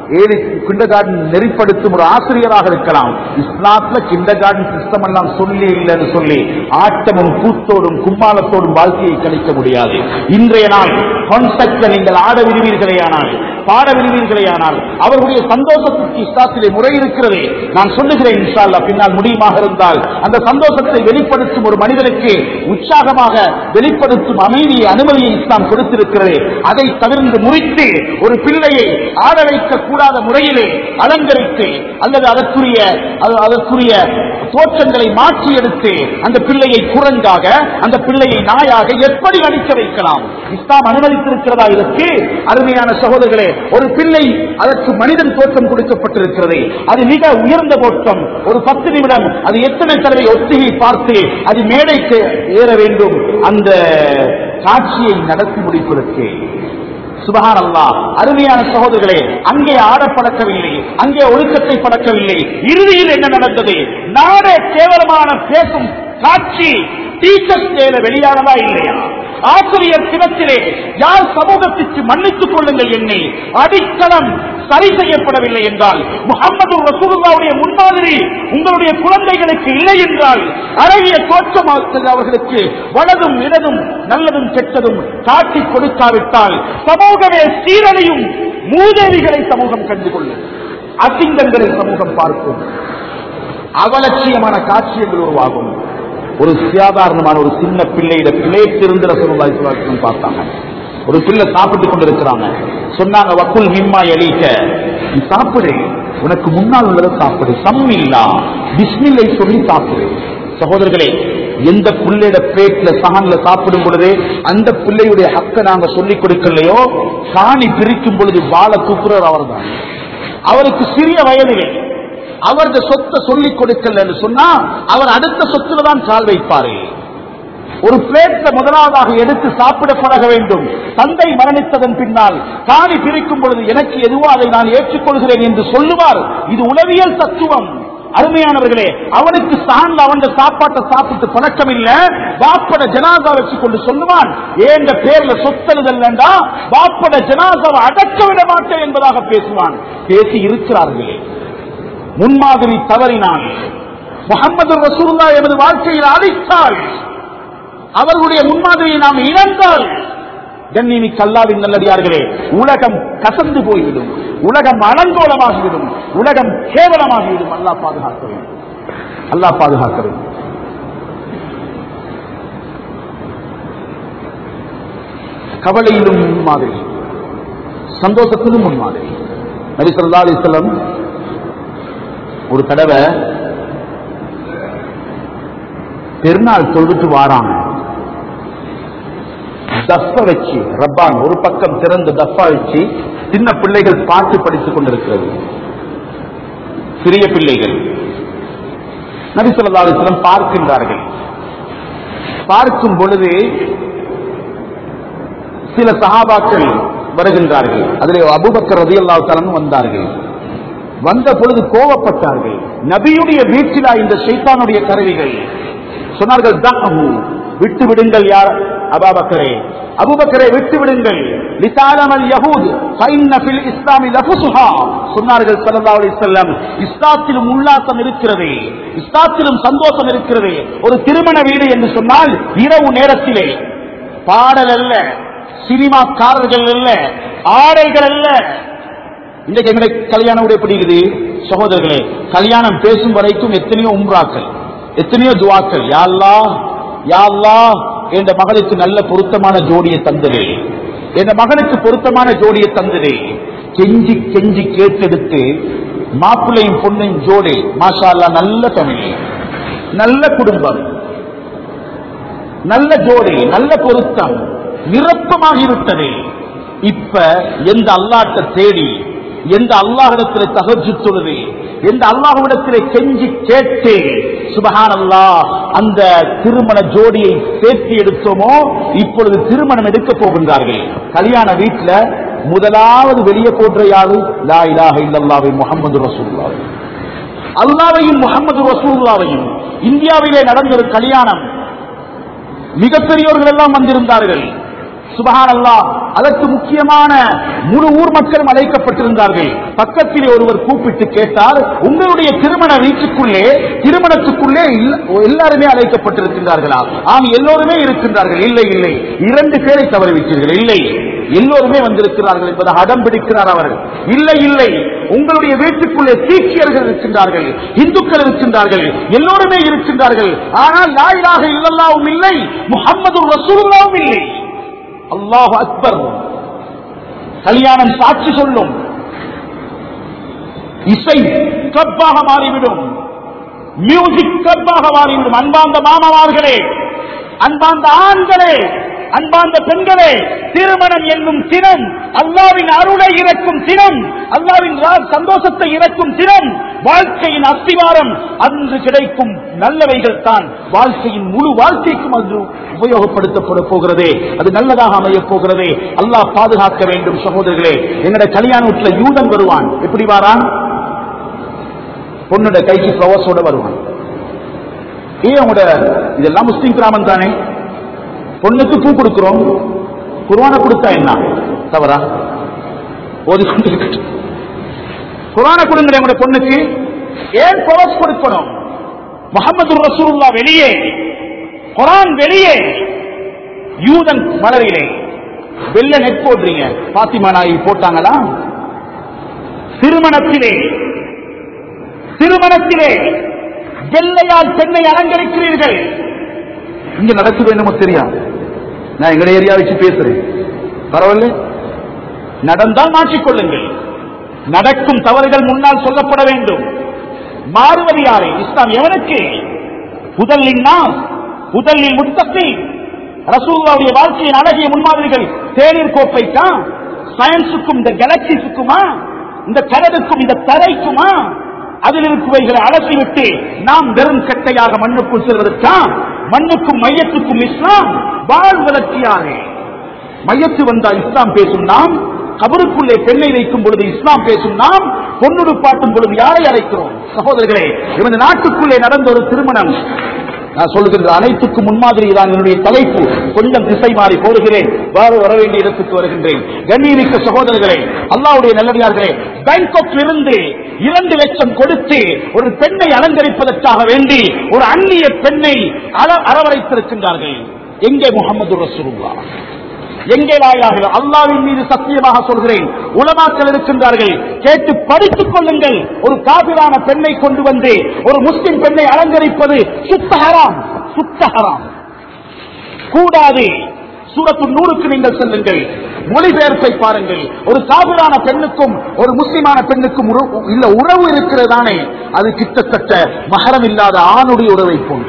ஏழு கிண்டர் கார்டன் நெறிப்படுத்தும் ஒரு ஆசிரியராக இருக்கலாம் இஸ்லாத்துல கிண்டர் கார்டன் சிஸ்டம் எல்லாம் சொல்லி இல்லைன்னு சொல்லி ஆட்டமும் கூத்தோடும் கும்மாளத்தோடும் வாழ்க்கையை கழிக்க முடியாது இன்றைய நாள் கான்செப்ட்ல நீங்கள் ஆட விரும்பீர்களேயானால் பாட விரும்பீர்களேயானால் அவர்களுடைய சந்தோஷத்துக்கு இஸ்லாத்திலே முறை இருக்கிறது நான் சொல்லுகிறேன் இன்ஷா அல்லாஹ் பின்னால் முடியுமாக இருந்தால் அந்த சந்தோஷத்தை வெளிப்படுத்தும் ஒரு மனிதனுக்கு உற்சாகமாக வெளிப்படுத்தும் அமைதியை அனுமதியை இஸ்லாம் கொடுத்திருக்கிறது அதை தவிர்த்து முறித்து ஒரு பிள்ளையை ஆட வைக்க கூடாத முறையிலே அலங்கரித்து அல்லது அதற்குரிய அது- அதற்குரிய தோற்றங்களை மாற்றி எடுத்து அந்த பிள்ளையை குரங்காக அந்த பிள்ளையை நாயாக எப்படி நடிக்க வைக்கலாம் இஸ்லாம் அனுமதித்திருக்கிறதா இதற்கு அருமையான சகோதரர்களே ஒரு பிள்ளை அதற்கு மனிதன் தோற்றம் கொடுக்கப்பட்டிருக்கிறது அது மிக உயர்ந்த தோற்றம் ஒரு பத்து நிமிடம் அது எத்தனை தடவை ஒத்திகை பார்த்து அது மேடைக்கு ஏற வேண்டும் அந்த காட்சியை நடத்தி முடிப்பதற்கு சுபஹான் அல்லாஹ் அருமையான சகோதரர்களே அங்கே ஆட பழக்கவில்லை அங்கே ஒழுக்கத்தை பழக்கவில்லை இறுதியில் என்ன நடந்தது நாடே கேவலமான பேசும் காட்சி டீச்சர்ஸ் டேல வெளியானதா இல்லையா ஆசிரியர் தினத்திலே யார் சமூகத்திற்கு மன்னித்துக் கொள்ளுங்கள் என்னை அடித்தளம் சரி செய்யப்படவில்லை என்றால் முகமது ரசூலுல்லாவுடைய முன்மாதிரி உங்களுடைய குழந்தைகளுக்கு இல்லை என்றால் அழகிய தோற்றமாக்குவது அவர்களுக்கு வலதும் இடதும் நல்லதும் கெட்டதும் காட்டி கொடுக்காவிட்டால் சமூகமே சீரழியும் மூதேவிகளை சமூகம் கண்டு கொள்ளும் அசிங்கங்களை சமூகம் பார்க்கும் அவலட்சியமான காட்சியங்கள் உருவாகும் ஒரு சாதாரணமான ஒரு சின்ன பிள்ளையிட பிளேட் இருந்த ரசூலுல்லாஹி பார்த்தாங்க ஒரு பிள்ளை சாப்பிட்டு கொண்டிருக்கிறாங்க சொன்னாங்க வக்குல் மிம்மா எலிக்க நீ சாப்பிடு உனக்கு முன்னால் உள்ளதை சாப்பிடு சம்மில்லா பிஸ்மில்லை சொல்லி சாப்பிடு சகோதரர்களே எந்த பிள்ளையோட பிளேட்ல சகன்ல சாப்பிடும் பொழுது அந்த பிள்ளையுடைய ஹக்க நாங்க சொல்லிக் கொடுக்கலையோ காணி பிரிக்கும் பொழுது வாழ தூக்குறவர் அவர்தான் அவருக்கு சிறிய வயதிலே அவரது சொத்தை சொல்லிக் கொடுக்கல என்று சொன்னா அவர் அடுத்த சொத்துல தான் கால் வைப்பாரு ஒரு பிளேட்ல முதலாவதாக எடுத்து சாப்பிட பழக வேண்டும் தந்தை மரணித்ததன் பின்னால் காணி பிரிக்கும் பொழுது எனக்கு எதுவோ அதை நான் ஏற்றுக்கொள்கிறேன் என்று சொல்லுவார் இது உளவியல் தத்துவம் அருமையானவர்களே அவனுக்கு சார்ந்த அவன் சாப்பாட்டை சாப்பிட்டு பழக்கம் இல்ல பாப்பட ஜனாதா வச்சு கொண்டு சொல்லுவான் ஏந்த பேர்ல சொத்தெழுதல்லண்டா பாப்பட ஜனாதாவை அடக்க விட மாட்டேன் என்பதாக பேசுவான் பேசி இருக்கிறார்களே முன்மாதிரி தவறினான் முகமது ரசூல்லா எமது வாழ்க்கையில் அழைத்தாள் அவர்களுடைய முன்மாதிரியை நாம் இழந்தால் கண்ணிமி கல்லாவின் நல்லடியார்களே உலகம் கசந்து போய்விடும் உலகம் அலங்கோலமாகிவிடும் உலகம் கேவலமாகிவிடும் அல்லாஹ் பாதுகாக்க வேண்டும் அல்லாஹ் பாதுகாக்க வேண்டும் கவலையிலும் முன்மாதிரி சந்தோஷத்திலும் முன்மாதிரி நபி ஸல்லல்லாஹு அலைஹி வஸல்லம் ஒரு தடவை பெருநாள் தொழுதுட்டு வாராங்க தப்ப வச்சு ரப்பான் ஒரு பக்கம் திறந்து தப்பா வச்சு சின்ன பிள்ளைகள் பாட்டு படித்துக் கொண்டிருக்கிறது சிறிய பிள்ளைகள் நபி ஸல்லல்லாஹு அலைஹி வஸல்லம் பார்க்கின்றார்கள் பார்க்கும் பொழுது சில சஹாபாக்கள் வருகின்றார்கள் அதிலே அபூபக்கர் ரலியல்லாஹு தஆலா வந்தார்கள் வந்த பொழுது கோபப்பட்டார்கள் நபியுடைய வீட்டிலா இந்த ஷைத்தானுடைய கருவிகள் சொன்னார்கள் தஹு விட்டு விடுங்கள் யார் அபாபக்கரே அபூபக்கரை விட்டு விடுங்கள் லிதாலமல் யஹூத் ஃபைன்ன ஃபில் இஸ்லாமி லஃபுசுஹா சொன்னார்கள் ஸல்லல்லாஹு அலைஹி வஸல்லம் இஸ்லாத்திலும் உல்லாசம் இருக்கிறது இஸ்லாத்திலும் சந்தோஷம் இருக்கிறது ஒரு திருமண வீடு என்று சொன்னால் இரவு நேரத்திலே பாடல் அல்ல சினிமாக்காரர்கள் அல்ல ஆடைகள் அல்ல இன்றைக்கு எங்களுடைய கல்யாண உடைய எப்படி இருக்குது சகோதரர்களே கல்யாணம் பேசும் வரைக்கும் எத்தனையோ உம்ராக்கள் எத்தனையோ துவாக்கள் யாழ்லா யாழ்லா என்ற மகளுக்கு நல்ல பொருத்தமான ஜோடியை தந்தது என்ற மகனுக்கு பொருத்தமான ஜோடியை தந்தது கெஞ்சி கெஞ்சி கேட்டெடுத்து மாப்பிள்ளையும் பொண்ணையும் ஜோடி மாஷா அல்லா நல்ல ஃபேமிலி நல்ல குடும்பம் நல்ல ஜோடி நல்ல பொருத்தம் நிரப்பமாகிவிட்டது இப்ப எந்த அல்லாட்ட தேடி எந்த அல்லாஹிடத்தில் தகஜு தொழுது எந்த அல்லாஹ்விடத்திலே கெஞ்சி கேட்டு சுபஹான் அல்லாஹ் அந்த திருமண ஜோடியை சேர்த்து எடுத்தோமோ இப்பொழுது திருமணம் எடுக்க போகின்றார்கள் கல்யாண வீட்டுல முதலாவது வெளியே போன்ற யாரு லா இலாஹ இல்லல்லாஹு முஹம்மது ரசூலுல்லாஹ் அல்லாவையும் முகமது ரசூல்லாவையும் இந்தியாவிலே நடந்த ஒரு கல்யாணம் மிகப்பெரியவர்கள் எல்லாம் வந்திருந்தார்கள் சுபஹானல்லா அதற்கு முக்கியமான முழு ஊர் மக்களும் அழைக்கப்பட்டிருந்தார்கள் பக்கத்திலே ஒருவர் கூப்பிட்டு கேட்டார் உங்களுடைய திருமண வீட்டுக்குள்ளே திருமணத்துக்குள்ளே இல்ல- எல்லாருமே அழைக்கப்பட்டிருக்கின்றார்களா ஆம் எல்லோருமே இருக்கின்றார்கள் இல்லை இல்லை இரண்டு பேரை தவறிவிட்டீர்கள் இல்லை எல்லோருமே வந்திருக்கிறார்கள் என்பதை அடம் பிடிக்கிறார் அவர்கள் இல்லை இல்லை உங்களுடைய வீட்டுக்குள்ளே சீக்கியர்கள் இருக்கின்றார்கள் இந்துக்கள் இருக்கின்றார்கள் எல்லோருமே இருக்கின்றார்கள் ஆனால் லாயிலாக இல்லல்லாவும் இல்லை முகம்மது ரசூலுல்லாவும் இல்லை அல்லாஹ் அக்பர் கல்யாணம் சாட்சி சொல்லும் இசை கிளப்பாக மாறிவிடும் மியூசிக் கிளப்பாக மாறிவிடும் அன்பார்ந்த மாமாவார்களே அன்பார்ந்த ஆண்களே அன்பார்ந்த பெண்களே திருமணம் என்னும் தினம் அல்லாவின் அருளை இறக்கும் தினம் அல்லாவின் ரா- சந்தோஷத்தை இறக்கும் தினம் வாழ்க்கையின் அஸ்திவாரம் அன்று கிடைக்கும் நல்லவைகள் தான் வாழ்க்கையின் முழு வாழ்க்கைக்கும் அது உபயோகப்படுத்தப்பட போகிறதே அது நல்லதாக அமையப் போகிறதே அல்லாஹ் பாதுகாக்க வேண்டும் சகோதரர்களே எங்கட கல்யாண வீட்டுல யூதன் வருவான் எப்படி வாரான் பொண்ணுட கைக்கு ஃப்ளவர்ஸோட வருவான் ஏன் உங்களோட இதெல்லாம் முஸ்லீம் கிராமம் தானே பொண்ணுக்கு பூ கொடுக்கிறோம் குர்ஆனை கொடுத்தா என்ன தவறா ஓதிக்கொண்டு இருக்கட்டும். குர்ஆனை கொடுங்க உங்களோட பொண்ணுக்கு ஏன் ஃப்ளவர்ஸ் கொடுக்கணும் முகமது ரசூலுல்லா வெளியே குர்ஆன் வெளியே யூதன் மலரிலே வெள்ள நெட் போடுறீங்க பாத்திமா நாயகி போட்டாங்களா திருமணத்திலே திருமணத்திலே வெள்ளையால் பெண்ணை அலங்கரிக்கிறீர்கள் இங்க நடக்குது என்னமோ தெரியாது நான் எங்க ஏரியா வச்சு பேசுறேன் பரவாயில்ல நடந்தால் மாற்றிக்கொள்ளுங்கள் நடக்கும் தவறுகள் முன்னால் சொல்லப்பட வேண்டும் மாறுவது யாரு இஸ்லாம் எவனுக்கு முதலில் நாம் முதலில் முத்தத்தை ரசூல்லாவுடைய வாழ்க்கையின் அழகிய முன்மாதிரிகள் தேநீர் கோப்பைக்கா சயின்ஸுக்கும் இந்த கேலக்சிஸுக்குமா இந்த கடலுக்கும் இந்த தரைக்குமா அதில் இருக்குவைகளை அலசிவிட்டு நாம் வெறும் கட்டையாக மண்ணுக்குள் செல்வதற்கா மண்ணுக்கும் மையத்துக்கும் இஸ்லாம் வாழ்வதற்கு யாரு மையத்து வந்தா இஸ்லாம் பேசும் நாம் கபருக்குள்ளே பெண்ணை வைக்கும் பொழுது இஸ்லாம் பேசும் நாம் பொன்னுடு பாட்டும் பொழுது யாரை அழைக்கிறோம் சகோதரர்களே இவன் நாட்டுக்குள்ளே நடந்த ஒரு திருமணம் நான் சொல்லுகின்ற அனைத்துக்கும் முன்மாதிரி தான் என்னுடைய தலைப்பு கொஞ்சம் திசை மாறி போடுகிறேன் வேற வர வேண்டிய இடத்துக்கு வருகின்றேன் கண்ணியமிக்க சகோதரர்களே அல்லாவுடைய நல்லடியார்களே பேங்காக் இருந்து இரண்டு லட்சம் கொடுத்து ஒரு பெண்ணை அலங்கரிப்பதற்காக வேண்டி ஒரு அந்நிய பெண்ணை அற- அரவணைத்திருக்கின்றார்கள் எங்கே முகமது ரசூலுல்லா எங்கே லாயிலாக அல்லாவின் மீது சத்தியமாக சொல்கிறேன் உலமாக்கள் இருக்கின்றார்கள் கேட்டு படித்துக் கொள்ளுங்கள் ஒரு காபிரான பெண்ணை கொண்டு வந்து ஒரு முஸ்லிம் பெண்ணை அலங்கரிப்பது சுத்த ஹராம் சுத்த ஹராம் கூடாது சூரத்து நூறுக்கு நீங்கள் செல்லுங்கள் மொழிபெயர்ப்பை பாருங்கள் ஒரு காபிரான பெண்ணுக்கும் ஒரு முஸ்லிமான பெண்ணுக்கும் உறவு- இல்ல உறவு இருக்கிறதானே அது கிட்டத்தட்ட மகரம் இல்லாத ஆணுடைய உறவை போன்று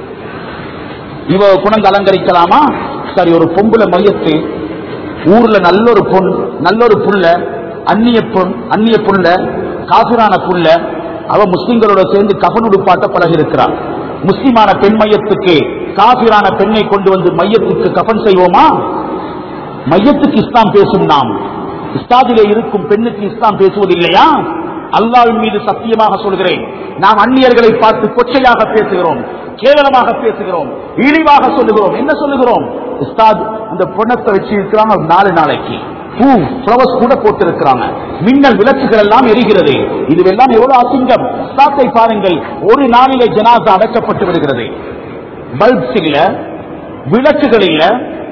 இவ குணங்க அலங்கரிக்கலாமா சரி ஒரு பொம்புல மையத்து ஊர்ல நல்ல ஒரு பொன் நல்ல ஒரு புள்ள அந்நிய பொன் அந்நிய புள்ள காபிரான புள்ள அவ முஸ்லிம்களோட சேர்ந்து கபன் உடுப்பாட்ட பழகி இருக்கிறார் முஸ்லிமான பெண் மையத்துக்கு காபிரான பெண்ணை கொண்டு வந்து மையத்துக்கு கபன் செய்வோமா மையத்துக்கு இஸ்லாம் பேசும் நாம் இஸ்லாத்திலே இருக்கும் பெண்ணுக்கு இஸ்லாம் பேசுவதில்லையா அல்லாவின் மீது சத்தியமாக சொல்கிறேன் நாம் அந்நியர்களை பார்த்து கொச்சையாக பேசுகிறோம் கேவலமாக பேசுகிறோம் இழிவாக சொல்லுகிறோம் என்ன சொல்லுகிறோம் உஸ்தாத் இந்த பொண்ணத்தை வச்சு இருக்கிறாங்க ஒரு நாலு நாளைக்கு பூ ஃப்ளவர்ஸ் கூட போட்டிருக்கிறாங்க மின்னல் விளக்குகள் எல்லாம் எரிகிறது இதுவெல்லாம் எவ்வளவு அசிங்கம் உஸ்தாத்தை பாருங்கள் ஒரு நாளிலே ஜனாசா அடக்கப்பட்டு விடுகிறது பல்ப்ஸ் இல்ல விளக்குகள் இல்ல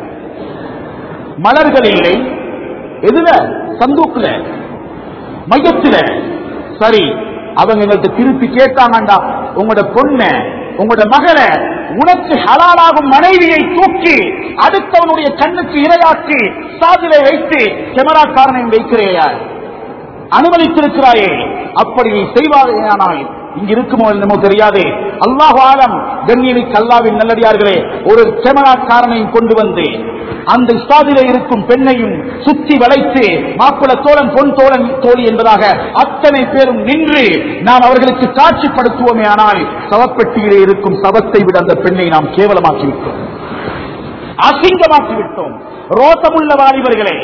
மலர்கள் இல்லை எதுல சந்தூக்குல மையத்துல சரி அவங்க எங்கள்கிட்ட திருப்பி கேட்டாங்கண்டா உங்களோட பொண்ணு உங்களோட மகளை உனக்கு ஹலாலாகும் மனைவியை தூக்கி அடுத்தவனுடைய கண்ணுக்கு இரையாக்கி சாதிலை வைத்து கேமராக்காரனை வைக்கிறேயா அனுமதித்திருக்கிறாயே அப்படி நீ செய்வாயானால் இங்க இருக்குமோ என்னமோ தெரியாது அல்லாஹ் ஆலம் கண்ணியமிக்கு அல்லாவின் நல்லடியார்களே ஒரு கேமராக்காரனையும் கொண்டு வந்து அந்த இஸ்தாதிலே இருக்கும் பெண்ணையும் சுத்தி வளைத்து மாப்பிள தோழன் பொன் தோழன் தோழி என்பதாக அத்தனை பேரும் நின்று நாம் அவர்களுக்கு காட்சிப்படுத்துவோமே ஆனால் சவப்பெட்டியிலே இருக்கும் சவத்தை விட அந்த பெண்ணை நாம் கேவலமாக்கி விட்டோம் அசிங்கமாக்கி விட்டோம் ரோசமுள்ள வாலிபர்களே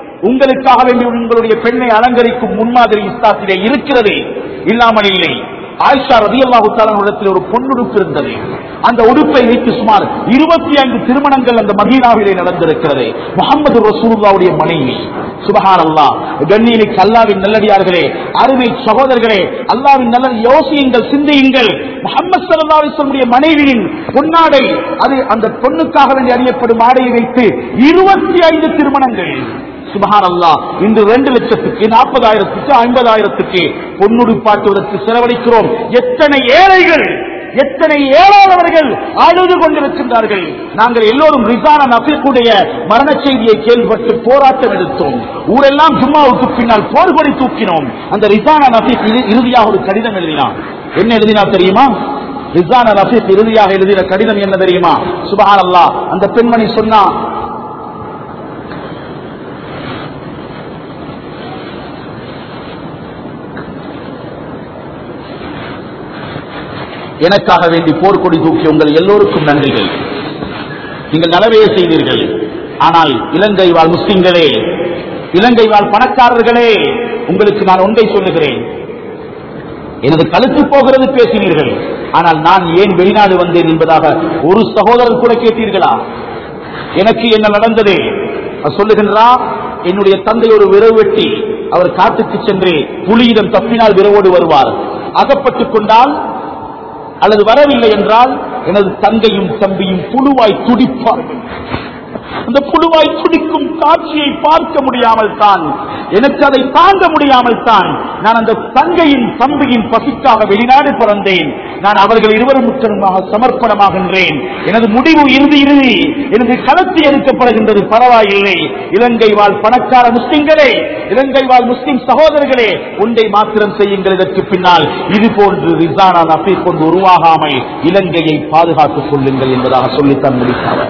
உங்களுக்காக வேண்டி உங்களுடைய பெண்ணை அலங்கரிக்கும் முன்மாதிரி இஸ்லாத்திலே இருக்கிறது இல்லாமல் இல்லை ஆயிஷா ரதியல்லாஹு இடத்தில் ஒரு பொன்னுடுப்பு இருந்தது அந்த உடுப்பை வைத்து சுமார் இருபத்தி ஐந்து திருமணங்கள் அந்த மதீனாவிலே நடந்திருக்கிறது முகமது ரசூலுல்லாவுடைய மனைவி சுபஹான் அல்லா கண்ணியமிக்கு அல்லாவின் நல்லடியார்களே அருமை சகோதரர்களே அல்லாவின் நல்ல யோசியுங்கள் சிந்தியுங்கள் முகமது சல்லா அலிஸ்வனுடைய மனைவியின் பொன்னாடை அது அந்த பொண்ணுக்காக வேண்டி அறியப்படும் ஆடையை வைத்து இருபத்தி ஐந்து திருமணங்கள் சுபஹான் அல்லா இன்று ரெண்டு லட்சத்துக்கு நாற்பதாயிரத்துக்கு ஐம்பதாயிரத்துக்கு பொன்னுடுப்பாட்டுவதற்கு செலவழிக்கிறோம் எத்தனை ஏழைகள் எத்தனை ஏழாதவர்கள் அழுது கொண்டிருக்கின்றார்கள் நாங்கள் எல்லோரும் ரிசான நபிக்குடைய மரண செய்தியை கேள்விப்பட்டு போராட்டம் எடுத்தோம் ஊரெல்லாம் ஜும்மாவுக்கு பின்னால் போர்கொடி தூக்கினோம் அந்த ரிசான நபீக் இறுதியாக ஒரு கடிதம் எழுதினான் என்ன எழுதினா தெரியுமா ரிசான நபீக் இறுதியாக எழுதின கடிதம் என்ன தெரியுமா சுபஹான் அல்லா அந்த பெண்மணி சொன்னா எனக்காக வேண்டி போர்க்கொடி தூக்கி உங்கள் எல்லோருக்கும் நன்றிகள் நீங்கள் நலவே செய்தீர்கள் ஆனால் இலங்கை வாழ் முஸ்லிம்களே இலங்கை வாழ் பணக்காரர்களே உங்களுக்கு நான் ஒன்றை சொல்லுகிறேன் எனது கழுத்து போகிறது பேசினீர்கள் ஆனால் நான் ஏன் வெளிநாடு வந்தேன் என்பதாக ஒரு சகோதரர் கூட கேட்டீர்களா எனக்கு என்ன நடந்தது அவர் சொல்லுகின்றார் என்னுடைய தந்தை ஒரு விரவு வெட்டி அவர் காட்டுக்கு சென்று புலியிடம் தப்பினால் விரவோடு வருவார் அகப்பட்டுக் கொண்டால் அல்லது வரவில்லை என்றால் எனது தங்கையும் தம்பியும் புழுவாய் துடிப்பார்கள் அந்த புழுவாய் துடிக்கும் காட்சியை பார்க்க முடியாமல் தான் எனக்கு அதை தாங்க முடியாமல் தான் நான் அந்த தங்கையின் தம்பியின் பசிக்காக வெளிநாடு பிறந்தேன் நான் அவர்கள் இருவரும் முற்றமாக சமர்ப்பணமாகின்றேன் எனது முடிவு இறுதி இறுதி எனது களத்து எடுக்கப்படுகின்றது பரவாயில்லை இலங்கை வாழ் பணக்கார முஸ்லிம்களே இலங்கை வாழ் முஸ்லிம் சகோதரர்களே ஒன்றை மாத்திரம் செய்யுங்கள் இதற்கு பின்னால் இது போன்று ரிசானா நபி கொண்டு உருவாகாமல் இலங்கையை பாதுகாத்துக் கொள்ளுங்கள் என்பதாக சொல்லித்தான் முடித்தார்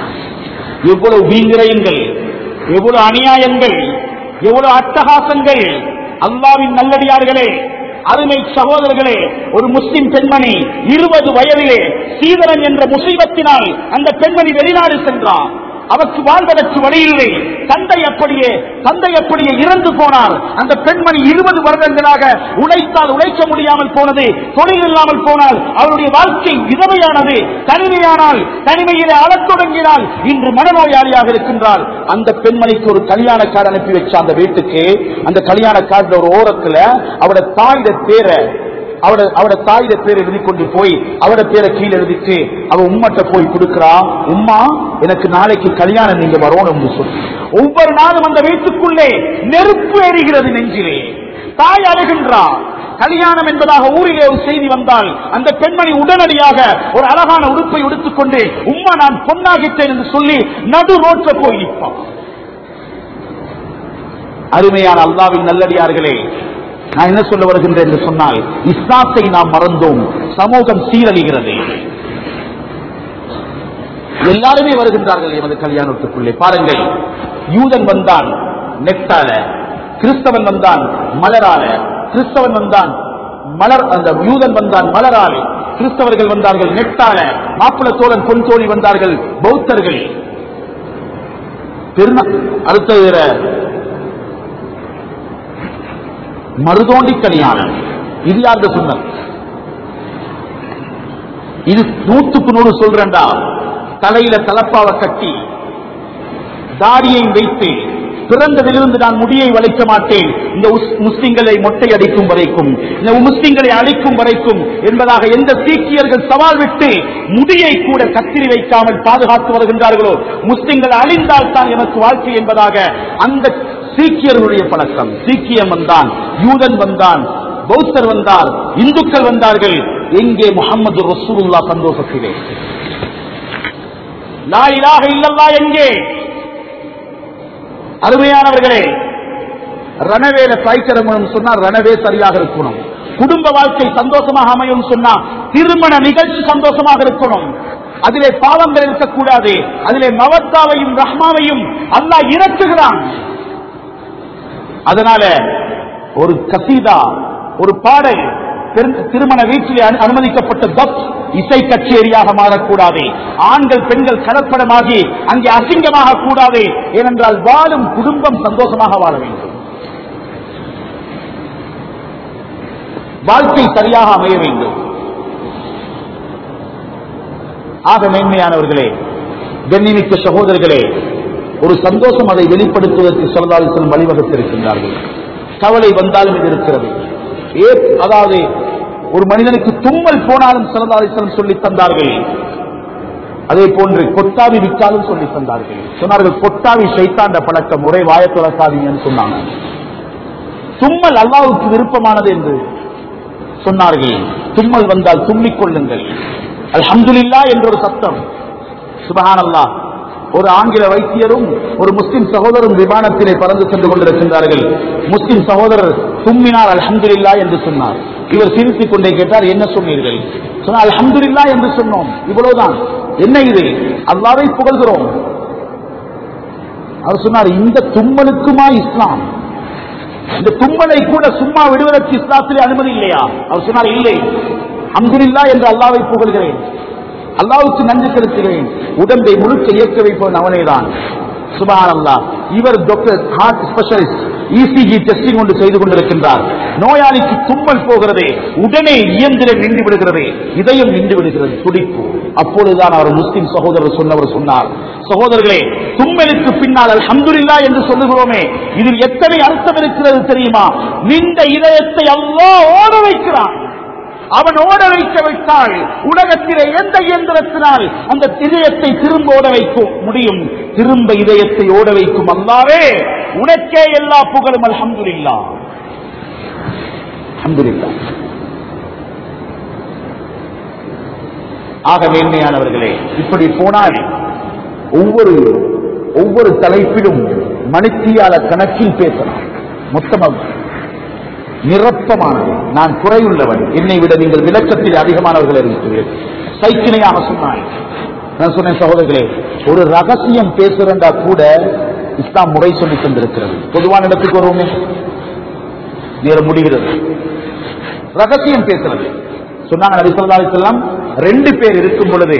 எவ்வளவு வீங்கிரயங்கள் எவ்வளவு அநியாயங்கள் எவ்வளவு அட்டகாசங்கள் அல்லாவின் நல்லடியார்களே அருமை சகோதரர்களே ஒரு முஸ்லிம் பெண்மணி இருபது வயதிலே சீதரன் என்ற முசீபத்தினால் அந்த பெண்மணி வெளிநாடு சென்றார் அவருக்கு வாழ்வதற்கு வழியில்லை தந்தை அப்படியே தந்தை அப்படியே இறந்து போனார் அந்த பெண்மணி இருபது வருடங்களாக உழைத்தால் உழைக்க முடியாமல் போனது தொழில் இல்லாமல் போனால் அவருடைய வாழ்க்கை விதவையானது தனிமையானால் தனிமையிலே அழத் தொடங்கினால் இன்று மனநோயாளியாக இருக்கின்றார் அந்த பெண்மணிக்கு ஒரு கல்யாண கார்டு அனுப்பி வச்ச அந்த வீட்டுக்கு அந்த கல்யாண கார்டுல ஒரு ஓரத்துல அவட தாயிட பேரை அவட அவட தாயிட பேர் எழுதி கொண்டு போய் அவட பேரை கீழே எழுதிட்டு அவ உம்மட்ட போய் கொடுக்கிறா உம்மா எனக்கு நாளைக்கு கல்யாணம் நீங்க வரணும்னு சொல்லி ஒவ்வொரு நாளும் அந்த வீட்டுக்குள்ளே நெருப்பு எரிகிறது நெஞ்சிலே தாய் அழுகின்றா கல்யாணம் என்பதாக ஊரிலே ஒரு செய்தி வந்தால் அந்த பெண்மணி உடனடியாக ஒரு அழகான உடுப்பை உடுத்துக்கொண்டு உம்மா நான் பொன்னாகிட்டேன் என்று சொல்லி நடு ரோட்ல போய் நிற்பான் அருமையான அல்லாவின் நல்லடியார்களே நான் என்ன சொல்ல வருகின்றேன் என்று சொன்னால் இஸ்லாத்தை நாம் மறந்தோம் சமூகம் சீரழிகிறது எல்லாருமே வருகின்றார்கள் எமது கல்யாணத்துக்குள்ளே பாருங்கள் யூதன் வந்தான் நெட்டால கிறிஸ்தவன் வந்தான் மலரால கிறிஸ்தவன் வந்தான் மலர் அந்த யூதன் வந்தான் மலரால கிறிஸ்தவர்கள் வந்தார்கள் நெட்டால மாப்பிள தோழன் பொன் தோழி வந்தார்கள் பௌத்தர்கள் பெருநா அடுத்தது மருதோண்டி கல்யாணம் இது யாருந்த சொன்னது இது நூற்றுக்கு நூறு சொல்றேன்டா தலையில தலப்பாவை கட்டி தாடியை வைத்து பிறந்ததிலிருந்து நான் முடியை வளைக்க மாட்டேன் இந்த உஸ்- முஸ்லிம்களை மொட்டை அடிக்கும் வரைக்கும் இந்த முஸ்லிம்களை அழிக்கும் வரைக்கும் என்பதாக எந்த சீக்கியர்கள் சவால் விட்டு முடியை கூட கத்திரி வைக்காமல் பாதுகாத்து வருகின்றார்களோ முஸ்லிம்கள் அழிந்தால் தான் எனக்கு வாழ்க்கை என்பதாக அந்த சீக்கியர்களுடைய பழக்கம் சீக்கியம் வந்தான் யூதன் வந்தான் பௌத்தர் வந்தார் இந்துக்கள் வந்தார்கள் எங்கே முகமது ரசூலுல்லா சந்தோஷத்திலே லா இலாஹ இல்லல்லா எங்கே அருமையானவர்களே ரணவேல சாய்க்கிறோம் சொன்னா ரணவே சரியாக இருக்கணும் குடும்ப வாழ்க்கை சந்தோஷமாக அமையும் சொன்னா திருமண நிகழ்ச்சி சந்தோஷமாக இருக்கணும் அதிலே பாவங்கள் இருக்கக்கூடாது அதிலே மவத்தாவையும் ரஹ்மாவையும் அல்லாஹ் இறக்குகிறான் அதனால ஒரு கசீதா ஒரு பாடல் திரு- திருமண வீட்டிலே அனு- அனுமதிக்கப்பட்ட தப் இசை கச்சேரியாக மாறக்கூடாது ஆண்கள் பெண்கள் கலப்படமாகி அங்கே அசிங்கமாக கூடாது ஏனென்றால் வாழும் குடும்பம் சந்தோஷமாக வாழ வேண்டும் வாழ்க்கை சரியாக அமைய வேண்டும் ஆக மேன்மையானவர்களே கண்ணிமிக்க சகோதரர்களே ஒரு சந்தோஷம் அதை வெளிப்படுத்துவதற்கு சொல்லதாலும் வழிவகுத்திருக்கின்றார்கள் கவலை வந்தாலும் இது இருக்கிறது ஏ அதாவது ஒரு மனிதனுக்கு தும்மல் போனாலும் சரதாரிசனம் சொல்லி தந்தார்கள் அதே போன்று கொட்டாவி விற்றாலும் சொல்லி தந்தார்கள் சொன்னார்கள் கொட்டாவி சைத்தாண்ட பழக்கம் ஒரே வாய துறக்காதீங்கன்னு சொன்னாங்க தும்மல் அல்லாவுக்கு விருப்பமானது என்று சொன்னார்கள் தும்மல் வந்தால் தும்மிக் கொள்ளுங்கள் அல்ஹம்துலில்லா என்ற ஒரு சத்தம் சுபஹானல்லா ஒரு ஆங்கில வைத்தியரும் ஒரு முஸ்லிம் சகோதரரும் விமானத்திலே பறந்து சென்று கொண்டிருக்கின்றார்கள் முஸ்லிம் சகோதரர் தும்மினார் அல்ஹம்துலில்லா என்று சொன்னார் இவர் சிரித்துக் கொண்டே கேட்டார் என்ன சொன்னீர்கள் சொன்னார் அல்ஹம்துலில்லா என்று சொன்னோம் இவ்வளவுதான் என்ன இது அல்லாவை புகழ்கிறோம் அவர் சொன்னார் இந்த தும்மலுக்குமா இஸ்லாம் இந்த தும்மலை கூட சும்மா விடுவதற்கு இஸ்லாத்திலே அனுமதி இல்லையா அவர் சொன்னார் இல்லை அம்துலில்லா என்று அல்லாவை புகழ்கிறேன் அல்லாவுக்கு நன்றி செலுத்துகிறேன் உடம்பை முழுக்க இயக்க வைப்பவன் அவனேதான் சுபஹான் அல்லா இவர் doctor heart specialist ECG testing ஒன்று செய்து கொண்டிருக்கின்றார் நோயாளிக்கு தும்மல் போகிறதே உடனே இயந்திரம் நின்று விடுகிறது இதயம் நின்று விடுகிறது துடிப்பு அப்பொழுதுதான் அவர் முஸ்லிம் சகோதரர் சொன்னவர் சொன்னார் சகோதரர்களே தும்மலுக்கு பின்னால் அல்ஹம்துலில்லா என்று சொல்லுகிறோமே இதில் எத்தனை அர்த்தம் இருக்கிறது தெரியுமா நின்ற இதயத்தை அல்லாஹ் ஓட வைக்கிறான் அவன் ஓட வைக்க வைத்தால் உலகத்திலே எந்த இயந்திரத்தினால் அந்த இதயத்தை திரும்ப ஓட வைக்க முடியும் திரும்ப இதயத்தை ஓட வைக்கும் அல்லாவே உனக்கே எல்லா புகழும் அல்ஹம்துலில்லா அல்ஹம்துலில்லா ஆக மேன்மையானவர்களே இப்படி போனால் ஒவ்வொரு ஒவ்வொரு தலைப்பிலும் மணித்தியால கணக்கில் பேசலாம் மொத்தமாக நிரப்பமானது நான் குறையுள்ளவன் என்னை விட நீங்கள் விளக்கத்தில் அதிகமானவர்கள் இருக்கிறீர்கள் சைக்கிணையாக சொன்னாய் நான் சொன்னேன் சகோதரர்களே ஒரு ரகசியம் பேசுறண்டா கூட இஸ்லாம் முறை சொல்லி தந்திருக்கிறது பொதுவான இடத்துக்கு வருவோமே நேரம் முடிகிறது ரகசியம் பேசுறது சொன்னாங்க நபி ஸல்லல்லாஹு அலைஹி வஸல்லம் ரெண்டு பேர் இருக்கும் பொழுது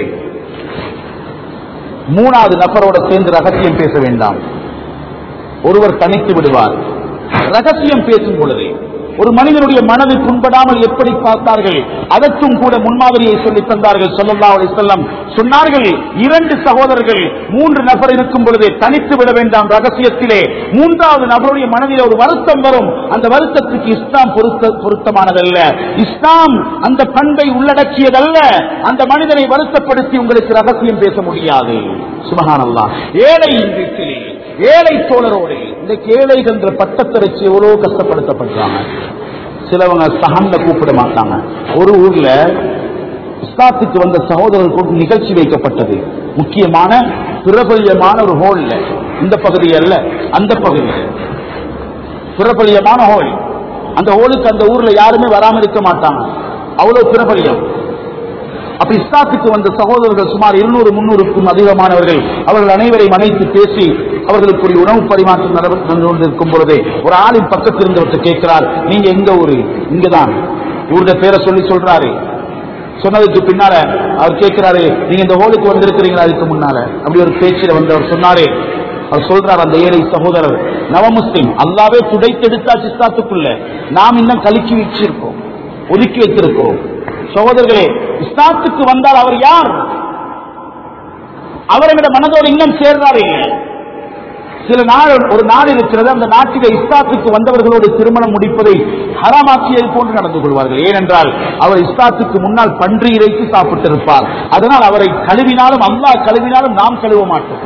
மூணாவது நபரோட சேர்ந்து ரகசியம் பேச வேண்டாம் ஒருவர் தனித்து விடுவார் ரகசியம் பேசும் பொழுது ஒரு மனிதனுடைய மனதை புண்படாமல் எப்படி பார்த்தார்கள் அதற்கும் கூட முன்மாதிரியை சொல்லி தந்தார்கள் ஸல்லல்லாஹு அலைஹி வஸல்லம் சொன்னார்கள் இரண்டு சகோதரர்கள் மூன்று நபர் இருக்கும் பொழுது தனித்து விட வேண்டாம் ரகசியத்திலே மூன்றாவது நபருடைய மனதில் ஒரு வருத்தம் வரும் அந்த வருத்தத்துக்கு இஸ்லாம் பொருத்த பொருத்தமானதல்ல இஸ்லாம் அந்த பண்பை உள்ளடக்கியதல்ல அந்த மனிதனை வருத்தப்படுத்தி உங்களுக்கு ரகசியம் பேச முடியாது சுபஹானல்லாஹ் ஏழை வீட்டிலே ஏழை தோழரோடு இந்த ஏழைகள் என்ற பட்டத்தை வச்சு எவ்வளவு கஷ்டப்படுத்தப்படுறாங்க சிலவங்க சகன்ல கூப்பிட மாட்டாங்க ஒரு ஊர்ல இஸ்லாத்துக்கு வந்த சகோதரர்கள் கூட்டு நிகழ்ச்சி வைக்கப்பட்டது முக்கியமான பிரபல்யமான ஒரு ஹோல்ல இந்த பகுதி அல்ல அந்த பகுதி பிரபல்யமான ஹோல் அந்த ஹோலுக்கு அந்த ஊர்ல யாருமே வராம இருக்க மாட்டாங்க அவ்வளவு பிரபல்யம் அப்ப இஸ்லாத்துக்கு வந்த சகோதரர்கள் சுமார் இருநூறு முன்னூறுக்கும் அதிகமானவர்கள் அவர்கள் அனைவரையும் அழைத்து பேசி அவர்களுக்கு ஒரு உணவு பரிமாற்றம் நடந்து கொண்டிருக்கும் பொழுதே ஒரு ஆளின் பக்கத்தில் இருந்தவர்கிட்ட கேட்கிறார் நீங்க எங்க ஊரு இங்கதான் இவருடைய பேரை சொல்லி சொல்றாரு சொன்னதுக்கு பின்னால அவர் கேட்கிறாரு நீங்க இந்த ஹோலுக்கு வந்திருக்கிறீங்களா அதுக்கு முன்னால அப்படி ஒரு பேச்சில வந்து அவர் சொன்னாரு அவர் சொல்றார் அந்த ஏழை சகோதரர் நவ முஸ்லிம் அல்லாவே துடைத்தெடுத்தாச்சு இஸ்லாத்துக்குள்ள நாம் இன்னும் கலுக்கி வச்சிருக்கோம் ஒதுக்கி வைத்திருக்கிறோம் சகோதரர்களே இஸ்லாத்துக்கு வந்தால் அவர் யார் அவர்களோட மனதோடு இன்னும் சேர்றாரு சில நாள் ஒரு நாடு இருக்கிறது அந்த நாட்டிலே இஸ்லாத்துக்கு வந்தவர்களோடு திருமணம் முடிப்பதை ஹராமாக்கியது போன்று நடந்து கொள்வார்கள் ஏனென்றால் அவர் இஸ்லாத்துக்கு முன்னால் பன்றி இறைத்து சாப்பிட்டிருப்பார் அதனால் அவரை கழுவினாலும் அல்லாஹ் கழுவினாலும் நாம் கழுவ மாட்டோம்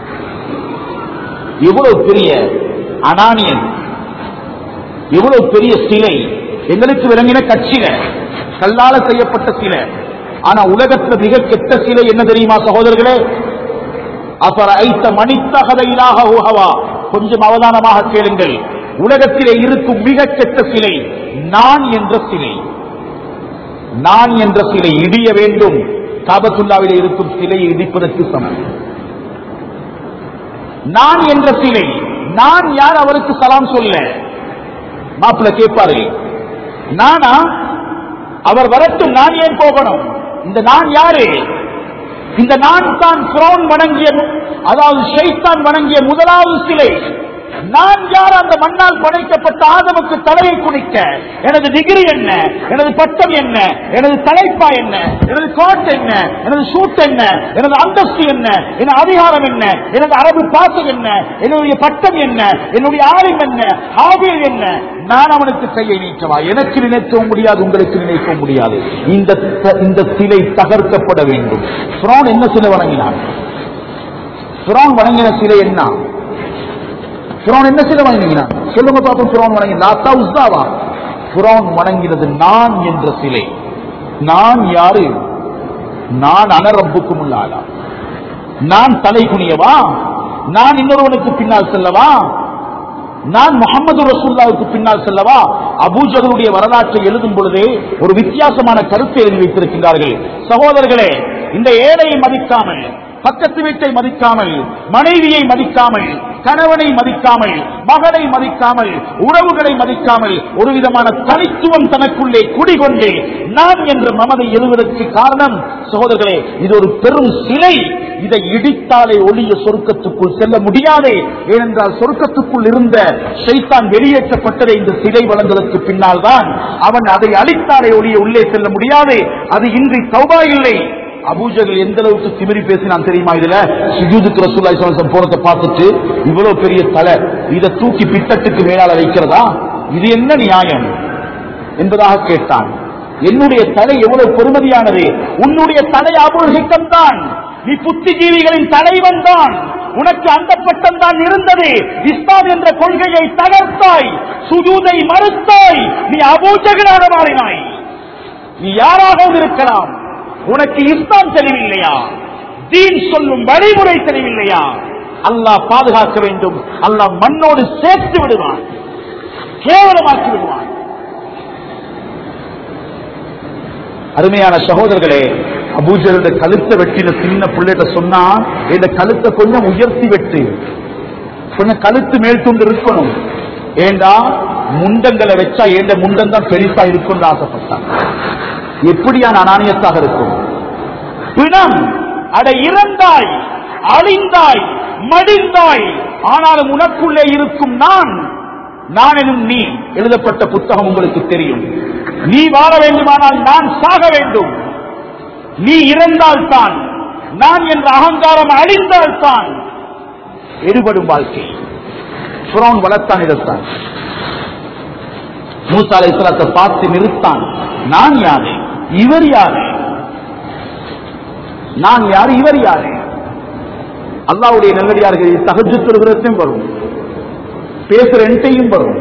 எவ்வளவு பெரிய அனானியன் எவ்வளவு பெரிய சிலை எங்களுக்கு விளங்கின கட்சியில கல்லால செய்யப்பட்ட சிலை ஆனா உலகத்துல மிக கெட்ட சிலை என்ன தெரியுமா சகோதரர்களே அப்புற ஐத்த மணித்தகதையிலாக ஊகவா கொஞ்சம் அவதானமாக கேளுங்கள் உலகத்திலே இருக்கும் மிக கெட்ட சிலை நான் என்ற சிலை நான் என்ற சிலை இடிய வேண்டும் காபத்துல்லாவிலே இருக்கும் சிலையை இடிப்பதற்கு சமம் நான் என்ற சிலை நான் யார் அவருக்கு சலாம் சொல்ல மாப்பிள்ள கேட்பாரு நானா அவர் வரட்டும் நான் ஏன் போகணும் இந்த நான் யாரு இந்த நான் தான் ஃபிரௌன் வணங்கிய அதாவது ஷைத்தான் வணங்கிய முதலாவது சிலை நான் யார் அந்த மண்ணால் படைக்கப்பட்ட ஆதமுக்கு தலையை குனிக்க எனது டிகிரி என்ன எனது பட்டம் என்ன எனது தலைப்பா என்ன எனது கோட் என்ன எனது சூட் என்ன எனது அந்தஸ்து என்ன எனது அதிகாரம் என்ன எனது அரபு பாசம் என்ன என்னுடைய பட்டம் என்ன என்னுடைய ஆளும் என்ன ஆவியல் என்ன நான் அவனுக்கு கையை நீக்கவா எனக்கு நினைக்கவும் முடியாது உங்களுக்கு நினைக்கவும் முடியாது இந்த இந்த சிலை தகர்க்கப்பட வேண்டும் ஃபிரௌன் என்ன சிலை வழங்கினான் ஃபிரௌன் வழங்கின சிலை என்ன ஃபிரௌன் என்ன சிலை வழங்கினான் சொல்லுங்க பாப்போம் ஃபிரௌன் வழங்கி லாத்தா உஸ்தாவா ஃபிரௌன் வணங்கினது நான் என்ற சிலை நான் யாரு நான் அனரப்புக்கும் உள்ளாளா நான் தலை குனியவா நான் இன்னொருவனுக்கு பின்னால் செல்லவா நான் முகமது ரசூல்லாவுக்கு பின்னால் செல்லவா அபூஜகளுடைய வரலாற்றை எழுதும் பொழுதே ஒரு வித்தியாசமான கருத்தை எழுதி வைத்திருக்கிறார்கள் சகோதரர்களே இந்த ஏழையை மதிக்காமல் பக்கத்து வீட்டை மதிக்காமல் மனைவியை மதிக்காமல் கணவனை மதிக்காமல் மகளை மதிக்காமல் உறவுகளை மதிக்காமல் ஒரு விதமான தனித்துவம் தனக்குள்ளே குடிகொண்டு நான் என்ற மமதை எழுவதற்கு காரணம் சகோதரர்களே இது ஒரு பெரும் சிலை இதை இடித்தாலே ஒளிய சொர்க்கத்துக்குள் செல்ல முடியாது ஏனென்றால் சொர்க்கத்துக்குள் இருந்த ஷைத்தான் வெளியேற்றப்பட்டதை இந்த சிலை வளர்ந்ததற்கு பின்னால் தான் அவன் அதை அழித்தாலே ஒளிய உள்ளே செல்ல முடியாது அது இன்றி சௌபா இல்லை அபூஜகள் எந்த அளவுக்கு திமிரி பேசினான் தெரியுமா இதுல சுஜூதுக்கு ரசூல்லாய் சவசம் போறதை பார்த்துட்டு இவ்வளவு பெரிய தலை இதை தூக்கி பித்தட்டுக்கு மேலால வைக்கிறதா இது என்ன நியாயம் என்பதாக கேட்டான் என்னுடைய தலை எவ்வளவு பெருமதியானது உன்னுடைய தலை அபூர்கிக்கம் தான் நீ புத்திஜீவிகளின் தலைவன் தான் உனக்கு அந்த பட்டம் தான் இருந்தது இஸ்லாம் என்ற கொள்கையை தகர்த்தாய் சுஜூதை மறுத்தாய் நீ அபூஜகனாக மாறினாய் நீ யாராகவும் இருக்கலாம் உனக்கு இஸ்லாம் தெளிவில்லையா தீன் சொல்லும் வழிமுறை தெளிவில்லையா அல்லாஹ் பாதுகாக்க வேண்டும் அல்லாஹ் மண்ணோடு சேர்த்து விடுவான் கேவலமாக்கி விடுவான் அருமையான சகோதரர்களே அபூஜருடைய கழுத்தை வெட்டின சின்ன பிள்ளைகிட்ட சொன்னா இந்த கழுத்தை கொஞ்சம் உயர்த்தி வெட்டு கொஞ்சம் கழுத்து மேல் துண்டு இருக்கணும் ஏண்டா முண்டங்களை வச்சா ஏண்ட முண்டம் தான் பெருசா இருக்கும்னு ஆசைப்பட்டான் எப்படியான அனானியத்தாக இருக்கும் பிணம் அட இறந்தாய் அழிந்தாய் மடிந்தாய் ஆனாலும் உனக்குள்ளே இருக்கும் நான் நான் எனும் நீ எழுதப்பட்ட புத்தகம் உங்களுக்கு தெரியும் நீ வாழ வேண்டுமானால் நான் சாக வேண்டும் நீ இறந்தால் தான் நான் என்ற அகங்காரம் அழிந்தால் தான் எடுபடும் வாழ்க்கை புறோன் வளர்த்தான் இதைத்தான் மூசா அலை பார்த்து நிறுத்தான் நான் யாரு இவர் யாரு நான் யாரு இவர் யாரு அல்லாவுடைய நல்லடியார்கள் தகஜு தொழுகிறதையும் வரும் பேசுற எண்டையும் வரும்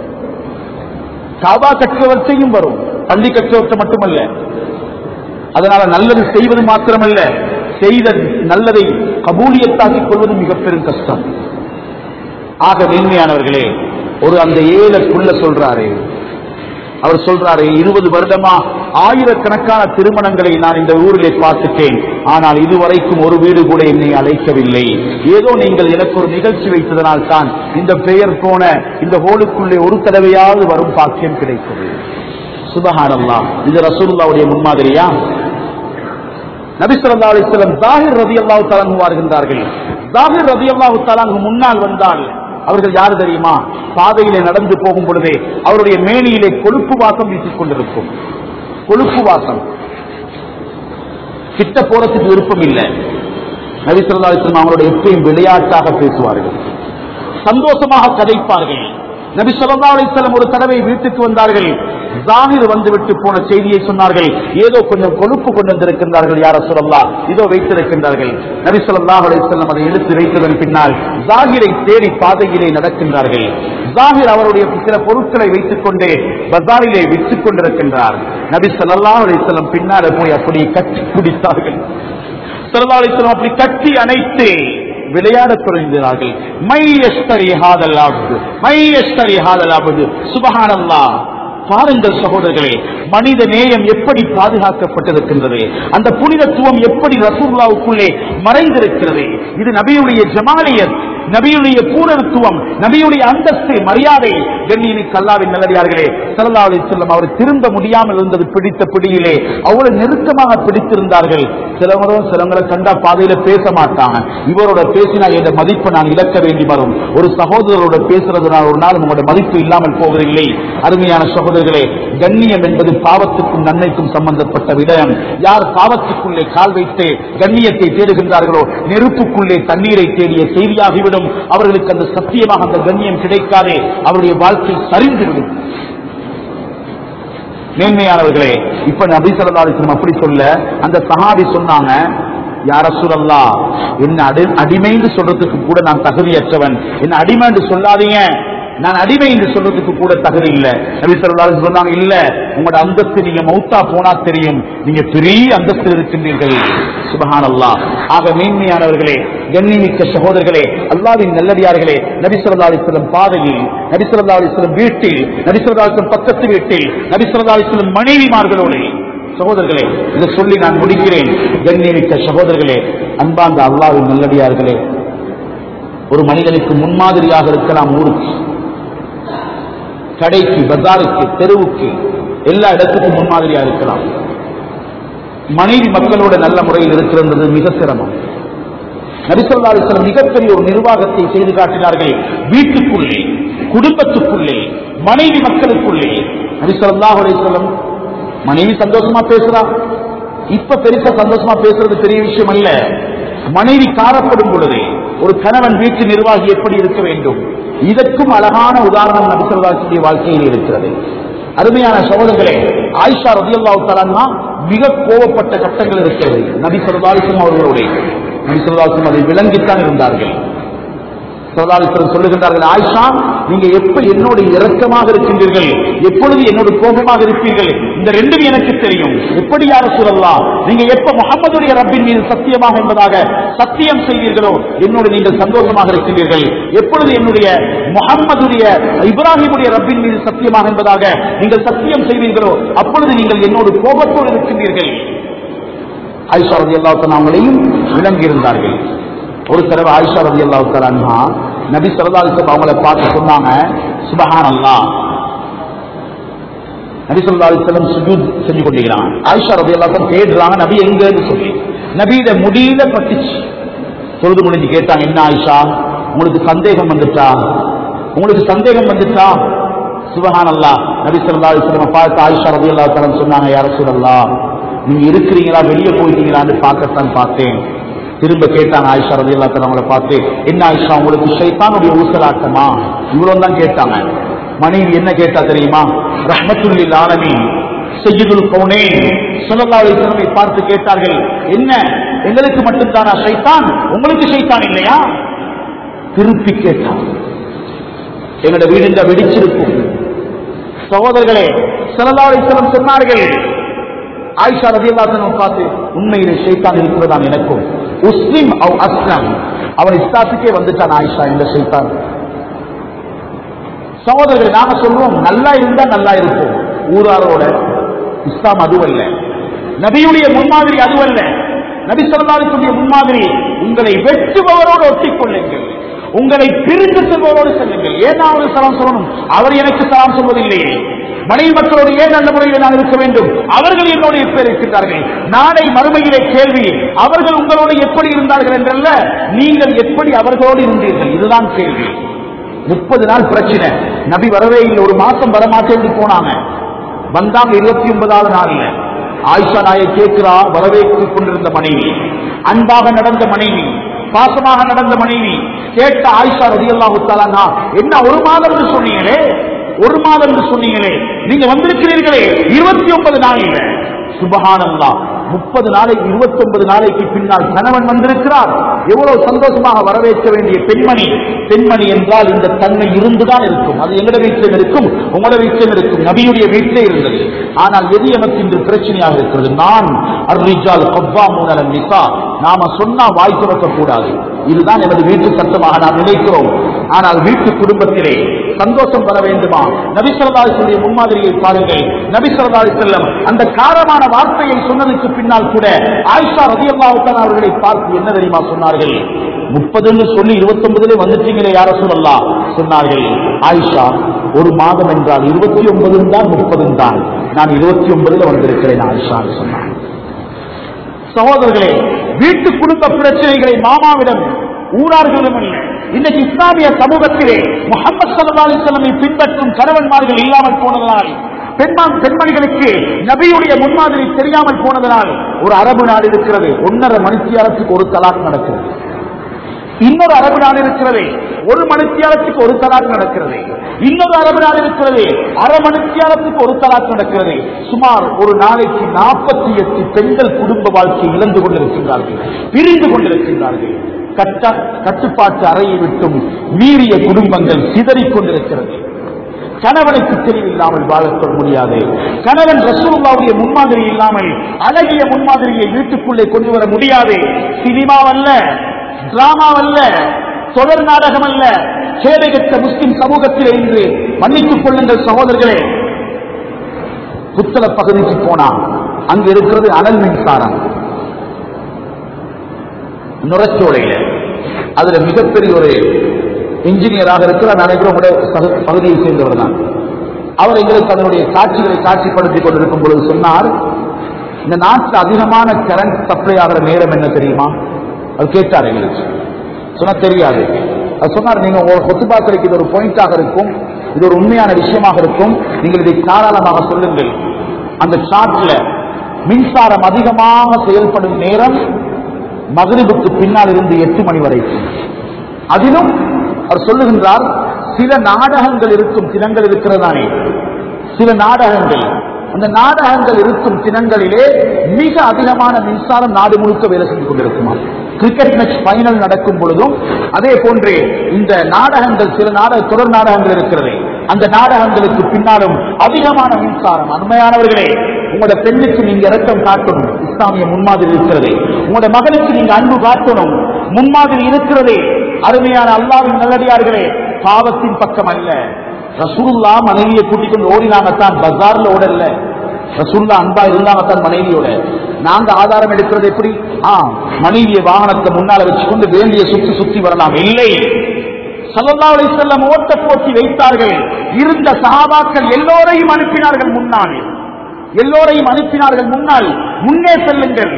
காபா கட்டுறவற்றையும் வரும் பள்ளி கட்டுறவற்றை மட்டுமல்ல அதனால நல்லது செய்வது மாத்திரமல்ல செய்த நல்லதை கபூலியத்தாக்கிக் கொள்வது மிக பெரும் கஷ்டம் ஆக மேன்மையானவர்களே ஒரு அந்த ஏழைக்குள்ள சொல்றாரு அவர் சொல்றாரு இருபது வருடமா ஆயிரக்கணக்கான திருமணங்களை நான் இந்த ஊரிலே பார்த்துட்டேன் ஆனால் இதுவரைக்கும் ஒரு வீடு கூட என்னை அழைக்கவில்லை ஏதோ நீங்கள் எனக்கு ஒரு நிகழ்ச்சி வைத்ததனால் தான் இந்த பெயர் போன இந்த ஹோலுக்குள்ளே ஒரு தடவையாவது வரும் பாக்கியம் கிடைத்தது சுபஹானல்லா இது ரசூலுல்லாவுடைய முன்மாதிரியா நபிசல்லா அலிஸ்லம் தாகிர் ரதி அல்லாஹு தலான் வருகின்றார்கள் தாகிர் ரதி அல்லாஹு தலான் முன்னால் வந்தால் அவர்கள் யாரு தெரியுமா பாதையிலே நடந்து போகும் பொழுதே அவருடைய மேனியிலே கொழுப்பு வாசம் வீசிக் கொண்டிருக்கும் கொழுப்பு வாசம் கிட்ட போறதுக்கு விருப்பம் இல்லை நபிசல்லா அலிஸ்லம் அவங்களுடைய எப்பயும் விளையாட்டாக பேசுவார்கள் சந்தோஷமாக கதைப்பார்கள் நபி சொல்லா அலிஸ்லம் ஒரு தடவை வீட்டுக்கு வந்தார்கள் ஜாகிர் வந்துவிட்டு போன செய்தியை சொன்னார்கள் ஏதோ கொஞ்சம் கொழுப்பு கொண்டு வந்திருக்கின்றார்கள் யார சொல்லலா இதோ வைத்திருக்கின்றார்கள் நபி சொல்லா அலிஸ்லம் அதை எடுத்து வைத்ததன் பின்னால் ஜாகிரை தேடி பாதையிலே நடக்கின்றார்கள் ஜாகிர் அவருடைய சில பொருட்களை வைத்துக் கொண்டே பஜாரிலே விற்றுக் கொண்டிருக்கின்றார் நபி சொல்லா அலிஸ்லம் பின்னால போய் அப்படி கட்டி பிடித்தார்கள் சொல்லா அலிஸ்லம் அப்படி கட்டி அணைத்து விளையாடத் தொடங்கினார்கள் மையஸ்தரி ஹாதல் ஆபது மையஸ்தரி ஹாதல் ஆபது சுபஹானல்லா பாருங்கள் சகோதரர்களே மனித நேயம் எப்படி பாதுகாக்கப்பட்டிருக்கின்றது அந்த புனிதத்துவம் எப்படி ரசூல்லாவுக்குள்ளே மறைந்திருக்கிறது இது நபியுடைய ஜமாலியத் நபியுடைய பூரணத்துவம் நபியுடைய அந்தஸ்து மரியாதை கண்ணியமிக்க அல்லாவின் நல்லடியார்களே ஸல்லல்லாஹு அலைஹி வஸல்லம் அவர் திரும்ப முடியாமல் இருந்தது பிடித்த பிடியிலே அவ்வளவு நெருக்கமாக பிடித்திருந்தார்கள் சிலவரும் சிலவங்களை கண்டா பாதையில பேச மாட்டாங்க இவரோட பேசினா என்ற மதிப்பை நான் இழக்க வேண்டி வரும் ஒரு சகோதரரோட பேசுறதுனால் ஒரு நாள் உங்களோட மதிப்பு இல்லாமல் போவதில்லை அருமையான சகோதரர்களே கண்ணியம் என்பது பாவத்துக்கும் நன்மைக்கும் சம்பந்தப்பட்ட விடயம் யார் பாவத்துக்குள்ளே கால் வைத்து கண்ணியத்தை தேடுகின்றார்களோ நெருப்புக்குள்ளே தண்ணீரை தேடிய செய்தியாகிவிடும் அவர்களுக்கு அந்த சத்தியமாக அந்த கண்ணியம் கிடைக்காதே அவருடைய வாழ்க்கை சரிந்துவிடும் மேன்மையானவர்களே இப்ப நபி ஸல்லல்லாஹு அலைஹி வஸல்லம் அப்படி சொல்ல அந்த சஹாபி சொன்னாங்க யார சூழல்லா என்ன அடி அடிமைன்னு சொல்றதுக்கு கூட நான் தகுதியற்றவன் என்ன அடிமை என்று சொல்லாதீங்க நான் அடிமை என்று சொல்றதுக்கு கூட தகுதி இல்ல நபி ஸல்லல்லாஹு அலைஹி வஸல்லம் சொன்னாங்க இல்ல உங்களோட அந்தஸ்து நீங்க மௌத்தா போனா தெரியும் நீங்க பெரிய அந்தஸ்தில் இருக்கின்றீர்கள் சுபஹானல்லாஹ் ஆக மேன்மையானவர்களே கண்ணிமிக்க சகோதரர்களே அல்லாவின் நல்லடியார்களே நபி ஸல்லல்லாஹு அலைஹி வஸல்லம் பாதையில் நபி ஸல்லல்லாஹு அலைஹி வஸல்லம் வீட்டில் நபி ஸல்லல்லாஹு அலைஹி வஸல்லம் பக்கத்து வீட்டில் நபி ஸல்லல்லாஹு அலைஹி வஸல்லம் மனைவிமார்களோடு சகோதரர்களே இதை சொல்லி நான் முடிக்கிறேன் கண்ணியமிக்க சகோதரர்களே அன்பார்ந்த அல்லாவின் நல்லடியார்களே ஒரு மனிதனுக்கு முன்மாதிரியாக இருக்கலாம் ஊருக்கு கடைக்கு பஜாருக்கு தெருவுக்கு எல்லா இடத்துக்கும் முன்மாதிரியா இருக்கலாம் மனைவி மக்களோட நல்ல முறையில் இருக்கிறது மிக சிரமம் நபிசல்லா அலிஸ்லம் மிகப்பெரிய ஒரு நிர்வாகத்தை செய்து காட்டினார்கள் வீட்டுக்குள்ளே குடும்பத்துக்குள்ளே மனைவி மக்களுக்குள்ளே நபிசல்லாஹ் அலிஸ்லம் மனைவி சந்தோஷமா பேசுறா இப்ப பெருசா சந்தோஷமா பேசுறது பெரிய விஷயம் அல்ல மனைவி காரப்படும் பொழுது ஒரு கணவன் வீட்டு நிர்வாகி எப்படி இருக்க வேண்டும் இதற்கும் அழகான உதாரணம் நபிசல்லாசுடைய வாழ்க்கையில் இருக்கிறது அருமையான சகோதரர்களே ஆயிஷா ரதியல்லாஹு தஆலா மிக கோவப்பட்ட கட்டங்கள் இருக்கிறது நபி சல்லாஹும் அவர்களுடைய நபி சல்லாஹும் அதை விளங்கித்தான் இருந்தார்கள் சோதாரித்தர் சொல்லுகின்றார்கள் ஆயிஷா நீங்க எப்ப என்னோட இரக்கமாக இருக்கின்றீர்கள் எப்பொழுது என்னோட கோபமாக இருப்பீர்கள் இந்த ரெண்டும் எனக்கு தெரியும் எப்படி யார சொல்லலாம் நீங்க எப்ப முகமதுடைய ரப்பின் மீது சத்தியமாக என்பதாக சத்தியம் செய்வீர்களோ என்னோடு நீங்கள் சந்தோஷமாக இருக்கின்றீர்கள் எப்பொழுது என்னுடைய முகம்மதுடைய இப்ராஹிமுடைய ரப்பின் மீது சத்தியமாக என்பதாக நீங்கள் சத்தியம் செய்வீர்களோ அப்பொழுது நீங்கள் என்னோடு கோபத்தோடு இருக்கின்றீர்கள் ஆயிஷா ரதி அல்லாத்தன் அவங்களையும் விளங்கியிருந்தார்கள் ஒரு தடவை ஆயிஷா ரதி அல்லாத்தலா நபி சரதாலிசம் அவங்கள பார்த்து சொன்னாங்க சுபஹான் அல்லா நபி சொல்லா அலிஸ்லம் சுஜூத் செஞ்சு கொண்டிருக்கிறான் ஆயிஷா ரதி அல்லாத்தன் தேடுறாங்க நபி எங்கன்னு சொல்லி நபியிட முடியல பட்டுச்சு தொழுது முடிஞ்சு கேட்டாங்க என்ன ஆயிஷா உங்களுக்கு சந்தேகம் வந்துட்டா உங்களுக்கு சந்தேகம் வந்துட்டா சுபஹான் அல்லா நபி சொல்லா அலிஸ்லம் பார்த்து ஆயிஷா ரதி அல்லாத்தலன் சொன்னாங்க யார சொல்லலா நீங்க இருக்கிறீங்களா வெளியே போயிட்டீங்களான்னு பார்க்கத்தான் பார்த்தேன் திரும்ப கேட்டாங்க ஆயிஷா ரதி அல்லா அவங்கள பார்த்து என்ன ஆயிஷா உங்களுக்கு ஷைத்தானுடைய ஊசலாட்டமா இவ்வளவு தான் கேட்டாங்க மனைவி என்ன கேட்டா தெரியுமா ரஹமத்துல்லில் ஆலமி செய்யுதுல் கவுனே சுனல்லா அலிஸ்லமை பார்த்து கேட்டார்கள் என்ன எங்களுக்கு மட்டும்தானா ஷைத்தான் உங்களுக்கு ஷைத்தான் இல்லையா திருப்பி கேட்டான் எங்களோட வீடு இந்த வெடிச்சிருக்கும் சகோதரர்களே சல்லா அலிஸ்லம் சொன்னார்கள் ஆயிஷா ரதி பார்த்து உண்மையிலே ஷைத்தான் இருக்கிறதான் எனக்கும் முஸ்லிம் அவ் அஸ்லம் அவன் இஸ்லாத்துக்கே வந்துட்டான் ஆயிஷா இந்த ஷைத்தான் சகோதரர்கள் நாம சொல்லுவோம் நல்லா இருந்தா நல்லா இருக்கும் ஊராரோட இஸ்லாம் அதுவல்ல நபியுடைய முன்மாதிரி அதுவல்ல நபி சொல்லாருக்குரிய முன்மாதிரி உங்களை வெட்டுபவரோடு ஒட்டிக் கொள்ளுங்கள் உங்களை பிரிந்து செல்பவரோடு செல்லுங்கள் ஏன் நான் அவருக்கு சலாம் சொல்லணும் அவர் எனக்கு சலாம் சொல்வதில்லையே மனைவி மக்களோடு ஏன் நல்ல முறையில் நான் இருக்க வேண்டும் அவர்கள் என்னோடு எப்ப இருக்கின்றார்கள் நாளை மறுமையிலே கேள்வி அவர்கள் உங்களோடு எப்படி இருந்தார்கள் என்றல்ல நீங்கள் எப்படி அவர்களோடு இருந்தீர்கள் இதுதான் கேள்வி முப்பது நாள் பிரச்சனை நபி வரவே இல்லை ஒரு மாசம் வரமாட்டேன்னு போனாங்க வந்தாங்க இருபத்தி ஒன்பதாவது நாள்ல ஆயிஷா நாயை கேட்கிறா வரவேற்றுக் கொண்டிருந்த மனைவி அன்பாக நடந்த மனைவி பாசமாக நடந்த மனைவி கேட்ட ஆயிஷா ரதியல்லாஹு தஆலா என்ன ஒரு மாதம் என்று சொன்னீங்களே ஒரு மாதம் என்று சொன்னீங்களே நீங்க வந்திருக்கிறீர்களே இருபத்தி ஒன்பது நாளில் சுபஹானல்லா முப்பது நாளைக்கு இருபத்தி ஒன்பது நாளைக்கு பின்னால் கணவன் வந்திருக்கிறார் எவ்வளவு சந்தோஷமாக வரவேற்க வேண்டிய பெண்மணி பெண்மணி என்றால் இந்த தன்மை இருந்துதான் இருக்கும் அது எங்கட வீட்டிலும் இருக்கும் உங்களோட வீட்டிலும் இருக்கும் நபியுடைய வீட்டிலே இருந்தது ஆனால் எது எனக்கு இன்று பிரச்சனையாக இருக்கிறது நான் அர்ரிஜால் கவ்வா மூனலன் நிசா நாம சொன்னா வாய் திறக்க கூடாது இதுதான் எனது வீட்டு சட்டமாக நாம் நினைக்கிறோம் ஆனால் வீட்டு குடும்பத்திலே சந்தோஷம் வர வேண்டுமா நபிசரதாரி சொல்லிய முன்மாதிரியை பாருங்கள் நபிசரதாரி செல்லம் அந்த காரமான வார்த்தையை சொன்னதுக்கு பின்னால் கூட ஆயிஷா ரதியல்லாவுத்தான் அவர்களை பார்த்து என்ன தெரியுமா சொன்னார்கள் முப்பதுன்னு சொல்லி இருபத்தி ஒன்பதுல வந்துட்டீங்களே யார சொல்லலாம் சொன்னார்கள் ஆயிஷா ஒரு மாதம் என்றால் இருபத்தி ஒன்பதும் தான் முப்பதும் தான் நான் இருபத்தி ஒன்பதுல வந்திருக்கிறேன் ஆயிஷா சொன்னார் சகோதரர்களே வீட்டு குடும்ப பிரச்சனைகளை மாமாவிடம் ஊரார்களிடம் அல்ல இன்னைக்கு இஸ்லாமிய சமூகத்திலே முகமது சல்லா அலிஸ்லமை பின்பற்றும் கணவன்மார்கள் இல்லாமல் போனதனால் பெண்மான் பெண்மணிகளுக்கு நபியுடைய முன்மாதிரி தெரியாமல் போனதனால் ஒரு அரபு நாடு இருக்கிறது ஒன்னரை மணித்தியாலத்துக்கு ஒரு தலாக் நடக்கிறது இன்னொரு அரபு நாடு இருக்கிறது ஒரு மணித்தியாலத்துக்கு ஒரு தலாக் நடக்கிறது இன்னொரு அரபு நாடு இருக்கிறது அரை மணித்தியாலத்துக்கு ஒரு தலாக் நடக்கிறது சுமார் ஒரு நாளைக்கு நாற்பத்தி எட்டு பெண்கள் குடும்ப வாழ்க்கை இழந்து கொண்டிருக்கின்றார்கள் பிரிந்து கொண்டிருக்கின்றார்கள் கட்ட கட்டுப்பாட்டு அறையை விட்டும் மீறிய குடும்பங்கள் சிதறிக் கொண்டிருக்கிறது கணவனுக்கு தெளிவில்லாமல் வாழக்கூட முடியாது கணவன் ரசூலுல்லாவுடைய முன்மாதிரி இல்லாமல் அழகிய முன்மாதிரியை வீட்டுக்குள்ளே கொண்டு வர முடியாது சினிமாவல்ல டிராமாவல்ல தொடர் நாடகம் அல்ல சேவைகட்ட முஸ்லிம் சமூகத்தில் இருந்து மன்னித்துக் கொள்ளுங்கள் சகோதரர்களே புத்தள பகுதிக்கு போனா அங்க இருக்கிறது அனல் மின்சாரம் நுரச்சோலையில அதுல மிகப்பெரிய ஒரு இன்ஜினியராக இருக்கிற நினைக்கிறோம் பகுதியை சேர்ந்தவர் தான் அவர் எங்களுக்கு அதனுடைய காட்சிகளை காட்சிப்படுத்திக் கொண்டிருக்கும் பொழுது சொன்னார் இந்த நாட்டில் அதிகமான கரண்ட் சப்ளை ஆகிற நேரம் என்ன தெரியுமா அது கேட்டார் எங்களுக்கு சொன்னா தெரியாது அது சொன்னார் நீங்க உங்க கொத்துபாக்களுக்கு இது ஒரு பாயிண்டாக இருக்கும் இது ஒரு உண்மையான விஷயமாக இருக்கும் நீங்கள் இதை தாராளமாக சொல்லுங்கள் அந்த சாட்ல மின்சாரம் அதிகமாக செயல்படும் நேரம் மகரிபுக்கு பின்னால் இருந்து எட்டு மணி வரைக்கும் அதிலும் அவர் சொல்லுகின்றார் சில நாடகங்கள் இருக்கும் தினங்கள் இருக்கிறதானே சில நாடகங்கள் அந்த நாடகங்கள் இருக்கும் தினங்களிலே மிக அதிகமான மின்சாரம் நாடு முழுக்க வேலை செஞ்சு கொண்டிருக்குமா கிரிக்கெட் மேட்ச் ஃபைனல் நடக்கும் பொழுதும் அதே போன்று இந்த நாடகங்கள் சில நாடக தொடர் நாடகங்கள் இருக்கிறது அந்த நாடகங்களுக்கு பின்னாலும் அதிகமான மின்சாரம் அருமையானவர்களே உங்களோட பெண்ணுக்கு நீங்க இரக்கம் காட்டணும் இஸ்லாமிய முன்மாதிரி இருக்கிறது உங்களோட மகனுக்கு நீங்க அன்பு காட்டணும் முன்மாதிரி இருக்கிறதே அருமையான அல்லாவின் நல்லடியார்களே பாவத்தின் பக்கம் அல்ல ரசூல்லா மனைவியை கூட்டிக் கொண்டு ஓடினாங்கத்தான் பஜார்ல ஓடல ரசூல்லா அன்பா இருந்தாங்கத்தான் மனைவியோட நாங்க ஆதாரம் எடுக்கிறது எப்படி ஆ மனைவிய வாகனத்தை முன்னால வச்சுக்கொண்டு வேண்டிய சுத்தி சுத்தி வரலாம் இல்லை சல்லா அலிசல்லம் ஓட்ட போட்டி வைத்தார்கள் இருந்த சகாபாக்கள் எல்லோரையும் அனுப்பினார்கள் முன்னாலே எல்லோரையும் அனுப்பினார்கள் முன்னால் முன்னே செல்லுங்கள்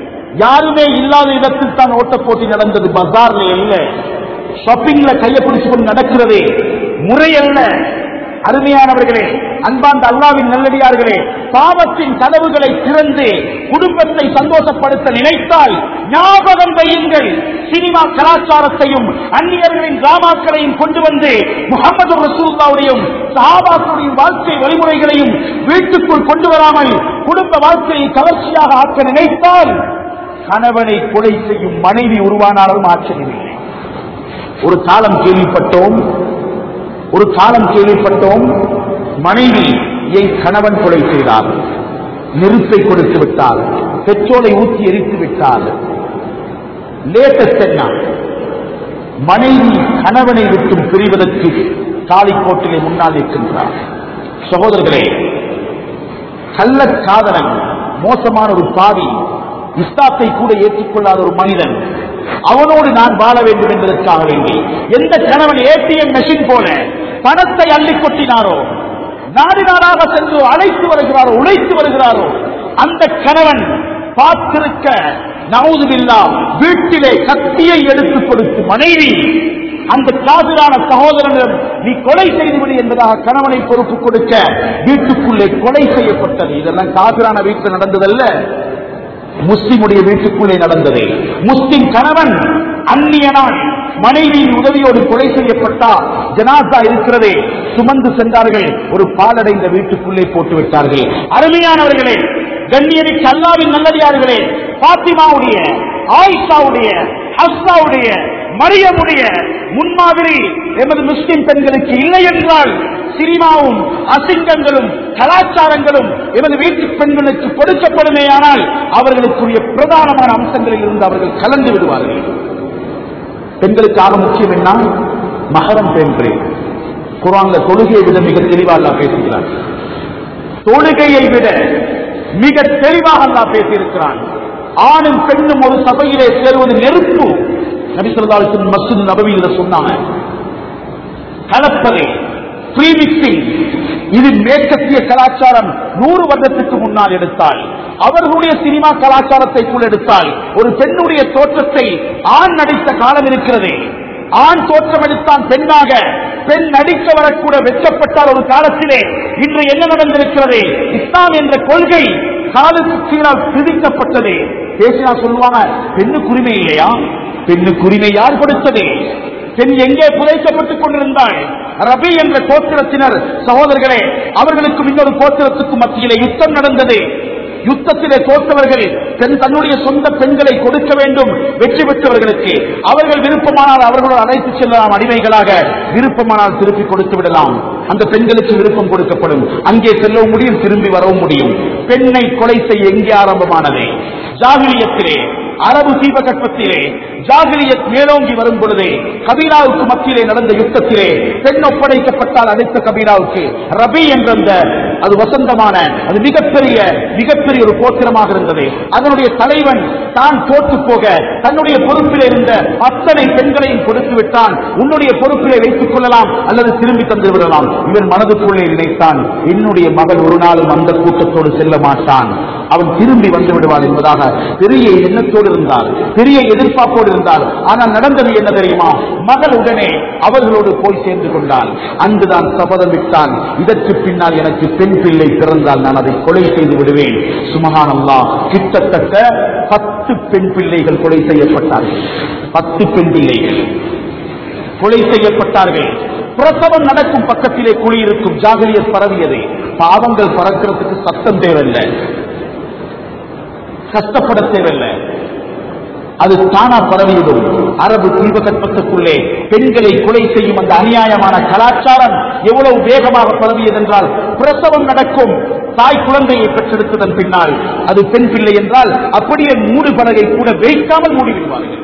யாருமே இல்லாத இடத்தில் தான் ஓட்ட போட்டி நடந்தது பஜார்ல இல்ல ஷாப்பிங்ல கையை பிடிச்சு கொண்டு நடக்கிறதே முறையல்ல அருமையானவர்களே அன்பாந்த அல்லாவின் நல்லடியார்களே பாவத்தின் கதவுகளை திறந்து குடும்பத்தை சந்தோஷப்படுத்த நினைத்தால் ஞாபகம் வையுங்கள் சினிமா கலாச்சாரத்தையும் அந்நியர்களின் டிராமாக்களையும் கொண்டு வந்து முகமது ரசூல்லாவுடையும் சஹாபாக்களுடைய வாழ்க்கை வழிமுறைகளையும் வீட்டுக்குள் கொண்டு வராமல் குடும்ப வாழ்க்கையை கவர்ச்சியாக ஆக்க நினைத்தால் கணவனை கொலை செய்யும் மனைவி உருவானாலும் ஆச்சரியமில்லை ஒரு காலம் கேள்விப்பட்டோம் ஒரு காலம் கேள்விப்பட்டோம் மனைவியை கணவன் கொலை செய்தார் நெருப்பை கொடுத்து விட்டார் பெட்ரோலை ஊற்றி எரித்து விட்டார் லேட்டஸ்ட் என்ன மனைவி கணவனை விட்டும் பிரிவதற்கு காலிக்கோட்டிலே முன்னால் இருக்கின்றார் சகோதரர்களே கள்ளக்காதலன் மோசமான ஒரு பாவி இஸ்லாத்தை கூட ஏற்றுக்கொள்ளாத ஒரு மனிதன் அவனோடு நான் வாழ வேண்டும் என்பதற்காக வேண்டி எந்த கணவன் ஏடிஎம் மெஷின் போல பணத்தை அள்ளி கொட்டினாரோ நாடு நாடாக சென்று அழைத்து வருகிறாரோ உழைத்து வருகிறாரோ அந்த கணவன் பார்த்திருக்க நவுதுவில்லா வீட்டிலே கத்தியை எடுத்துக் கொடுத்து மனைவி அந்த காதலான சகோதரனிடம் நீ கொலை செய்துவிடு என்பதாக கணவனை பொறுப்பு கொடுக்க வீட்டுக்குள்ளே கொலை செய்யப்பட்டது இதெல்லாம் காதலான வீட்டில் நடந்ததல்ல முஸ்லிமுடைய வீட்டுக்குள்ளே நடந்தது முஸ்லிம் கணவன் அந்நியனான் மனைவியின் உதவியோடு கொலை செய்யப்பட்டார் ஜனாசா இருக்கிறதே சுமந்து சென்றார்கள் ஒரு பாலடைந்த வீட்டுக்குள்ளே போட்டு விட்டார்கள் அருமையானவர்களே கண்ணியமிக்க அல்லாவின் நல்லடியார்களே பாத்திமாவுடைய ஆயிஷாவுடைய ஹஸ்ஸாவுடைய மரியமுடைய முன்மாதிரி எமது முஸ்லிம் பெண்களுக்கு இல்லை என்றால் சினிமாவும் அசிங்கங்களும் கலாச்சாரங்களும் எமது வீட்டு பெண்களுக்கு கொடுக்கப்படுமேயானால் அவர்களுக்குரிய பிரதானமான அம்சங்களில் இருந்து அவர்கள் கலந்து விடுவார்கள் பெண்களுக்காக முக்கியம் என்ன மகரம் பேன்று குரான்ல தொழுகையை விட மிக தெளிவாக பேசுகிறார் தொழுகையை விட மிக தெளிவாக அல்லாஹ் பேசியிருக்கிறான் ஆணும் பெண்ணும் ஒரு சபையிலே சேருவது நெருப்பு நபிசல்லாலும் மஸ்ஜித் நபவியில் சொன்னாங்க கலப்பது ப்ரீமிக்சிங் இது மேற்கத்திய கலாச்சாரம் நூறு வருடத்துக்கு முன்னால் எடுத்தால் அவர்களுடைய சினிமா கலாச்சாரத்தை கூட எடுத்தால் ஒரு பெண்ணுடைய தோற்றத்தை ஆண் நடித்த காலம் இருக்கிறது ஆண் தோற்றம் எடுத்தான் பெண்ணாக பெண் நடிக்க வரக்கூட வெச்சப்பட்டால் ஒரு காலத்திலே இன்று என்ன நடந்திருக்கிறது இஸ்லாம் என்ற கொள்கை காலுக்கு கீழால் பிரிக்கப்பட்டது பேசினா சொல்லுவாங்க பெண்ணுக்கு உரிமை இல்லையா பெண்ணுக்கு உரிமை யார் கொடுத்தது பெண் எங்கே புதைக்கப்பட்டுக் கொண்டிருந்தாள் ரபி என்ற கோத்திரத்தினர் சகோதரர்களே அவர்களுக்கும் இன்னொரு கோத்திரத்துக்கும் மத்தியிலே யுத்தம் நடந்தது யுத்தத்திலே தோற்றவர்கள் பெண் தன்னுடைய சொந்த பெண்களை கொடுக்க வேண்டும் வெற்றி பெற்றவர்களுக்கு அவர்கள் விருப்பமானால் அவர்களோடு அழைத்து செல்லலாம் அடிமைகளாக விருப்பமானால் திருப்பி கொடுத்து விடலாம் அந்த பெண்களுக்கு விருப்பம் கொடுக்கப்படும் அங்கே செல்லவும் முடியும் திரும்பி வரவும் முடியும் பெண்ணை கொலை செய்ய எங்கே ஆரம்பமானது ஜாகிலியத்திலே அரபு தீபகற்பத்திலே ஜாகிலியத் மேலோங்கி வரும் பொழுதே கபீராவுக்கு மத்தியிலே நடந்த யுத்தத்திலே பெண் ஒப்படைக்கப்பட்டால் அனைத்த கபீராவுக்கு ரபி என்ற அந்த அது வசந்தமான அது மிகப்பெரிய மிகப்பெரிய ஒரு போத்திரமாக இருந்தது அதனுடைய தலைவன் தான் தோற்று போக தன்னுடைய பொறுப்பில் இருந்த அத்தனை பெண்களையும் கொடுத்து விட்டான் உன்னுடைய பொறுப்பிலே வைத்துக் கொள்ளலாம் அல்லது திரும்பி தந்து விடலாம் இவன் மனதுக்குள்ளே நினைத்தான் என்னுடைய மகள் ஒரு நாளும் அந்த கூட்டத்தோடு செல்ல மாட்டான் அவன் திரும்பி வந்து விடுவான் என்பதாக பெரிய எண்ணத்தோடு இருந்தார் பெரிய எதிர்பார்ப்போடு இருந்தார் ஆனால் நடந்தது என்ன தெரியுமா மகள் உடனே அவர்களோடு போய் சேர்ந்து கொண்டாள் அங்குதான் சபதம் விட்டான் இதற்கு பின்னால் எனக்கு பெண் பிள்ளை பிறந்தால் நான் அதை கொலை செய்து விடுவேன் சுமகான் அல்லா கிட்டத்தட்ட பத்து பெண் பிள்ளைகள் கொலை செய்யப்பட்டார்கள் பத்து பெண் பிள்ளைகள் கொலை செய்யப்பட்டார்கள் பிரசவம் நடக்கும் பக்கத்திலே குழி இருக்கும் ஜாகிரியர் பரவியது பாவங்கள் பறக்கிறதுக்கு சத்தம் தேவையில்லை கஷ்டப்பட தேவையில்லை அது தானா பரவிவிடும் அரபு தீபகற்பத்துக்குள்ளே பெண்களை கொலை செய்யும் அந்த அநியாயமான கலாச்சாரம் எவ்வளவு வேகமாக பரவியது என்றால் பிரசவம் நடக்கும் தாய் குழந்தையை பெற்றெடுத்ததன் பின்னால் அது பெண் பிள்ளை என்றால் அப்படியே மூடு பலகை கூட வைக்காமல் மூடிவிடுவார்கள்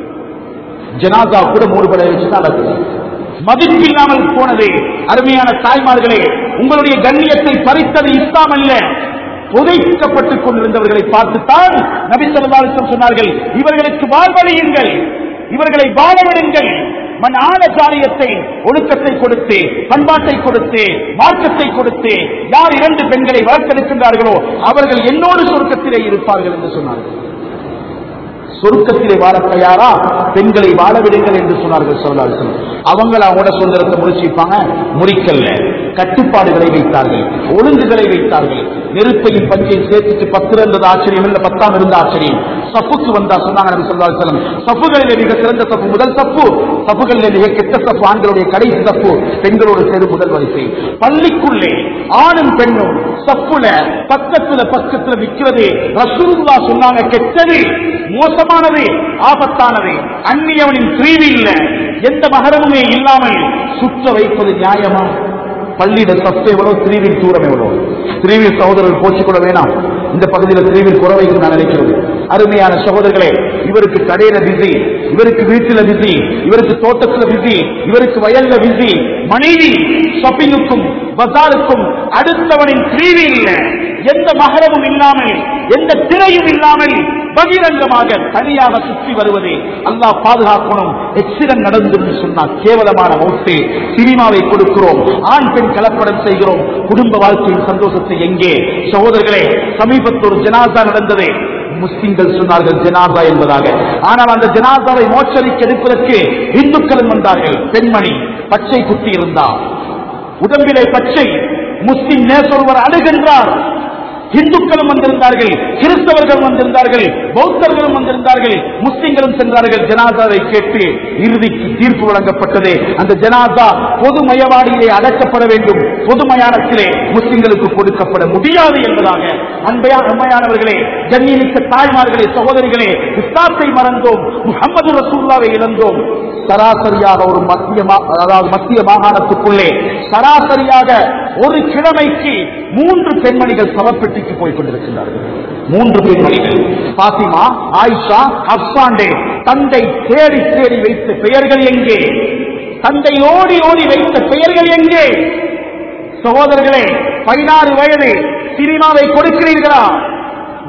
ஜனாதா கூட மூடு பலகை வச்சு நடக்குது மதிப்பில்லாமல் போனது அருமையான தாய்மார்களே உங்களுடைய கண்ணியத்தை பறித்தது இஸ்லாம் அல்ல புதைக்கப்பட்டுக் கொண்டிருந்தவர்களை பார்த்துத்தான் நபி சொல்லி சொன்னார்கள் இவர்களுக்கு வாழ்வழியுங்கள் இவர்களை வாழ விடுங்கள் மண் ஆழ காரியத்தை ஒழுக்கத்தை கொடுத்து பண்பாட்டை கொடுத்து மார்க்கத்தை கொடுத்து யார் இரண்டு பெண்களை வளர்த்தெடுக்கின்றார்களோ அவர்கள் என்னோடு சொர்க்கத்திலே இருப்பார்கள் என்று சொன்னார்கள் சொர்க்கத்திலே வாழ தயாரா பெண்களை வாழ விடுங்கள் என்று சொன்னார்கள் சொல்லார்கள் அவங்க அவங்களோட சுதந்திரத்தை முடிச்சிருப்பாங்க முடிக்கல கட்டுப்பாடுகளை வைத்தார்கள் ஒழுங்குகளை வைத்தார்கள் நெருப்பையும் பஞ்சையும் சேர்த்துட்டு பத்து இருந்தது ஆச்சரியம் இல்ல பத்தாம் இருந்த ஆச்சரியம் சப்புக்கு வந்தா சொன்னாங்க நபி ஸல்லல்லாஹு அலைஹி வஸல்லம் சப்புகளிலே மிக சிறந்த சப்பு முதல் சப்பு சப்புகளிலே மிக கெட்ட சப்பு ஆண்களுடைய கடைசி சப்பு பெண்களோடு சேரும் முதல் வரிசை பள்ளிக்குள்ளே ஆணும் பெண்ணும் சப்புல பக்கத்துல பக்கத்துல நிக்கிறது ரசூலுல்லா சொன்னாங்க கெட்டது மோசமானது ஆபத்தானது அந்நியவனின் பிரிவு இல்ல எந்த மகரமுமே இல்லாமல் சுற்ற வைப்பது நியாயமா பள்ளியிட சத்து எவ்வளவு திரிவில் தூரம் எவ்வளவு திரிவில் சகோதரர்கள் போச்சுக்கொள்ள வேணாம் இந்த பகுதியில் திரிவில் குறவை நான் நினைக்கிறது அருமையான சகோதரர்களே இவருக்கு கடையில பிஸி இவருக்கு வீட்டில பிஸி இவருக்கு தோட்டத்துல பிஸி இவருக்கு வயல்ல பிஸி மனைவி ஷாப்பிங்குக்கும் பசாருக்கும் அடுத்தவனின் பிரிவு இல்ல எந்த மகரமும் இல்லாமல் எந்த திரையும் இல்லாமல் பகிரங்கமாக தனியாக சுற்றி வருவது அல்லாஹ் பாதுகாக்கணும் எக்ஸிடென்ட் நடந்து சொன்னா கேவலமான மௌத்து சினிமாவை கொடுக்கிறோம் ஆண் பெண் கலப்படம் செய்கிறோம் குடும்ப வாழ்க்கையின் சந்தோஷத்தை எங்கே சகோதரர்களே சமீபத்தில் ஒரு ஜனாசா நடந்தது முஸ்லிம்கள் சொன்னார்கள் ஜனாசா என்பதாக ஆனால் அந்த ஜனாசாவை மோச்சரிக்கு எடுப்பதற்கு இந்துக்களும் வந்தார்கள் பெண்மணி பச்சை குத்தி இருந்தார் உடம்பிலே பச்சை முஸ்லிம் நேசொருவர் அழுகின்றார் இந்துக்களும் வந்திருந்தார்கள் கிறிஸ்தவர்களும் வந்திருந்தார்கள் பௌத்தர்களும் வந்திருந்தார்கள் முஸ்லிம்களும் சென்றார்கள் ஜனாதாவை கேட்டு இறுதிக்கு தீர்ப்பு வழங்கப்பட்டது அந்த ஜனாதா பொது மயவாடியிலே அடக்கப்பட வேண்டும் பொது மயானத்திலே முஸ்லிம்களுக்கு கொடுக்கப்பட முடியாது என்பதாக அன்பையா அம்மையானவர்களே ஜன்னிமிக்க தாய்மார்களே சகோதரிகளே இஸ்லாத்தை மறந்தோம் முகமது ரசூல்லாவை இழந்தோம் சராசரியாக ஒரு மத்திய மா- அதாவது மத்திய மாகாணத்துக்குள்ளே சராசரியாக ஒரு கிழமைக்கு மூன்று பெண்மணிகள் சவப்பெட்டிக்கு போய் கொண்டிருக்கிறார்கள் மூன்று பெண்மணிகள் பாத்திமா ஆயிஷா அப்சாண்டே தந்தை தேடி தேடி வைத்த பெயர்கள் எங்கே தந்தை ஓடி ஓடி வைத்த பெயர்கள் எங்கே சகோதரர்களே பதினாறு வயது சினிமாவை கொடுக்கிறீர்களா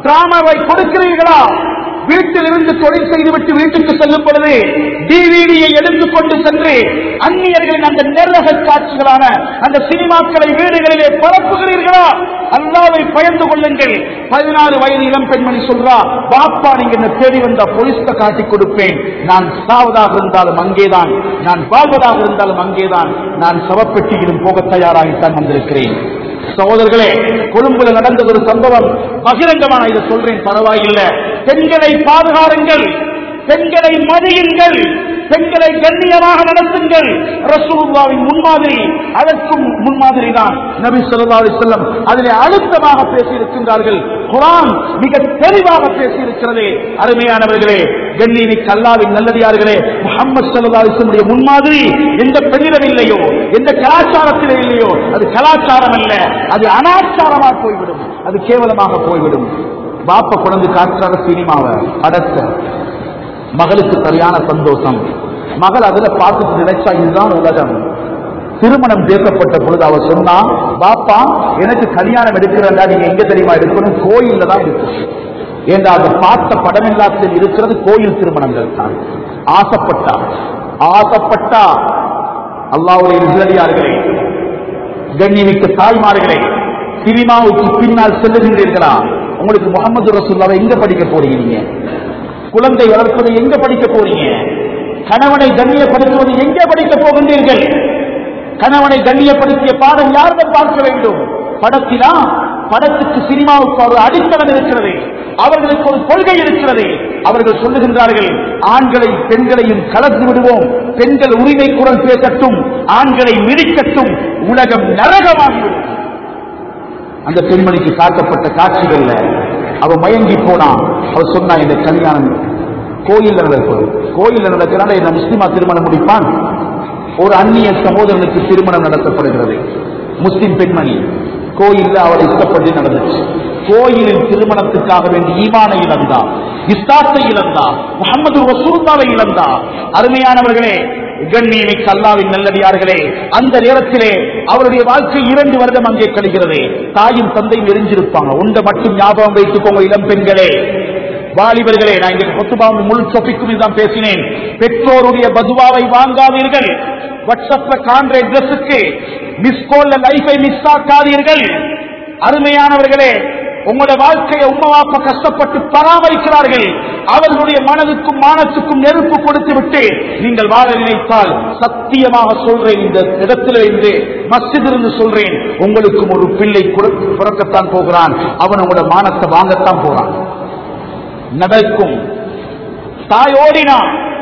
டிராமாவை கொடுக்கிறீர்களா வீட்டில் இருந்து தொழில் செய்துவிட்டு வீட்டுக்கு செல்லும் பொழுது டிவிடியை எடுத்துக் கொண்டு சென்று அந்நியர்களின் அந்த நெருக காட்சிகளான அந்த சினிமாக்களை வீடுகளிலே பரப்புகிறீர்களா அல்லாவை பயந்து கொள்ளுங்கள் பதினாறு வயது இளம் பெண்மணி சொல்றா பாப்பா நீங்க என்ன தேடி வந்த போலீஸ்க காட்டி கொடுப்பேன் நான் சாவதாக இருந்தாலும் அங்கேதான் நான் வாழ்வதாக இருந்தாலும் அங்கேதான் நான் சவப்பெட்டியிலும் போக தயாராகித்தான் வந்திருக்கிறேன் சகோதரர்களே கொழும்புல நடந்த ஒரு சம்பவம் பகிரங்கமான இதை சொல்றேன் பரவாயில்லை பெண்களை பாதுகாருங்கள் பெண்களை மதியுங்கள் பெண்களை கண்ணியமாக நடத்துங்கள் ரசூலுல்லாவின் முன்மாதிரி அதற்கும் முன்மாதிரி தான் நபி ஸல்லல்லாஹு அலைஹி வஸல்லம் அதிலே அழுத்தமாக பேசியிருக்கின்றார்கள் குர்ஆன் மிக தெளிவாக பேசியிருக்கிறது அருமையானவர்களே கண்ணியமிக்க அல்லாவின் நல்லடியார்களே முஹம்மது ஸல்லல்லாஹு அலைஹி வஸல்லம் முன்மாதிரி எந்த பெண்ணிடம் இல்லையோ எந்த கலாச்சாரத்திலே இல்லையோ அது கலாச்சாரம் அல்ல அது அனாச்சாரமாக போய்விடும் அது கேவலமாக போய்விடும் பாப்ப குழந்தை காற்றார சினிமாவை அடக்க மகளுக்கு சரியான சந்தோஷம் மகள் அதுல பார்த்துட்டு நினைச்சா இதுதான் உலகம் திருமணம் பேசப்பட்ட பொழுது அவர் சொன்னா பாப்பா எனக்கு கல்யாணம் எடுக்கிறதா நீங்க எங்க தெரியுமா எடுக்கணும் கோயில்ல தான் எடுக்கணும் ஏண்டா அது பார்த்த படம் எல்லாத்தில் இருக்கிறது கோயில் திருமணங்கள் தான் ஆசைப்பட்டா ஆசைப்பட்டா அல்லாவுடைய நிலடியார்களே கண்ணிமிக்க தாய்மார்களே சினிமாவுக்கு பின்னால் செல்லுகின்றீர்களா உங்களுக்கு முகமது ரசூல்லாவை எங்க படிக்க போறீங்க நீங்க குழந்தை வளர்ப்பதை எங்க படிக்க போறீங்க கணவனை கண்ணியப்படுத்துவது எங்கே படிக்க போகின்றீர்கள் கணவனை கண்ணியப்படுத்திய பாடம் யாரிடம் பார்க்க வேண்டும் படத்தினா படத்துக்கு சினிமாவுக்கு ஒரு அடித்தளம் இருக்கிறது அவர்களுக்கு ஒரு கொள்கை இருக்கிறது அவர்கள் சொல்லுகின்றார்கள் ஆண்களை பெண்களையும் கலந்து விடுவோம் பெண்கள் உரிமை குரல் பேசட்டும் ஆண்களை மிதிக்கட்டும் உலகம் நரகமாகிவிடும் அந்த பெண்மணிக்கு காட்டப்பட்ட காட்சிகள்ல அவ மயங்கி போனா அவ சொன்னா இந்த கல்யாணம் கோயில்ல நடக்கிறது கோயில்ல நடக்கிறான இந்த முஸ்லிமா திருமணம் முடிப்பான் ஒரு அந்நிய சகோதரனுக்கு திருமணம் நடத்தப்படுகிறது முஸ்லிம் பெண்மணி கோயில்ல அவளை இஷ்டப்பட்டு நடந்துச்சு கோயிலில் திருமணத்துக்காக வேண்டி ஈமானை இழந்தா இஸ்லாத்தை இழந்தா முகமது ரசூல்லாவை இழந்தா அருமையானவர்களே கண்ணியமிக்க அல்லாவின் நல்லடியார்களே அந்த நேரத்திலே அவருடைய வாழ்க்கை இரண்டு வருடம் அங்கே கழிகிறது தாயும் தந்தையும் எரிஞ்சிருப்பாங்க உண்ட மட்டும் ஞாபகம் வைத்துக்கோங்க இளம் பெண்களே வாலிபர்களே நான் இங்க கொத்துபாவும் முழு சொப்பிக்கும் தான் பேசினேன் பெற்றோருடைய பதுவாவை வாங்காதீர்கள் வாட்ஸ்அப்ல காண்ற ட்ரெஸ்ஸுக்கு மிஸ் கோல்ல லைஃபை மிஸ் ஆக்காதீர்கள் அருமையானவர்களே உங்களோட வாழ்க்கையை உம்மவாப்ப கஷ்டப்பட்டு பராமரிக்கிறார்கள் அவர்களுடைய மனதுக்கும் மானத்துக்கும் நெருப்பு கொடுத்து விட்டு நீங்கள் வாழ நினைத்தால் சத்தியமாக சொல்றேன் இந்த இடத்துல இருந்து மஸ்ஜிதிலிருந்து சொல்றேன் உங்களுக்கும் ஒரு பிள்ளை குற- பிறக்கத்தான் போகிறான் அவன் உங்களோட மானத்தை வாங்கத்தான் போறான் நடக்கும் தாய் ஓடினா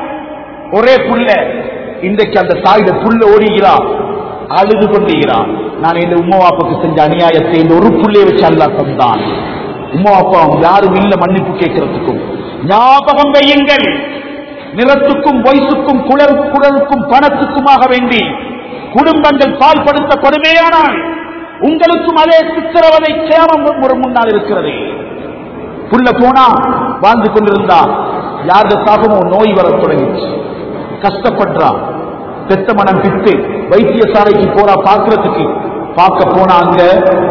ஒரே புள்ள இன்றைக்கு அந்த தாயிட புள்ள ஓடுகிறா அழுது கொண்டுகிறான் நான் இந்த உம்மாப்பாக்கு செஞ்ச அநியாயத்தை இந்த ஒரு புள்ளைய வச்சு அல்லா தந்தான் உம்மாப்பா யாரும் இல்ல மன்னிப்பு கேட்கறதுக்கும் ஞாபகம் வையுங்கள் நிறத்துக்கும் வயசுக்கும் குளர் குடலுக்கும் பணத்துக்குமாக வேண்டி குடும்பங்கள் பால்படுத்த கொடுமையானால் உங்களுக்கும் அதே சித்திரவதை கேமம் ஒரு முன்னால் இருக்கிறது புள்ள போனா வாழ்ந்து கொண்டிருந்தா யாருடைய சாகமோ நோய் வர தொடங்கிச்சு கஷ்டப்படுறா பெத்த மனம் பித்து வைத்தியசாலைக்கு போறா பார்க்கறதுக்கு பார்க்க போனா அங்க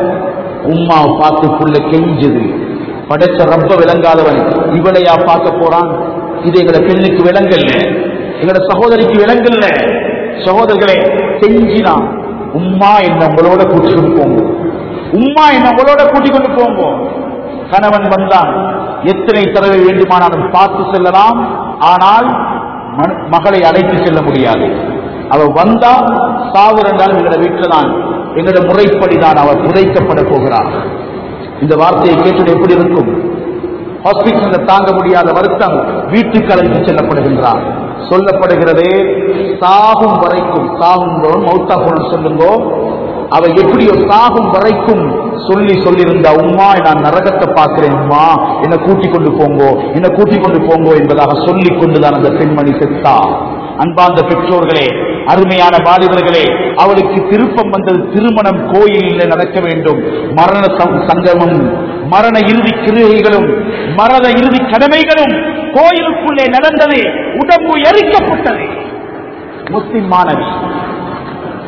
உம்மா பார்த்து புள்ள கெஞ்சுது படைச்ச ரப்ப விளங்காதவன் இவளையா பார்க்க போறான் இது எங்கட பெண்ணுக்கு விளங்கல்ல எங்கட சகோதரிக்கு விளங்கல்ல சகோதரர்களே கெஞ்சினா உம்மா என்ன உங்களோட கூட்டிக் கொண்டு போங்க உம்மா என்ன உங்களோட கூட்டிக் கொண்டு போங்க கணவன் வந்தான் எத்தனை தடவை வேண்டுமானாலும் பார்த்து செல்லலாம் ஆனால் மன- மகளை அழைத்து செல்ல முடியாது அவ வந்தா சாவு ரெண்டாலும் எங்களோட வீட்டில் தான் எங்களோட முறைப்படிதான் அவர் புதைக்கப்பட போகிறார் இந்த வார்த்தையை கேட்டு எப்படி இருக்கும் ஹாஸ்பிட்டல்ல தாங்க முடியாத வருத்தம் வீட்டுக்கு அழைத்து செல்லப்படுகின்றார் சொல்லப்படுகிறது சாகும் வரைக்கும் சாகும் மௌத்தா போன சொல்லுங்கோ அவ எப்படியோ சாகும் வரைக்கும் சொல்லி சொல்லியிருந்த உம்மா நான் நரகத்தை பார்க்கிறேன் உம்மா என்னை கூட்டிக் கொண்டு போங்கோ என்னை கூட்டிக் கொண்டு போங்கோ என்பதாக சொல்லிக் கொண்டுதான் அந்த பெண்மணி செத்தா அன்பார்ந்த பெற்றோர்களே அருமையான வாலிபர்களே அவளுக்கு திருப்பம் வந்தது திருமணம் கோயிலில் நடக்க வேண்டும் மரண சங்- சங்கமம் மரண இறுதி கிருகைகளும் மரண இறுதி கடமைகளும் கோயிலுக்குள்ளே நடந்தது உடம்பு எரிக்கப்பட்டது முஸ்லிம் மாணவி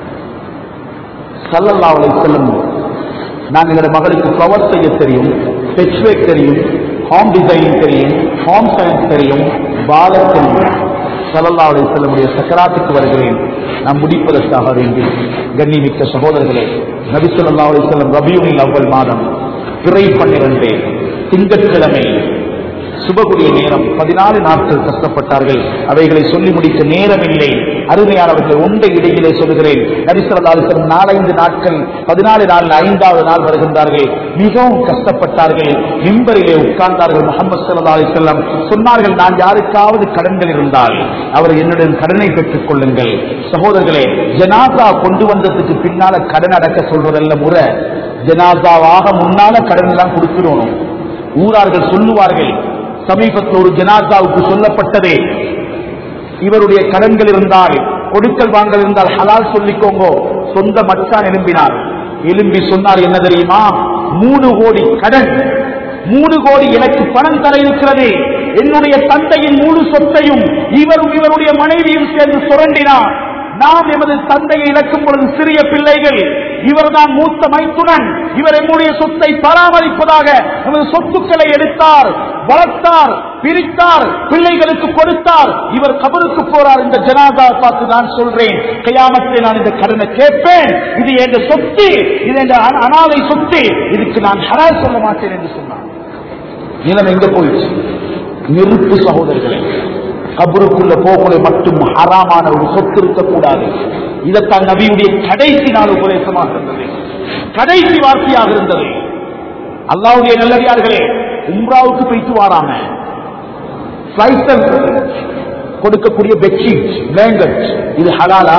சல்லல்லாஹு அலைஹி வஸல்லம் நான் எங்களோட மகளுக்கு கவர் செய்ய தெரியும் டெச்வேக் தெரியும் ஹோம் டிசைனிங் தெரியும் ஹோம் சயின்ஸ் தெரியும் பால தெரியும் சல்லல்லா அலிஸ்லமுடைய சக்கராத்துக்கு வருகிறேன் நாம் முடிப்பதற்காக வேண்டி கண்ணிமிக்க சகோதரர்களே நபி ஸல்லல்லாஹு அலைஹி வஸல்லம் ரபியுனில் அவ்வல் மாதம் பிறை பன்னிரண்டு திங்கட்கிழமை சுபகுடைய நேரம் பதினாலு நாட்கள் கஷ்டப்பட்டார்கள் அவைகளை சொல்லி முடிக்க நேரமில்லை அருமையானவர்கள் ஒன்றை இடையிலே சொல்லுகிறேன் நரிசரதாலிசன் நாலஞ்சு நாட்கள் பதினாலு நாள் ஐந்தாவது நாள் வருகின்றார்கள் மிகவும் கஷ்டப்பட்டார்கள் மிம்பரிலே உட்கார்ந்தார்கள் முகமது சல்லா அலிசல்லாம் சொன்னார்கள் நான் யாருக்காவது கடன்கள் இருந்தால் அவர் என்னுடன் கடனை பெற்றுக் கொள்ளுங்கள் சகோதரர்களே ஜனாசா கொண்டு வந்ததுக்கு பின்னால கடன் அடக்க சொல்றதல்ல முறை ஜனாசாவாக முன்னால கடன் எல்லாம் கொடுத்துடணும் ஊரார்கள் சொல்லுவார்கள் சமீபத்தில் ஒரு ஜனாசாவுக்கு சொல்லப்பட்டதே இவருடைய கடன்கள் இருந்தால் கொடுக்கல் வாங்கல் இருந்தால் ஹலால் சொல்லிக்கோங்க சொந்த மச்சான் எழும்பினார் எழும்பி சொன்னார் என்ன தெரியுமா மூணு கோடி கடன் மூணு கோடி எனக்கு பணம் தர இருக்கிறது என்னுடைய தந்தையின் முழு சொத்தையும் இவரும் இவருடைய மனைவியும் சேர்ந்து சுரண்டினார் நாம் எமது தந்தையை இழக்கும் பொழுது சிறிய பிள்ளைகள் இவர்தான் மூத்த மைத்துனன் இவர் எம்முடைய சொத்தை பராமரிப்பதாக எமது சொத்துக்களை எடுத்தார் வளர்த்தார் பிரித்தார் பிள்ளைகளுக்கு கொடுத்தார் இவர் கபருக்கு போறார் இந்த ஜனாதா பார்த்து நான் சொல்றேன் கையாமத்தை நான் இந்த கடனை கேட்பேன் இது என்ற சொத்து இது என்ற அன- அனாதை சொத்து இதுக்கு நான் ஹரால் சொல்ல மாட்டேன் என்று சொன்னார் நிலம் எங்க போயிடுச்சு நெருப்பு சகோதரர்களே கபருக்குள்ள போகலை மட்டும் ஹராமான ஒரு சொத்து இருக்கக்கூடாது இதைத்தான் நபியுடைய கடைசி நாள் உபதேசமாக இருந்தது கடைசி வார்த்தையாக இருந்தது அல்லாவுடைய நல்லடியார்களே உம்ராவுக்கு போயிட்டு வாராம பிளைட்டில் கொடுக்கக்கூடிய பெட்ஷீட் பிளாங்கட் இது ஹலாலா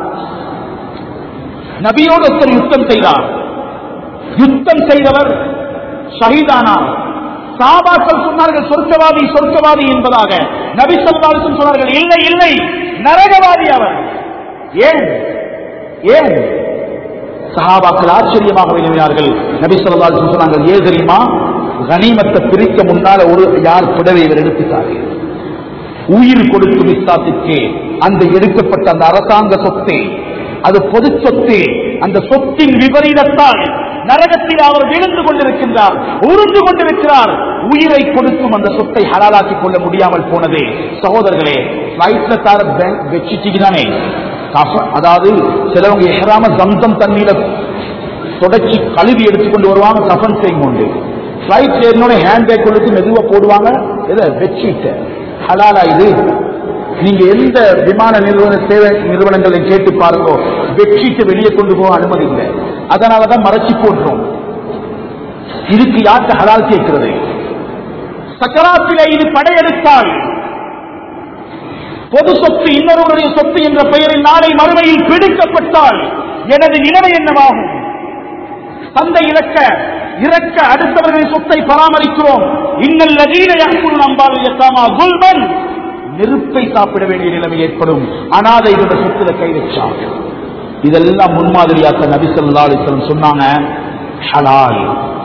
நபியோடு ஒருத்தர் யுத்தம் செய்தார் யுத்தம் செய்தவர் ஷஹீதானார் சாபாக்கள் சொன்னார்கள் சொர்க்கவாதி சொர்க்கவாதி என்பதாக நபி சொல்லாலும் சொன்னார்கள் இல்லை இல்லை நரகவாதி அவர் ஏன் ஏன் சஹாபாக்கள் ஆச்சரியமாக வினவினார்கள் நபி சொல்லாலும் சொன்னாங்க ஏன் தெரியுமா கனிமத்தை பிரிக்க முன்னால ஒரு யார் புடவை இவர் எடுத்துட்டாரு உயிர் கொடுக்கும் இஸ்லாத்திற்கு அந்த எடுக்கப்பட்ட அந்த அரசாங்க சொத்து அது பொது சொத்து அந்த சொத்தின் விபரீதத்தால் நரகத்தில் அவர் விழுந்து கொண்டிருக்கின்றார் உருந்து கொண்டிருக்கிறார் உயிரை கொடுக்கும் அந்த சொத்தை ஹலாலாக்கிக் கொள்ள முடியாமல் போனது சகோதரர்களே பிளைட்ல தார வச்சுட்டீங்க தானே கஃப- அதாவது சிலவங்க எஹராம ஜம்சம் தண்ணீர தொடச்சி கழுவி எடுத்துக்கொண்டு வருவாங்க கஃபன் செய்யும் கொண்டு பிளைட் ஏறினோட ஹேண்ட் பேக் கொடுத்து மெதுவா போடுவாங்க எதை பெட்ஷீட் ஹலாலா இது நீங்க எந்த விமான நிறுவன சேவை நிறுவனங்களை கேட்டு பாருங்க பெட்ஷீட்டை வெளியே கொண்டு போக அனுமதி இல்லை அதனாலதான் மறைச்சு போடுறோம் இதுக்கு யாருக்கு ஹலால் கேட்கிறது சக்கராத்திலே இது படையெடுத்தால் பொது சொத்து இன்னொருவருடைய சொத்து என்ற பெயரில் நாளை மறுமையில் பிடிக்கப்பட்டால் எனது நிலைமை என்னவாகும் தந்தை இறக்க இறக்க அடுத்தவர்களின் சொத்தை பராமரிக்கிறோம் இன்னல் லதீன யக்குல் நம்பால் யத்தாமா குல்பன் நெருப்பை சாப்பிட வேண்டிய நிலைமை ஏற்படும் அனாதை என்ற சொத்துல கை வச்சார் இதெல்லாம் முன்மாதிரியாக்க நபி ஸல்லல்லாஹு அலைஹி வஸல்லம் சொன்னாங்க ஹலால்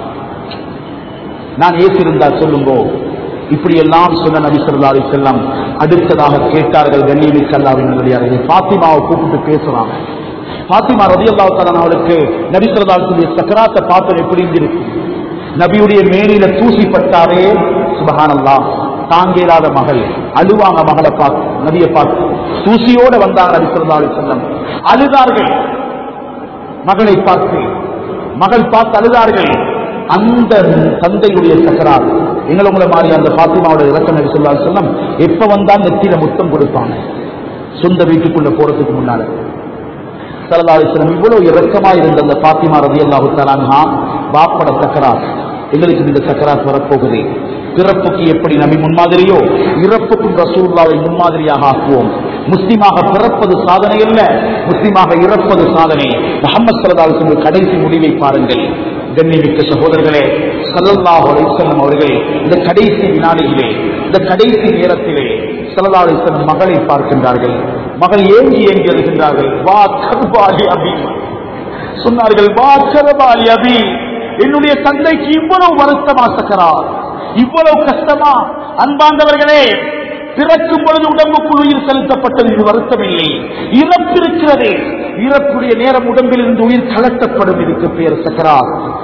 நான் ஏற்றிருந்தா சொல்லுங்க இப்படி எல்லாம் சொன்ன நபி ஸல்லல்லாஹு அலைஹி வஸல்லம் அடுத்ததாக கேட்டார்கள் கண்ணியமிக்க அல்லாஹ்வின் நல்லடியார்களே ஃபாத்திமாவை கூப்பிட்டு பேசுறாங்க ஃபாத்திமா ரலியல்லாஹு தஆலா அவருக்கு நபி ஸல்லல்லாஹு அலைஹி வஸல்லம் சக்கராத்தை பார்த்தது எப்படி இருந்திருக்கு நபியுடைய மேனில தூசி பட்டாரே சுபஹானல்லாஹ் தாங்க இயலாத மகள் அழுவாங்க மகளை பார்த்து நபியை பார்த்து தூசியோட வந்தாங்க நபி ஸல்லல்லாஹு அலைஹி வஸல்லம் அழுதார்கள் மகளை பார்த்து மகள் பார்த்து அழுதார்கள் அந்த தந்தையுடைய சக்கரார் எங்களை உங்களை மாதிரி அந்த பாத்திமாவோட இறக்கம் நபி ஸல்லல்லாஹு அலைஹி வஸல்லம் எப்ப வந்தா நெத்தியில முத்தம் கொடுப்பாங்க சொந்த வீட்டுக்குள்ள போறதுக்கு முன்னால ஸல்லல்லாஹு அலைஹி வஸல்லம் இவ்வளவு இரக்கமா இருந்த அந்த பாத்திமா ரலியல்லாஹு தஆலா பாப்பட சக்கராத் எங்களுக்கு இந்த சக்கராத் வரப்போகுது பிறப்புக்கு எப்படி நபி முன்மாதிரியோ இறப்புக்கும் ரசூலுல்லாவை முன்மாதிரியாக ஆக்குவோம் முஸ்லிமாக பிறப்பது சாதனை அல்ல முஸ்லிமாக இறப்பது சாதனை முகமது ஸல்லல்லாஹு அலைஹி வஸல்லம் கடைசி முடிவை பாருங்கள் கண்ணிமிக்க சகோதரர்களே ஸல்லல்லாஹு அலைஹி வஸல்லம் அவர்கள் இந்த கடைசி வினாடியிலே இந்த கடைசி நேரத்திலே ஸல்லல்லாஹு அலைஹி வஸல்லம் மகளை பார்க்கின்றார்கள் மகள் ஏங்கி ஏங்கி எழுகின்றார்கள் வா கர்பாலி அபி சொன்னார்கள் வா கர்பாலி அபி என்னுடைய தந்தைக்கு இவ்வளவு வருத்தமா சக்கரார் இவ்வளவு கஷ்டமா அன்பார்ந்தவர்களே பிறக்கும் பொழுது உடம்புக்குள் உயிர் செலுத்தப்பட்டது இது வருத்தம் இல்லை இறப்பு இருக்கிறது இறப்புடைய நேரம் உடம்பில் இருந்து உயிர் கலட்டப்படும் இதுக்கு பெயர் சக்கரார்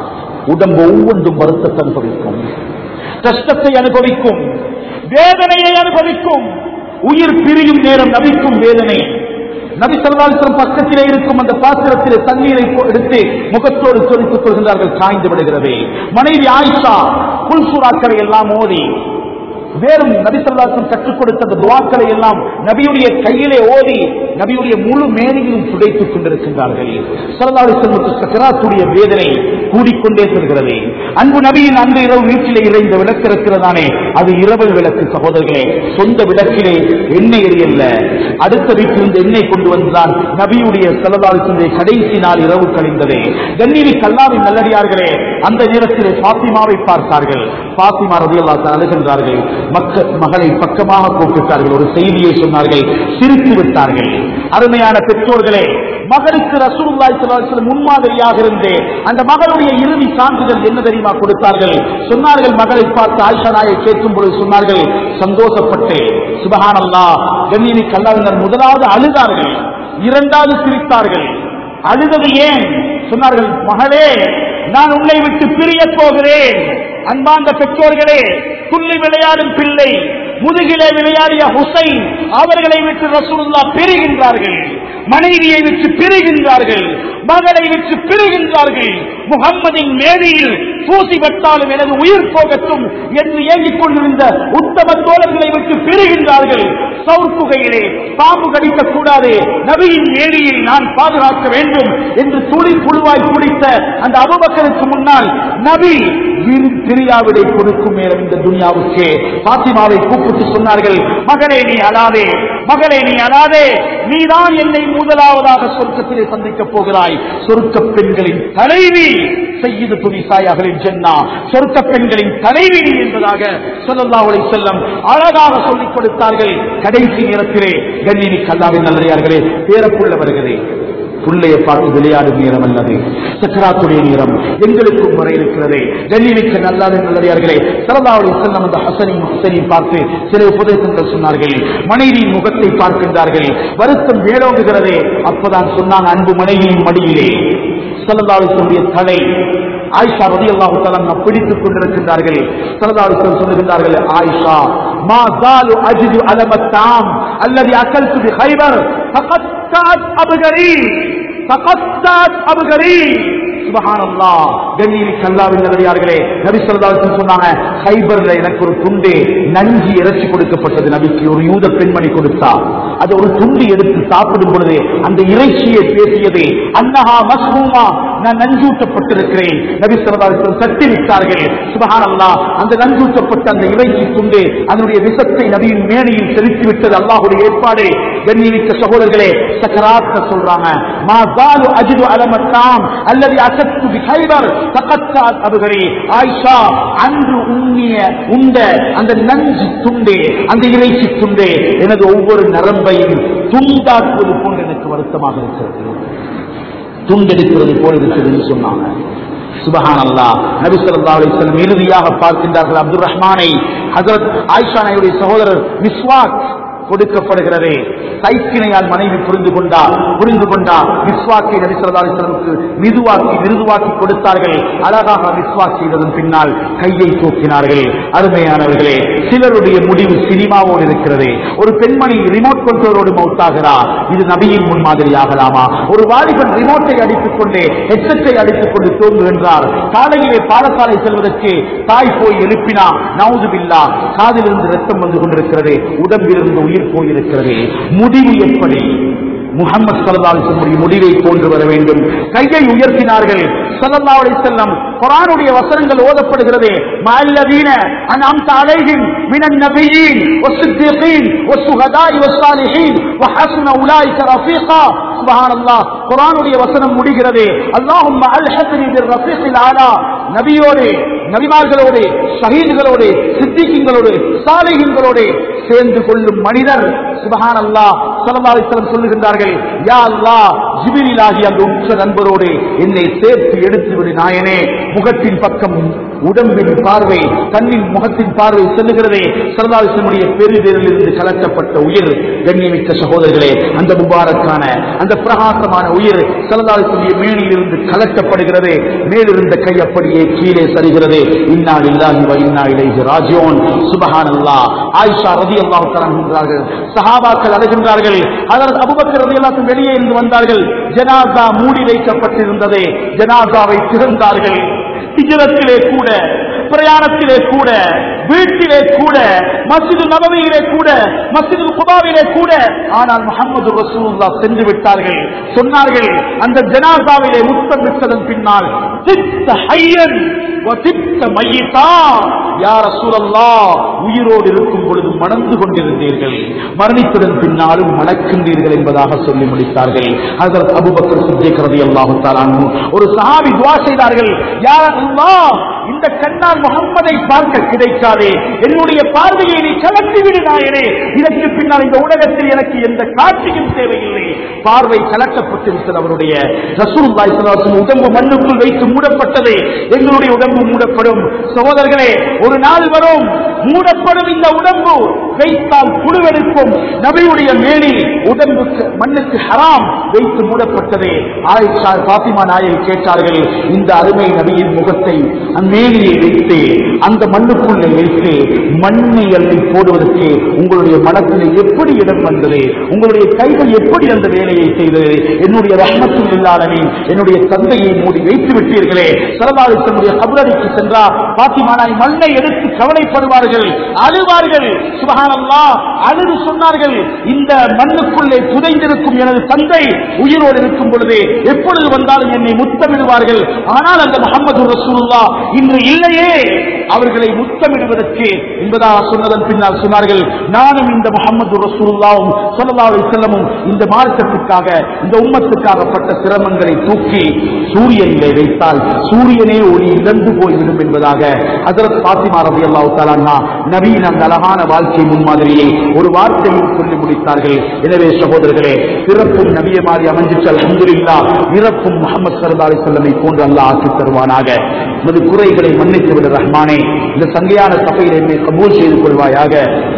உடம்பு ஒவ்வொன்றும் வருத்தத்தை அனுபவிக்கும் கஷ்டத்தை அனுபவிக்கும் வேதனையை அனுபவிக்கும் உயிர் பிரியும் நேரம் நபிக்கும் வேதனை நபி சல்லாஸ்லம் பக்கத்திலே இருக்கும் அந்த பாத்திரத்திலே தண்ணீரை போ- எடுத்து முகத்தோடு சொரித்துக் கொள்கின்றார்கள் காய்ந்து விடுகிறது மனைவி ஆயிஷா புல்சுராக்களை எல்லாம் மோதி வேறும் நபி சல்லாஸ்லம் கற்றுக் கொடுத்த அந்த துவாக்களை எல்லாம் நபியுடைய கையிலே ஓதி நபியுடைய முழு மேனியிலும் துடைத்துக் கொண்டிருக்கின்றார்கள் சல்லாஸ்லமுக்கு சக்கராத்துடைய வேதனை கூடிக்கொண்டே செல்கிறது அன்பு நபியின் அன்று இரவு வீட்டிலே இறைந்த விளக்கு இருக்கிறதானே அது இரவு விளக்கு சகோதரர்களே சொந்த விளக்கிலே எண்ணெய் எரியல்ல அடுத்த வீட்டிலிருந்து எண்ணெய் கொண்டு வந்துதான் நபியுடைய செலவாளுடைய கடைசி நாள் இரவு கழிந்தது கண்ணீரி கல்லாவின் நல்லடியார்களே அந்த நேரத்திலே பாத்திமாவை பார்த்தார்கள் பாத்திமா ரதியல்லா அழுகின்றார்கள் மக்கள் மகளை பக்கமாக கூப்பிட்டார்கள் ஒரு செய்தியை சொன்னார்கள் சிரித்து விட்டார்கள் அருமையான பெற்றோர்களே மகளுக்கு ரசூலுல்லாஹி ஸல்லல்லாஹு அலைஹி வஸல்லம் முன்மாதிரியாக இருந்து அந்த மகளுடைய இறுதி சான்றிதழ் என்ன தெரியுமா கொடுத்தார்கள் சொன்னார்கள் மகளை பார்த்து ஆயிஷா நாயை கேட்கும் பொழுது சொன்னார்கள் சந்தோஷப்பட்டு சுபஹானல்லாஹ் கண்ணியமி கல்லாவினர் முதலாவது அழுதார்கள் இரண்டாவது சிரித்தார்கள் அழுதது ஏன் சொன்னார்கள் மகளே நான் உன்னை விட்டு பிரியப் போகிறேன் அன்பார்ந்த பெற்றோர்களே துள்ளி விளையாடும் பிள்ளை முதுகிலே விளையாடிய ஹுசைன் அவர்களை விட்டு ரசூலுல்லா பெறுகின்றார்கள் மனைவியை விட்டு பிரிகின்றார்கள் மகளை விட்டு பிரிகின்றார்கள் முகம்மதின் மேடையில் பூசி பட்டாலும் எனது உயிர் போகட்டும் என்று ஏங்கிக் கொண்டிருந்த உத்தம தோழர்களை விட்டு பிரிகின்றார்கள் சவுர்குகையிலே பாம்பு கடிக்கக் கூடாது நபியின் ஏரியில் நான் பாதுகாக்க வேண்டும் என்று துளி புழுவாய் குடித்த அந்த அபுபக்கருக்கு முன்னால் நபி இரு பிரியாவிடை கொடுக்கும் நேரம் இந்த துனியாவுக்கே பாத்திமாவை கூப்பிட்டு சொன்னார்கள் மகளே நீ அழாதே மகளே நீ அழாதே நீதான் என்னை முதலாவதாக சொர்க்கத்திலே சந்திக்கப் போகிறாய் சொர்க்க பெண்களின் தலைவி செய்யுது துணிசாயாகளின் ஜென்னா சொர்க்க பெண்களின் தலைவி நீ என்பதாக ஸல்லல்லாஹு அலைஹி செல்லம் அழகாக சொல்லிக் கொடுத்தார்கள் கடைசி நேரத்திலே கண்ணினி கல்லாவின் நல்லடியார்களே பேரப்புள்ள வருகிறேன் புள்ளைய பார்த்து விளையாடும் நேரம் அல்லது சக்கராத்துடைய நேரம் எங்களுக்கும் வர இருக்கிறது கண்ணிமிக்க நல்லாத நல்லடியார்களே சரதாவுடைய செல்லம் அந்த ஹசனையும் ஹசனையும் பார்த்து சில உபதேசங்கள் சொன்னார்கள் மனைவியின் முகத்தை பார்க்கின்றார்கள் வருத்தம் வேலோங்குகிறதே அப்பதான் சொன்னாங்க அன்பு மனைவியின் மடியிலே சல்லல்லாவுடைய தலை ஆயிஷா ரதி அல்லாஹு தலா பிடித்துக் கொண்டிருக்கின்றார்கள் சல்லல்லாஹு சொல்லுகின்றார்கள் ஆயிஷா மா ஜாலு அஜிது அலமத்தாம் அல்லது அகல்து பி ஹைபர் ஃபகத்தாத் அபகரி ஃபகத்தாத் அபகரி சுபஹானல்லாஹ் கண்ணியில் கல்லாவின் நல்லடியார்களே நபி ஸல்லல்லாஹு அலைஹி வஸல்லம் சொன்னாங்க ஹைபர்ல எனக்கு ஒரு துண்டு நஞ்சி இறைச்சி கொடுக்கப்பட்டது நபிக்கு ஒரு யூத பெண்மணி கொடுத்தா அது ஒரு துண்டு எடுத்து சாப்பிடும் பொழுது அந்த இறைச்சியை பேசியது அன்னஹா மஸ்மூமா நான் நஞ்சூட்டப்பட்டிருக்கிறேன் நபி ஸல்லல்லாஹு அலைஹி வஸல்லம் தட்டி விட்டார்கள் சுபஹானல்லாஹ் அந்த நஞ்சூட்டப்பட்ட அந்த இறைச்சி துண்டு அதனுடைய விஷத்தை நபியின் மேடையில் செலுத்தி விட்டது அல்லாஹ்வுடைய ஏற்பாடு கண்ணியமிக்க சகோதரர்களே சக்கராத்த சொல்றாங்க மா ஜாலு அஜிது அலமத்தாம் அல்லது அசத்து பி ஹைபர் தகத்தாத் அபுகரி ஆயிஷா அன்று உண்ணிய உண்ட அந்த நஞ்சு துண்டே அந்த இறைச்சி துண்டே எனது ஒவ்வொரு நரம்பையும் துண்டாக்குவது போன்று எனக்கு வருத்தமாக இருக்கிறது துண்டெடுக்கிறது போல இருக்கிறது என்று சொன்னாங்க சுபஹான் அல்லா நபி ஸல்லல்லாஹு அலைஹி வஸல்லம் இறுதியாக பார்க்கின்றார்கள் அப்துல் ரஹ்மானை ஹஜரத் ஆயிஷா நாயுடைய சகோதரர் மிஸ்வாக் கொடுக்கப்படுகிறது கைக்கிணையால் மனைவி புரிந்து கொண்டார் புரிந்து கொண்டார் மிஸ்வாக்கை நபி ஸல்லல்லாஹு அலைஹி வஸல்லமுக்கு மிதுவாக்கி மிருதுவாக்கி கொடுத்தார்கள் அழகாக மிஸ்வாக் செய்ததன் பின்னால் கையை தூக்கினார்கள் அருமையானவர்களே சிலருடைய முடிவு சினிமாவோடு இருக்கிறது ஒரு பெண்மணி ரிமோட் கண்ட்ரோலோடு மௌத்தாகிறார் இது நபியின் முன்மாதிரி ஆகலாமா ஒரு வாலிபன் ரிமோட்டை அடித்துக் கொண்டு ஹெட்செட்டை அடித்துக் கொண்டு தோன்றுகின்றார் காலையிலே பாடசாலை செல்வதற்கு தாய் போய் எழுப்பினா நவுதுபில்லா காதிலிருந்து ரத்தம் வந்து கொண்டிருக்கிறது உடம்பிலிருந்து உயிர் போயிருக்கிறது முடிவு எப்படி முகமது சல்லா அலிசல்லுடைய முடிவை போன்று வர வேண்டும் கையை உயர்த்தினார்கள் சல்லா அலிசல்லம் குரானுடைய வசனங்கள் ஓதப்படுகிறது மல்லதீன அன்அம்த அலைஹிம் மினன் நபியீன் வஸ்ஸித்தீகீன் வஸ்ஸுஹதாஇ வஸ்ஸாலிஹீன் வஹஸ்ன உலாயிக ரஃபீகா சுப்ஹானல்லாஹ் குரானுடைய வசனம் முடிகிறது அல்லாஹும்ம அல்ஹக்னி பிர் ரஃபீகில் ஆலா நபியோடு நபிமார்களோடு ஷஹீதுகளோடு சித்திகிங்களோடு சாலிகிங்களோடு சேர்ந்து கொள்ளும் மனிதர் சுபஹான் அல்லா சலமாலிசலம் சொல்லுகின்றார்கள் யா அல்லா ஜிபிரிலாகி அந்த உச்ச நண்பரோடு என்னை சேர்த்து எடுத்து விடு நாயனே முகத்தின் பக்கம் உடம்பின் பார்வை கண்ணின் முகத்தின் பார்வை செல்லுகிறதே சரதாலிசனுடைய பெருவிரலில் இருந்து கலட்டப்பட்ட உயிர் கண்ணியமிக்க சகோதரர்களே அந்த முபாரக்கான அந்த பிரகாசமான உயிர் சலதாரத்துடைய மேனிலிருந்து கலட்டப்படுகிறது மேலிருந்த கை அப்படியே கீழே சரிகிறது இன்னா இல்லாஹி வ இன்னா இலைஹி ராஜிஊன் சுப்ஹானல்லாஹ் ஆயிஷா ரலியல்லாஹு தஆலா என்கிறார்கள் சஹாபாக்கள் அழுகின்றார்கள் அதற்கு அபூபக்கர் ரலியல்லாஹு வெளியே இருந்து வந்தார்கள் ஜனாசா மூடி வைக்கப்பட்டிருந்தது ஜனாசாவை திறந்தார்கள் ஹிஜ்ரத்திலே கூட பிரயாணத்திலே கூட வீட்டிலே கூட மஸ்ஜிது நபவியிலே கூட மஸ்ஜிது குபாவிலே கூட ஆனால் முகமது ரசூலுல்லா சென்று விட்டார்கள் சொன்னார்கள் அந்த ஜனாசாவிலே முத்தம் விட்டதன் பின்னால் தித்த ஹையன் வதித்த மையிதா யா ரசூலல்லாஹ் உயிரோடு இருக்கும் பொழுது மணந்து கொண்டிருந்தீர்கள் மரணித்ததன் பின்னாலும் மணக்கின்றீர்கள் என்பதாக சொல்லி முடித்தார்கள் ஹஜரத் அபூபக்கர் சித்திக் ரலியல்லாஹு தஆலா அன்ஹு ஒரு சஹாபி துஆ செய்தார்கள் யா அல்லாஹ் இந்த கண்ணால் முகம்மதை பார்க்க கிடைக்காதே என்னுடைய பார்வையை நீ கலட்டி விடு நாயனே இதற்கு பின்னால் இந்த உலகத்தில் எனக்கு எந்த காட்சியும் தேவையில்லை பார்வை கலட்டப்பட்டு விட்டது அவருடைய ரசூலுல்லாஹி ஸல்லல்லாஹு அலைஹி வஸல்லம் உடம்பு மண்ணுக்குள் வைத்து மூடப்பட்டது எங்களுடைய உடம்பு மூடப்படும் சகோதரர்களே ஒரு நாள் வரும் மூடப்படும் இந்த உடம்பு வைத்தால் புழுவெடுக்கும் நபியுடைய மேனி உடம்புக்கு மண்ணுக்கு ஹராம் வைத்து மூடப்பட்டது ஆயிஷா பாத்திமா நாயை கேட்டார்கள் இந்த அருமை நபியின் முகத்தை அம்மேனியை வைத்து அந்த மண்ணுக்குள்ளே வைத்து மண்ணை அள்ளி போடுவதற்கு உங்களுடைய மனத்தில் எப்படி இடம் வந்தது உங்களுடைய கைகள் எப்படி அந்த வேலையை செய்தது என்னுடைய ரஹ்மத்தும் இல்லாதனே என்னுடைய தந்தையை மூடி வைத்து விட்டீர்களே சரதாரி தன்னுடைய கபரடிக்கு சென்றார் பாத்திமா நாய் மண்ணை எடுத்து கவலைப்படுவார்கள் அழுவார்கள் சுபஹானல்லா அழுது சொன்னார்கள் இந்த மண்ணுக்குள்ளே புதைந்திருக்கும் எனது தந்தை உயிரோடு இருக்கும் பொழுது எப்பொழுது வந்தாலும் என்னை முத்தமிடுவார்கள் ஆனால் அந்த முகமது ரசூலுல்லா இன்று இல்லையே அவர்களை முத்தமிடுவதற்கு என்பதாக சொன்னதன் பின்னால் சொன்னார்கள் நானும் இந்த முகமது ரசூலுல்லாவும் ஸல்லல்லாஹு அலைஹி வஸல்லமும் இந்த மார்க்கத்துக்காக இந்த உம்மத்துக்காக பட்ட சிரமங்களை தூக்கி சூரியனிலே வைத்தால் சூரியனே ஒளி இழந்து போய்விடும் என்பதாக ஹஜரத் பாத்திமா ரலியல்லாஹு தஆலா அன்ஹா நபியின் அந்த அழகான வாழ்க்கை முன்மாதிரியை ஒரு வார்த்தையில் சொல்லி முடித்தார்கள் எனவே சகோதரர்களே பிறப்பும் நபிய மாதிரி அமைஞ்சிச்சு அல்ஹம்துலில்லாஹ் இறப்பும் முகமது ஸல்லல்லாஹு அலைஹி வஸல்லமை போன்று அல்லாஹ் ஆக்கி தருவானாக நமது குறைகளை மன்னித்து விட ரஹ்மானே இந்த சங்கையான சபையில் என்னை கபூல் செய்து கொள்வாயாக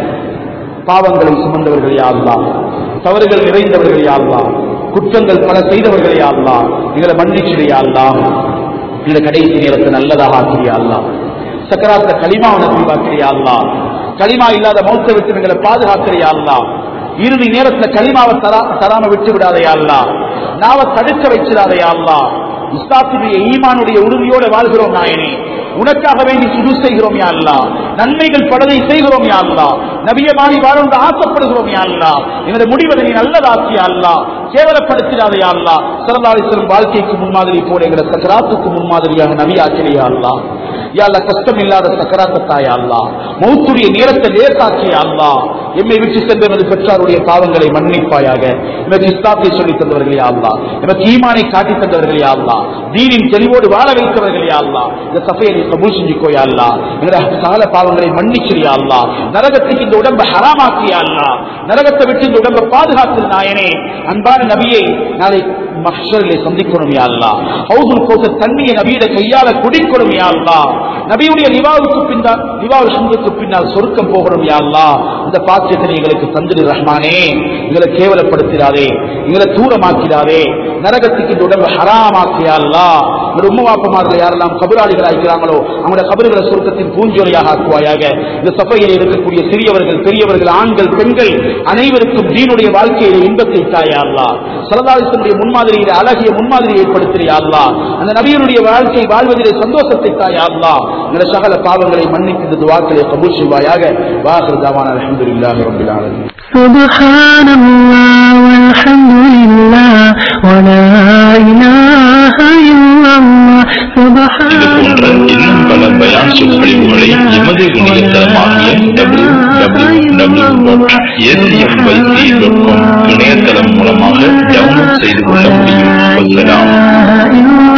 பாவங்களை சுமந்தவர்கள் யாருலாம் தவறுகள் நிறைந்தவர்கள் யாருலாம் குற்றங்கள் பல செய்தவர்கள் யாருலாம் எங்களை மன்னிச்சிடையா அல்லாம் இந்த கடைசி நேரத்தை நல்லதாக ஆக்கிறியா அல்லாம் சக்கராத்த களிமா நசீவாக்கிறியா அல்லாம் களிமா இல்லாத மௌத்த விட்டு எங்களை பாதுகாக்கிறியா அல்லாம் இறுதி நேரத்துல களிமாவை தரா தராம விட்டு விடாதையா அல்லா நாவ தடுக்க வச்சிடாதையா அல்லா இஸ்லாத்தினுடைய ஈமானுடைய உறுதியோட வாழ்கிறோம் நாயனே உனக்காக வேண்டி சுடு செய்கிறோம் யா அல்லா நன்மைகள் பலதை செய்கிறோம் யா அல்லா நபிய மாறி வாழ்ந்து ஆசைப்படுகிறோம் யா அல்லா எங்களுடைய முடிவதை நீ நல்லதாக்கியா அல்லா கேவலப்படுத்திடாதே யா அல்லா சிறந்தாளிசரும் வாழ்க்கைக்கு முன்மாதிரி போல எங்களை சக்கராத்துக்கு முன்மாதிரியாக நபி ஆக்கிறியா அல்லா யா அல்லா கஷ்டம் இல்லாத சக்கராத்தாயா அல்லா மௌத்துடைய நேரத்தை லேசாக்கியா அல்லா எம்மை விட்டு சென்ற எனது பெற்றாருடைய பாவங்களை மன்னிப்பாயாக எனக்கு இஸ்லாத்தை சொல்லித் தந்தவர்களே அல்லா எனக்கு ஈமானை காட்டி தந்தவர்களே அல்லா தீனின் தெளிவோடு வாழ வைத்தவர்களே அல்லா இந்த சபையை நீ கபூல் செஞ்சுக்கோயா அல்லா எங்களுடைய சகல பாவங்களை மன்னிச்சிரியா அல்லா நரகத்துக்கு இந்த உடம்பை ஹராமாக்கியா அல்லா நரகத்தை விட்டு இந்த உடம்பை பாதுகாத்து நாயனே அன்பான நபியை நாளை மஹ்ஷரிலே சந்திக்கணும் யா அல்லா ஹவுதுல் கோச தண்ணியை நபியிட கையால குடிக்கணும் யா அல்லா நபியுடைய நிவாவுக்கு பின்னால் நிவாவு சங்குக்கு பின்னால் சொருக்கம் போகணும் யா அல்லா இந்த பாக்கியத்தை எங்களுக்கு தந்திரு ரஹ்மானே எங்களை கேவலப்படுத்திடாதே எங்களை தூரமாக்கிடாதே நரகத்துக்கு இந்த உடம்பு ஹராமாக்கியா அல்லா உங்களுடைய உம்மா வாப்பமார்கள் யாரெல்லாம் கபராளிகள் ஆக்கிறாங்களோ அவங்களுடைய கபறுகளை சுருக்கத்தின் பூஞ்சோலியாக ஆக்குவாயாக இந்த சபையில் இருக்கக்கூடிய சிறியவர்கள் பெரியவர்கள் ஆண்கள் பெண்கள் அனைவருக்கும் தீனுடைய வாழ்க்கையில இன்பத்தை தாயா அல்லா சரதாரிசனுடைய முன்மாதிரியில அழகிய முன்மாதிரி ஏற்படுத்தியா அல்லா அந்த நபியனுடைய வாழ்க்கை வாழ்வதிலே சந்தோஷத்தை தாயா அல்லா எங்களை சகல பாவங்களை மன்னித்து இந்த துவாக்களை கபூல் செய்வாயாக வாஹர் தாவான அலமதுல்லாஹி ரபில் ஆலமீன் سبحان الله والحمد لله ولا إله إلا الله سبحان இது போன்ற இன்னும் பல பயான் சொற்பொழிவுகளை எமது இணையதளமாகிய W W W dot ACMYC dot com இணையதளம் மூலமாக டவுன்லோட் செய்து கொள்ள முடியும் வசலாம்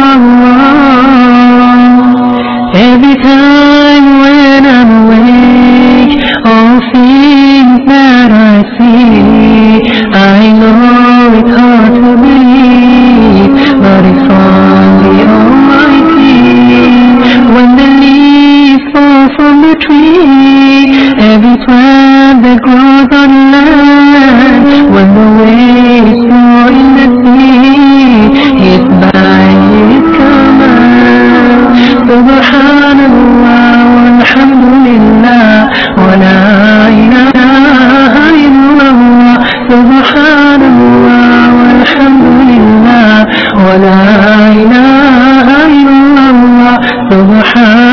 Every time when I'm awake, all things that I see, I know it's hard to believe, but it's from the Almighty. When the leaves fall from the tree, every plant that grows on land, when the waves flow in the sea, سبحان